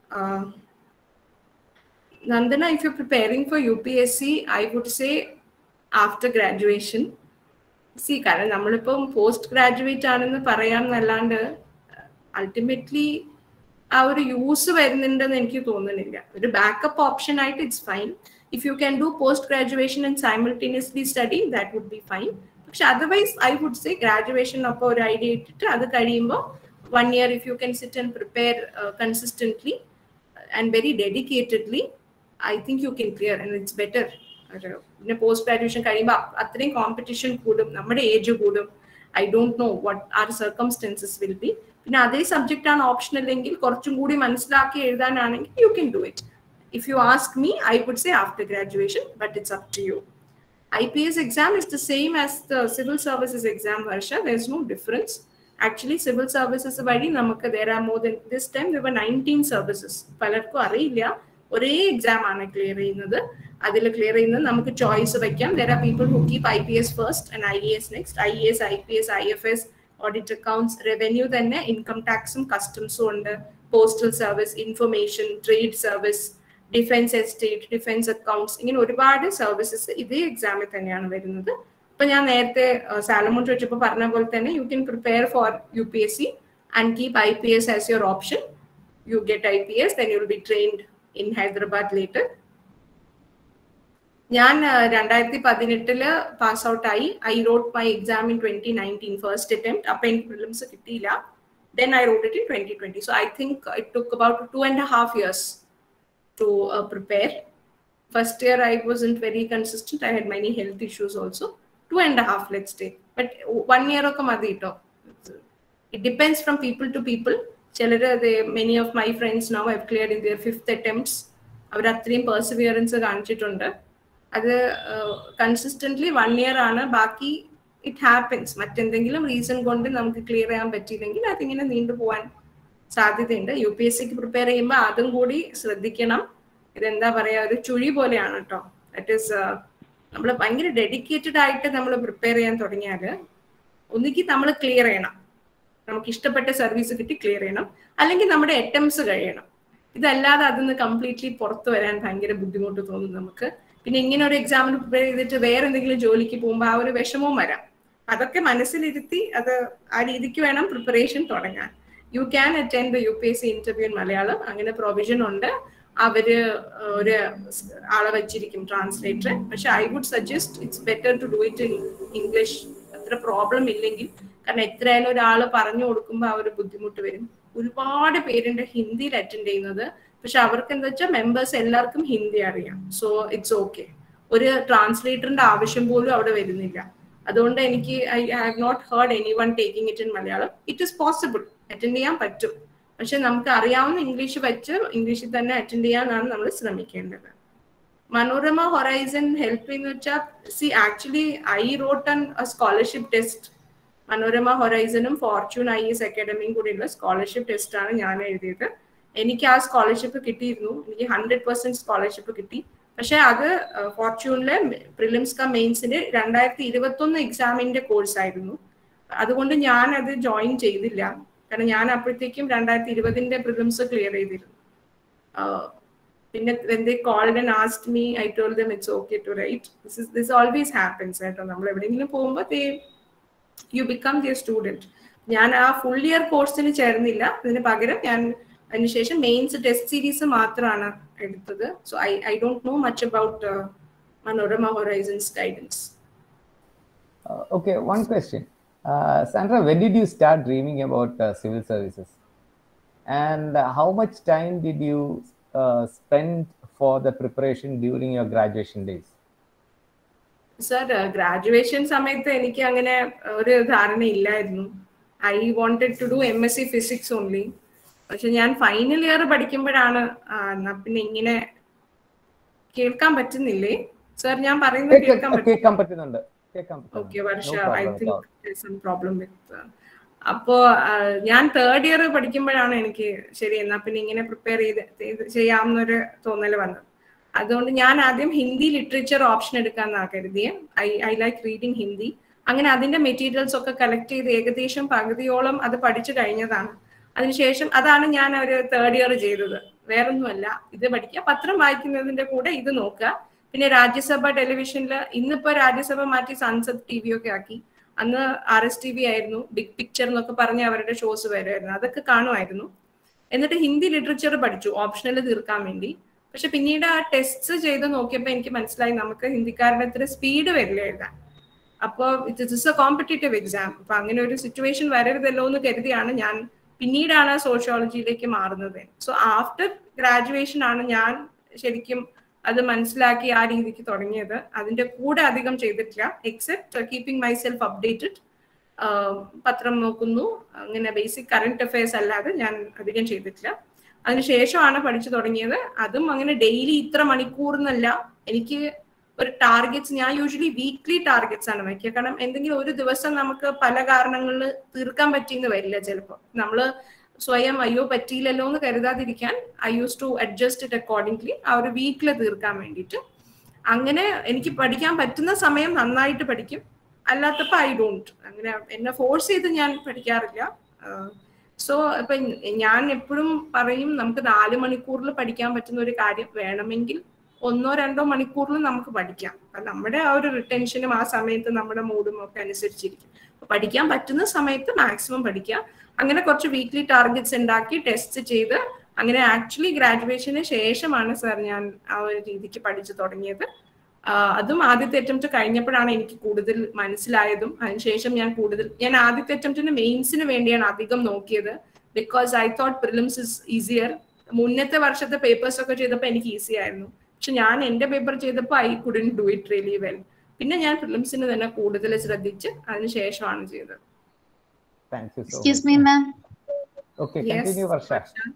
Nandana if you preparing for U P S C I would say after graduation സി കാരണം നമ്മളിപ്പം പോസ്റ്റ് ഗ്രാജുവേറ്റ് ആണെന്ന് പറയാമെന്നല്ലാണ്ട് അൾട്ടിമേറ്റ്ലി ആ ഒരു യൂസ് വരുന്നുണ്ടെന്ന് എനിക്ക് തോന്നുന്നില്ല ഒരു ബാക്കപ്പ് ഓപ്ഷൻ ആയിട്ട് it's fine if you can do post graduation and simultaneously study that would be fine പക്ഷെ അതർവൈസ് ഐ വുഡ് സേ ഗ്രാജുവേഷനൊപ്പം ഒരു ഐഡിയ ഇട്ടിട്ട് അത് കഴിയുമ്പോൾ one year if you can sit and prepare consistently and very dedicatedly I think you can clear and it's better പിന്നെ post graduation കഴിയുമ്പോൾ അത്രയും competition കൂടും നമ്മുടെ ഏജ് കൂടും I don't know what are circumstances will be പിന്നെ അതേ subject ആണ് optional എങ്കിൽ കുറച്ചും കൂടി മനസ്സിലാക്കി എഴുതാനാണെങ്കിൽ you can do it if you ask me I would say after graduation but it's up to you IPS exam is the same as the civil services exam, Varsha. There's no difference. Actually, civil services വഴി നമുക്ക് there are more than this time there were 19 services. പലർക്കും അറിയില്ല ഒരേ exam ആണ് clear ചെയ്യുന്നത് അതിൽ clear ചെയ്യുന്നത് നമുക്ക് ചോയ്സ് വെക്കാം there are people who keep I P S first and I S next I S I P S I F S audit accounts revenue തന്നെ ഇൻകം ടാക്സും കസ്റ്റംസും ഉണ്ട് postal service information trade service defence estate defence accounts ഇങ്ങനെ ഒരുപാട് services ഇതേ എക്സാമിൽ തന്നെയാണ് വരുന്നത് ഇപ്പൊ ഞാൻ നേരത്തെ സാലമോൺ ചോദിച്ചപ്പോൾ പറഞ്ഞ പോലെ തന്നെ you can prepare for U P S C and keep I P S as your option you get I P S then you will be trained in Hyderabad later ഞാൻ രണ്ടായിരത്തി പതിനെട്ടില് പാസ് ഔട്ട് ആയി I wrote my exam in twenty nineteen first attempt അപ്പൊ എനിക്ക് prelims കിട്ടിയില്ല then I wrote it in twenty twenty so I think it took about two and half years to uh, prepare. First year, I wasn't very consistent. I had many health issues also. Two and a half, let's say. But one year ഒക്കെ മതി കേട്ടോ it depends from people to people. ചിലർ many of my friends now I've clear in their fifth attempts അവർ അത്രയും perseverance കാണിച്ചിട്ടുണ്ട് അത് consistently one year ആണ് ബാക്കി ഇറ്റ് ഹാപ്പൻസ് മറ്റെന്തെങ്കിലും റീസൺ കൊണ്ട് നമുക്ക് ക്ലിയർ ചെയ്യാൻ പറ്റിയില്ലെങ്കിൽ അതിങ്ങനെ നീണ്ടു പോകാൻ സാധ്യതയുണ്ട് യു പി എസ് സിക്ക് പ്രിപ്പയർ ചെയ്യുമ്പോൾ അതും കൂടി ശ്രദ്ധിക്കണം ഇതെന്താ പറയാ ഒരു ചുഴി പോലെയാണ് കേട്ടോ ദറ്റ് ഈസ് നമ്മൾ ഭയങ്കര ഡെഡിക്കേറ്റഡ് ആയിട്ട് നമ്മൾ പ്രിപ്പയർ ചെയ്യാൻ തുടങ്ങിയാൽ ഒന്നുകിൽ നമ്മൾ ക്ലിയർ ചെയ്യണം നമുക്ക് ഇഷ്ടപ്പെട്ട സർവീസ് കിട്ടി ക്ലിയർ ചെയ്യണം അല്ലെങ്കിൽ നമ്മുടെ അറ്റംപ്റ്റ്സ് കഴിയണം ഇതല്ലാതെ അതിന്ന് കംപ്ലീറ്റ്ലി പുറത്തു വരാൻ ഭയങ്കര ബുദ്ധിമുട്ട് തോന്നും നമുക്ക് പിന്നെ ഇങ്ങനെ ഒരു എക്സാമിന് പ്രിപ്പയർ ചെയ്തിട്ട് വേറെ എന്തെങ്കിലും ജോലിക്ക് പോകുമ്പോൾ ആ ഒരു വിഷമവും വരാം അതൊക്കെ മനസ്സിലിരുത്തി അത് ആ രീതിക്ക് വേണം പ്രിപ്പറേഷൻ തുടങ്ങാൻ you can attend the U P S C interview in Malayalam അങ്ങനെ പ്രൊവിഷൻ ഉണ്ട് അവര് ഒരു ആളെ വെച്ചിരിക്കും ട്രാൻസ്ലേറ്റർ പക്ഷെ I would suggest it's better to do it in English അത്ര പ്രോബ്ലം ഇല്ലെങ്കിൽ കാരണം എത്രയായാലും ഒരാൾ പറഞ്ഞു കൊടുക്കുമ്പോൾ ആ ഒരു ബുദ്ധിമുട്ട് വരും ഒരുപാട് പേരുണ്ട് ഹിന്ദിയിൽ അറ്റൻഡ് ചെയ്യുന്നത് പക്ഷെ അവർക്ക് എന്താ വെച്ചാൽ മെമ്പേഴ്സ് എല്ലാവർക്കും ഹിന്ദി അറിയാം സോ ഇറ്റ്സ് ഓക്കെ ഒരു ട്രാൻസ്ലേറ്ററിന്റെ ആവശ്യം പോലും അവിടെ വരുന്നില്ല അതുകൊണ്ട് എനിക്ക് I have not heard anyone taking it in Malayalam it is possible attend ചെയ്യാൻ പറ്റും പക്ഷെ നമുക്ക് അറിയാവുന്ന ഇംഗ്ലീഷ് വെച്ച് ഇംഗ്ലീഷിൽ തന്നെ അറ്റൻഡ് ചെയ്യാനാണ് നമ്മൾ ശ്രമിക്കേണ്ടത് മനോരമ ഹൊറൈസൺ ഹെൽപ്പ് എന്ന് വെച്ചാൽ see actually I wrote an scholarship test Manorama ഹൊറൈസണും ഫോർച്യൂൺ ഐ എസ് അക്കാഡമിയും കൂടിയുള്ള സ്കോളർഷിപ്പ് ടെസ്റ്റ് ആണ് ഞാൻ എഴുതിയത് എനിക്ക് ആ സ്കോളർഷിപ്പ് കിട്ടിയിരുന്നു എനിക്ക് ഹൺഡ്രഡ് പെർസെന്റ് സ്കോളർഷിപ്പ് കിട്ടി പക്ഷെ അത് ഫോർച്യൂണിലെ പ്രിലിംസ് കം മെയിൻസിന്റെ രണ്ടായിരത്തി ഇരുപത്തൊന്ന് എക്സാമിന്റെ കോഴ്സ് ആയിരുന്നു അതുകൊണ്ട് ഞാൻ അത് ജോയിൻ ചെയ്തില്ല കാരണം ഞാൻ അപ്പോഴത്തേക്കും രണ്ടായിരത്തി ഇരുപതിന്റെ പ്രിലിംസ് ക്ലിയർ ചെയ്തിരുന്നു പിന്നെ they called and asked me I told them it's okay to write this is this always happens കേട്ടോ നമ്മൾ എവിടെയെങ്കിലും പോകുമ്പോൾ they you become their student ഞാൻ ആ ഫുൾ ഇയർ കോഴ്സിന് ചേർന്നില്ല അതിന് പകരം ഞാൻ അതിനുശേഷം മെയിൻസ് ടെസ്റ്റ് സീരീസ് മാത്രമാണ് എടുത്തത് so I I don't know much about Manorama horizons guidance Uh, okay, one question. Uh, Sandra, when did you start dreaming about uh, civil services? And uh, how much time did you uh, spend for the preparation during your graduation days? Sir graduation സമയത്ത് എനിക്ക് അങ്ങനെ ഒരു ധാരണ ഇല്ലായിരുന്നു I wanted to do M S C physics only പക്ഷെ ഞാൻ final year പഠിക്കുമ്പോഴാണ് ആ, എന്നാ പിന്നെ ഇങ്ങനെ കേൾക്കാൻ പറ്റുന്നില്ലേ സർ ഞാൻ പറയുന്നത് കേൾക്കാൻ പറ്റും കേൾക്കാൻ പറ്റുന്നുണ്ട് കേൾക്കാൻ ഓക്കെ വർഷ No problem ഐ at all. Think some problem with അപ്പോ ആ, ഞാൻ തേർഡ് ഇയർ പഠിക്കുമ്പോഴാണ് എനിക്ക് ശരി എന്നാ പിന്നെ ഇങ്ങനെ പ്രിപ്പയർ ചെയ്ത് ചെയ്ത് ചെയ്യാവുന്നൊരു തോന്നൽ വന്നത് അതുകൊണ്ട് ഞാൻ ആദ്യം ഹിന്ദി ലിറ്ററേച്ചർ ഓപ്ഷൻ എടുക്കാന്നാ കരുതിയെ I I like reading Hindi അങ്ങനെ അതിന്റെ മെറ്റീരിയൽസ് ഒക്കെ കളക്ട് ചെയ്ത് ഏകദേശം പകുതിയോളം അത് പഠിച്ചു കഴിഞ്ഞതാണ് അതിനുശേഷം അതാണ് ഞാൻ ഒരു തേർഡ് ഇയർ ചെയ്തത് വേറൊന്നുമല്ല ഇത് പഠിക്കുക പത്രം വായിക്കുന്നതിന്റെ കൂടെ ഇത് നോക്കുക പിന്നെ രാജ്യസഭ ടെലിവിഷനിൽ ഇന്നിപ്പോ രാജ്യസഭ മാറ്റി സൺസദ് ടി വി ഒക്കെ ആക്കി അന്ന് ആർ എസ് ടി വി ആയിരുന്നു ബിഗ് പിക്ചർ എന്നൊക്കെ പറഞ്ഞ് അവരുടെ ഷോസ് വരുമായിരുന്നു അതൊക്കെ കാണുമായിരുന്നു എന്നിട്ട് ഹിന്ദി ലിറ്ററേച്ചർ പഠിച്ചു ഓപ്ഷണൽ തീർക്കാൻ വേണ്ടി പക്ഷെ പിന്നീട് ആ ടെസ്റ്റ് ചെയ്ത് നോക്കിയപ്പോൾ എനിക്ക് മനസ്സിലായി നമുക്ക് ഹിന്ദിക്കാരുടെ അത്ര സ്പീഡ് വരില്ല എഴുതാൻ അപ്പോൾ it is a competitive exam അപ്പൊ അങ്ങനെ ഒരു സിറ്റുവേഷൻ വരരുതല്ലോ എന്ന് കരുതിയാണ് ഞാൻ പിന്നീടാണ് സോഷ്യോളജിയിലേക്ക് മാറുന്നത് സോ ആഫ്റ്റർ ഗ്രാജുവേഷൻ ആണ് ഞാൻ ശരിക്കും അത് മനസ്സിലാക്കി ആ രീതിക്ക് തുടങ്ങിയത് അതിന്റെ കൂടെ അധികം ചെയ്തിട്ടില്ല എക്സെപ്റ്റ് കീപ്പിംഗ് മൈസെൽഫ് അപ്ഡേറ്റഡ് പത്രം നോക്കുന്നു അങ്ങനെ ബേസിക് കറണ്ട് അഫയേഴ്സ് അല്ലാതെ ഞാൻ അധികം ചെയ്തിട്ടില്ല അതിനുശേഷമാണ് പഠിച്ചു തുടങ്ങിയത് അതും അങ്ങനെ ഡെയിലി ഇത്ര മണിക്കൂർ എന്നല്ല എനിക്ക് ഒരു ടാർഗറ്റ്സ് ഞാൻ യൂഷ്വലി വീക്ക്ലി ടാർഗറ്റ്സ് ആണ് വയ്ക്കുക കാരണം എന്തെങ്കിലും ഒരു ദിവസം നമുക്ക് പല കാരണങ്ങളിൽ തീർക്കാൻ പറ്റിയെന്ന് വരില്ല ചിലപ്പോൾ നമ്മൾ സ്വയം അയ്യോ പറ്റിയില്ലല്ലോ എന്ന് കരുതാതിരിക്കാൻ I use to adjust it accordingly ആ ഒരു വീക്കിൽ തീർക്കാൻ വേണ്ടിയിട്ട് അങ്ങനെ എനിക്ക് പഠിക്കാൻ പറ്റുന്ന സമയം നന്നായിട്ട് പഠിക്കും അല്ലാത്തപ്പോൾ ഐ ഡോണ്ട് അങ്ങനെ എന്നെ ഫോഴ്സ് ചെയ്ത് ഞാൻ പഠിക്കാറില്ല സോ ഇപ്പൊ ഞാൻ എപ്പോഴും പറയും നമുക്ക് നാല് മണിക്കൂറിൽ പഠിക്കാൻ പറ്റുന്ന ഒരു കാര്യം വേണമെങ്കിൽ ഒന്നോ രണ്ടോ മണിക്കൂറിൽ നമുക്ക് പഠിക്കാം അപ്പൊ നമ്മുടെ ആ ഒരു റിട്ടൻഷനും ആ സമയത്ത് നമ്മുടെ മൂഡും ഒക്കെ അനുസരിച്ചിരിക്കും അപ്പൊ പഠിക്കാൻ പറ്റുന്ന സമയത്ത് മാക്സിമം പഠിക്കാം അങ്ങനെ കുറച്ച് വീക്ക്ലി ടാർഗറ്റ്സ് ഉണ്ടാക്കി ടെസ്റ്റ് ചെയ്ത് അങ്ങനെ ആക്ച്വലി ഗ്രാജുവേഷന് ശേഷമാണ് സാർ ഞാൻ ആ ഒരു രീതിക്ക് പഠിച്ചു തുടങ്ങിയത് അതും ആദ്യത്തെ അറ്റംപ്റ്റ് കഴിഞ്ഞപ്പോഴാണ് എനിക്ക് കൂടുതൽ മനസ്സിലായതും അതിനുശേഷം ഞാൻ കൂടുതൽ ഞാൻ ആദ്യത്തെ അറ്റംപ്റ്റിന് മെയിൻസിന് വേണ്ടിയാണ് അധികം നോക്കിയത് because I thought prelims is easier മുന്നത്തെ വർഷത്തെ പേപ്പേഴ്സ് ഒക്കെ ചെയ്തപ്പോൾ എനിക്ക് ഈസി ആയിരുന്നു പക്ഷെ ഞാൻ എന്റെ പേപ്പർ ചെയ്തപ്പോൾ I couldn't do it really well പിന്നെ ഞാൻ ഫിലിംസിന് തന്നെ കൂടുതൽ ശ്രദ്ധിച്ച് അതിനുശേഷമാണ് ചെയ്തത് excuse me ma'am okay continue Varsha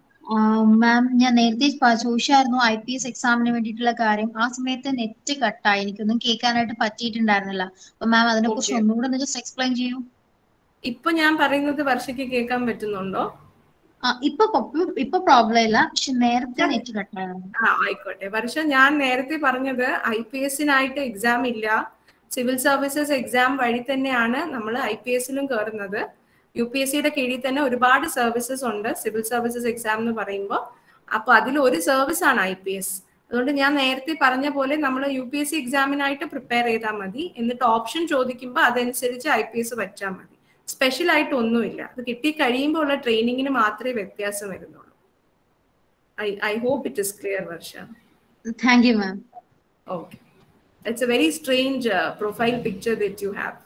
ma'am ഞാൻ നേരത്തെ ചോദിച്ചായിരുന്നു ഐ പി എസ് എക്സാമിന് വേണ്ടിയിട്ടുള്ള കാര്യം ആ സമയത്ത് നെറ്റ് കട്ടായി എനിക്കൊന്നും കേൾക്കാനായിട്ട് പറ്റിയിട്ടുണ്ടായിരുന്നില്ല അപ്പൊ മാം അതിനെ കുറിച്ച് ഒന്നുകൂടെ ജസ്റ്റ് എക്സ്പ്ലെയിൻ ചെയ്യൂ ഇപ്പൊ ഞാൻ പറയുന്നത് വർഷയ്ക്ക് കേൾക്കാൻ പറ്റുന്നുണ്ടോ ആ ഇപ്പൊ ഇപ്പൊ പ്രോബ്ലം ഇല്ല പക്ഷെ നേരത്തെ നെറ്റ് കട്ടായിരുന്നു ആ ആയിക്കോട്ടെ വർഷ ഞാൻ നേരത്തെ പറഞ്ഞത് ഐ പി എസിനായിട്ട് എക്സാം ഇല്ല സിവിൽ സർവീസസ് എക്സാം വഴി തന്നെയാണ് നമ്മൾ ഐ പി എസിലും കയറുന്നത് യു പി എസ് സിയുടെ കീഴിൽ തന്നെ ഒരുപാട് സർവീസസ് ഉണ്ട് സിവിൽ സർവീസസ് എക്സാം എന്ന് പറയുമ്പോൾ അപ്പൊ അതിൽ ഒരു സർവീസ് ആണ് ഐ പി എസ് അതുകൊണ്ട് ഞാൻ നേരത്തെ പറഞ്ഞ പോലെ നമ്മൾ യു പി എസ് സി എക്സാമിനായിട്ട് പ്രിപ്പയർ ചെയ്താൽ മതി എന്നിട്ട് ഓപ്ഷൻ ചോദിക്കുമ്പോൾ അതനുസരിച്ച് ഐ പി എസ് പഠിച്ചാൽ മതി സ്പെഷ്യൽ ആയിട്ട് ഒന്നുമില്ല അത് കിട്ടി കഴിയുമ്പോൾ ഉള്ള ട്രെയിനിങ്ങിന് മാത്രമേ വ്യത്യാസം വരുന്നുള്ളൂ I I hope it is clear Varsha thank you ma'am okay it's a very strange profile picture that you have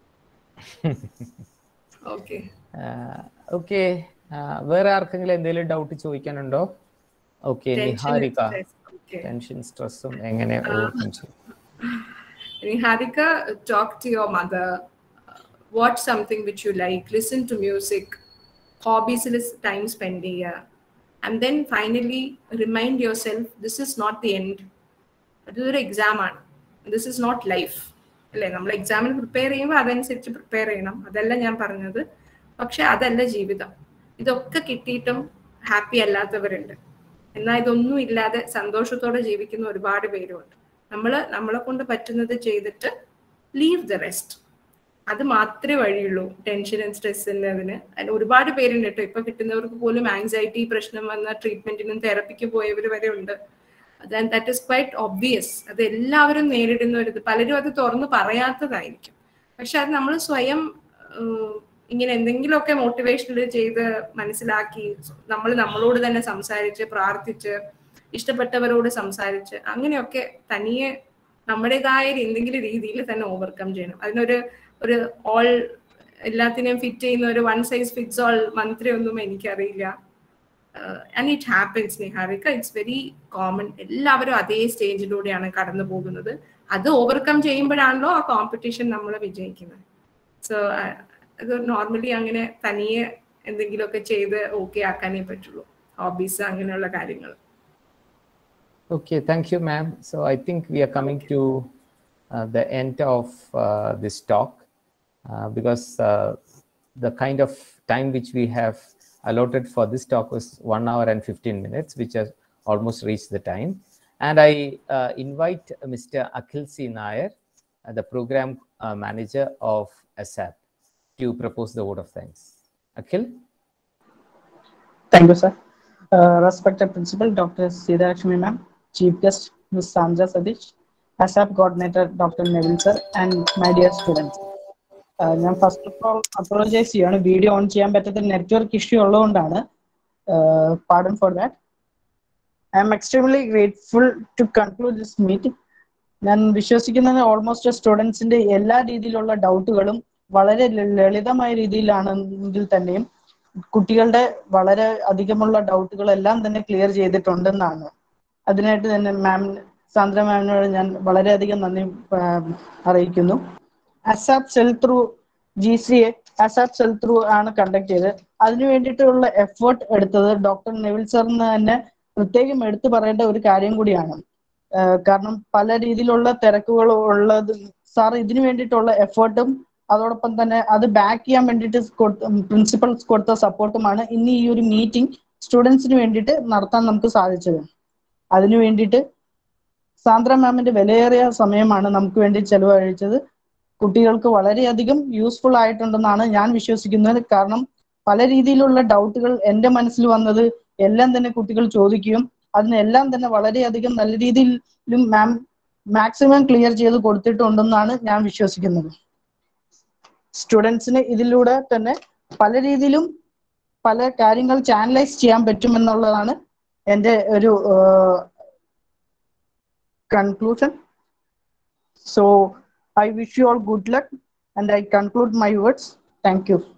okay okay വേറെ ആർക്കെങ്കിലും എന്തെങ്കിലും ഡൗട്ട് ചോദിക്കാനുണ്ടോ ഓക്കെ നിഹാരിക ടെൻഷൻ സ്ട്രെസ്സും എങ്ങനെ ഓവർകം ചെയ്യും Niharika, talk to your mother. Watch something which you like. Listen to music. Hobbies is time spend here. And then finally, remind yourself this is not the end. അതൊരു exam ആണ് this is not life അല്ലേ നമ്മൾ എക്സാമിന് prepare ചെയ്യുമ്പോൾ അതനുസരിച്ച് prepare ചെയ്യണം അതല്ല ഞാൻ പറഞ്ഞത് പക്ഷെ അതല്ല ജീവിതം ഇതൊക്കെ കിട്ടിയിട്ടും ഹാപ്പി അല്ലാത്തവരുണ്ട് എന്നാൽ ഇതൊന്നും ഇല്ലാതെ സന്തോഷത്തോടെ ജീവിക്കുന്ന ഒരുപാട് പേരുമുണ്ട് നമ്മൾ നമ്മളെ കൊണ്ട് പറ്റുന്നത് ചെയ്തിട്ട് ലീവ് ദ റെസ്റ്റ് അത് മാത്രമേ വഴിയുള്ളൂ ടെൻഷനും സ്ട്രെസ്സിന് അതിന് ഒരുപാട് പേരുണ്ട് കേട്ടോ ഇപ്പൊ കിട്ടുന്നവർക്ക് പോലും ആങ്സൈറ്റി പ്രശ്നം വന്ന ട്രീറ്റ്മെന്റിനും തെറപ്പിക്ക് പോയവർ വരെ ഉണ്ട് ദാറ്റ് ഇസ് ക്വൈറ്റ് ഒബ്വിയസ് അത് എല്ലാവരും നേരിടുന്ന ഒരു ഇത് പലരും അത് തുറന്ന് പറയാത്തതായിരിക്കും പക്ഷെ അത് നമ്മൾ സ്വയം ഇങ്ങനെ എന്തെങ്കിലുമൊക്കെ മോട്ടിവേഷനിൽ ചെയ്ത് മനസ്സിലാക്കി നമ്മൾ നമ്മളോട് തന്നെ സംസാരിച്ച് പ്രാർത്ഥിച്ച് ഇഷ്ടപ്പെട്ടവരോട് സംസാരിച്ച് അങ്ങനെയൊക്കെ തനിയെ നമ്മുടേതായ എന്തെങ്കിലും രീതിയിൽ തന്നെ ഓവർകം ചെയ്യണം അതിനൊരു ഒരു ഓൾ എല്ലാത്തിനെയും ഫിറ്റ് ചെയ്യുന്ന ഒരു വൺ സൈസ് ഫിറ്റ്സ് ഓൾ മന്ത്രിയൊന്നും എനിക്കറിയില്ല and it happens Niharika it's very common എല്ലാവരും അതേ സ്റ്റേജിലൂടെയാണ് കടന്നു പോകുന്നത് അത് ഓവർകം ചെയ്യുമ്പോഴാണല്ലോ ആ കോമ്പറ്റീഷൻ നമ്മൾ വിജയിക്കുന്നത് സോ അത് നോർമലി അങ്ങനെ തനിയെ എന്തെങ്കിലുമൊക്കെ ചെയ്ത് ഓക്കെ ആക്കാനേ പറ്റുള്ളൂ ഹോബീസ് അങ്ങനെയുള്ള കാര്യങ്ങൾ Okay, thank you, ma'am. So I think we are coming to uh, the end of uh, this talk uh, because uh, the kind of time which we have allotted for this talk was one hour and 15 minutes, which has almost reached the time. And I uh, invite Mr. Akhil C. Nair, uh, the program uh, manager of ASAP, to propose the vote of thanks. Akhil? Thank you, sir. Uh, respected Principal Dr. Sida Lakshmi ma'am, Chief Guest Ms. Sandra Sadish, ASAP Coordinator Dr. Neville sir, and my dear students. Uh, ഞാൻ first of all apologise ചെയ്യാണ് video on ചെയ്യാൻ പറ്റാത്ത network issue ഉള്ളതുകൊണ്ടാണ് pardon for that I am extremely grateful to conclude this meeting ഞാൻ വിശ്വസിക്കുന്നത് almost സ്റ്റുഡൻസിന്റെ എല്ലാ രീതിയിലുള്ള ഡൗട്ടുകളും വളരെ ലളിതമായ രീതിയിലാണെങ്കിൽ തന്നെയും കുട്ടികളുടെ വളരെ അധികമുള്ള ഡൗട്ടുകളെല്ലാം തന്നെ ക്ലിയർ ചെയ്തിട്ടുണ്ടെന്നാണ് അതിനായിട്ട് തന്നെ മാം സാന്ദ്ര മാമിനോട് ഞാൻ വളരെയധികം നന്ദി അറിയിക്കുന്നു ASAP cell through G C A ASAP cell through ആണ് കണ്ടക്ട് ചെയ്തത് അതിനു വേണ്ടിയിട്ടുള്ള എഫേർട്ട് എടുത്തത് ഡോക്ടർ നെവിൽ സാറിന് തന്നെ പ്രത്യേകം എടുത്തു പറയേണ്ട ഒരു കാര്യം കൂടിയാണ് കാരണം പല രീതിയിലുള്ള തിരക്കുകൾ ഉള്ളത് സാർ ഇതിനു വേണ്ടിയിട്ടുള്ള എഫേർട്ടും അതോടൊപ്പം തന്നെ അത് ബാക്ക് ചെയ്യാൻ വേണ്ടിയിട്ട് പ്രിൻസിപ്പൽസ് കൊടുത്ത സപ്പോർട്ടുമാണ് ഇന്ന് ഈ ഒരു മീറ്റിംഗ് സ്റ്റുഡൻസിന് വേണ്ടിയിട്ട് നടത്താൻ നമുക്ക് സാധിച്ചത് അതിനു വേണ്ടിയിട്ട് സാന്ദ്ര മാമിന്റെ വിലയേറിയ സമയമാണ് നമുക്ക് വേണ്ടി ചെലവഴിച്ചത് കുട്ടികൾക്ക് വളരെയധികം യൂസ്ഫുൾ ആയിട്ടുണ്ടെന്നാണ് ഞാൻ വിശ്വസിക്കുന്നത് കാരണം പല രീതിയിലുള്ള ഡൗട്ടുകൾ എൻ്റെ മനസ്സിൽ വന്നത് എല്ലാം തന്നെ കുട്ടികൾ ചോദിക്കുകയും അതിനെല്ലാം തന്നെ വളരെയധികം നല്ല രീതിയിലും മാം മാക്സിമം ക്ലിയർ ചെയ്ത് കൊടുത്തിട്ടുണ്ടെന്നാണ് ഞാൻ വിശ്വസിക്കുന്നത് സ്റ്റുഡൻസിന് ഇതിലൂടെ തന്നെ പല രീതിയിലും പല കാര്യങ്ങൾ ചാനലൈസ് ചെയ്യാൻ പറ്റുമെന്നുള്ളതാണ് എൻ്റെ ഒരു conclusion so I wish you all good luck and I conclude my words. Thank you.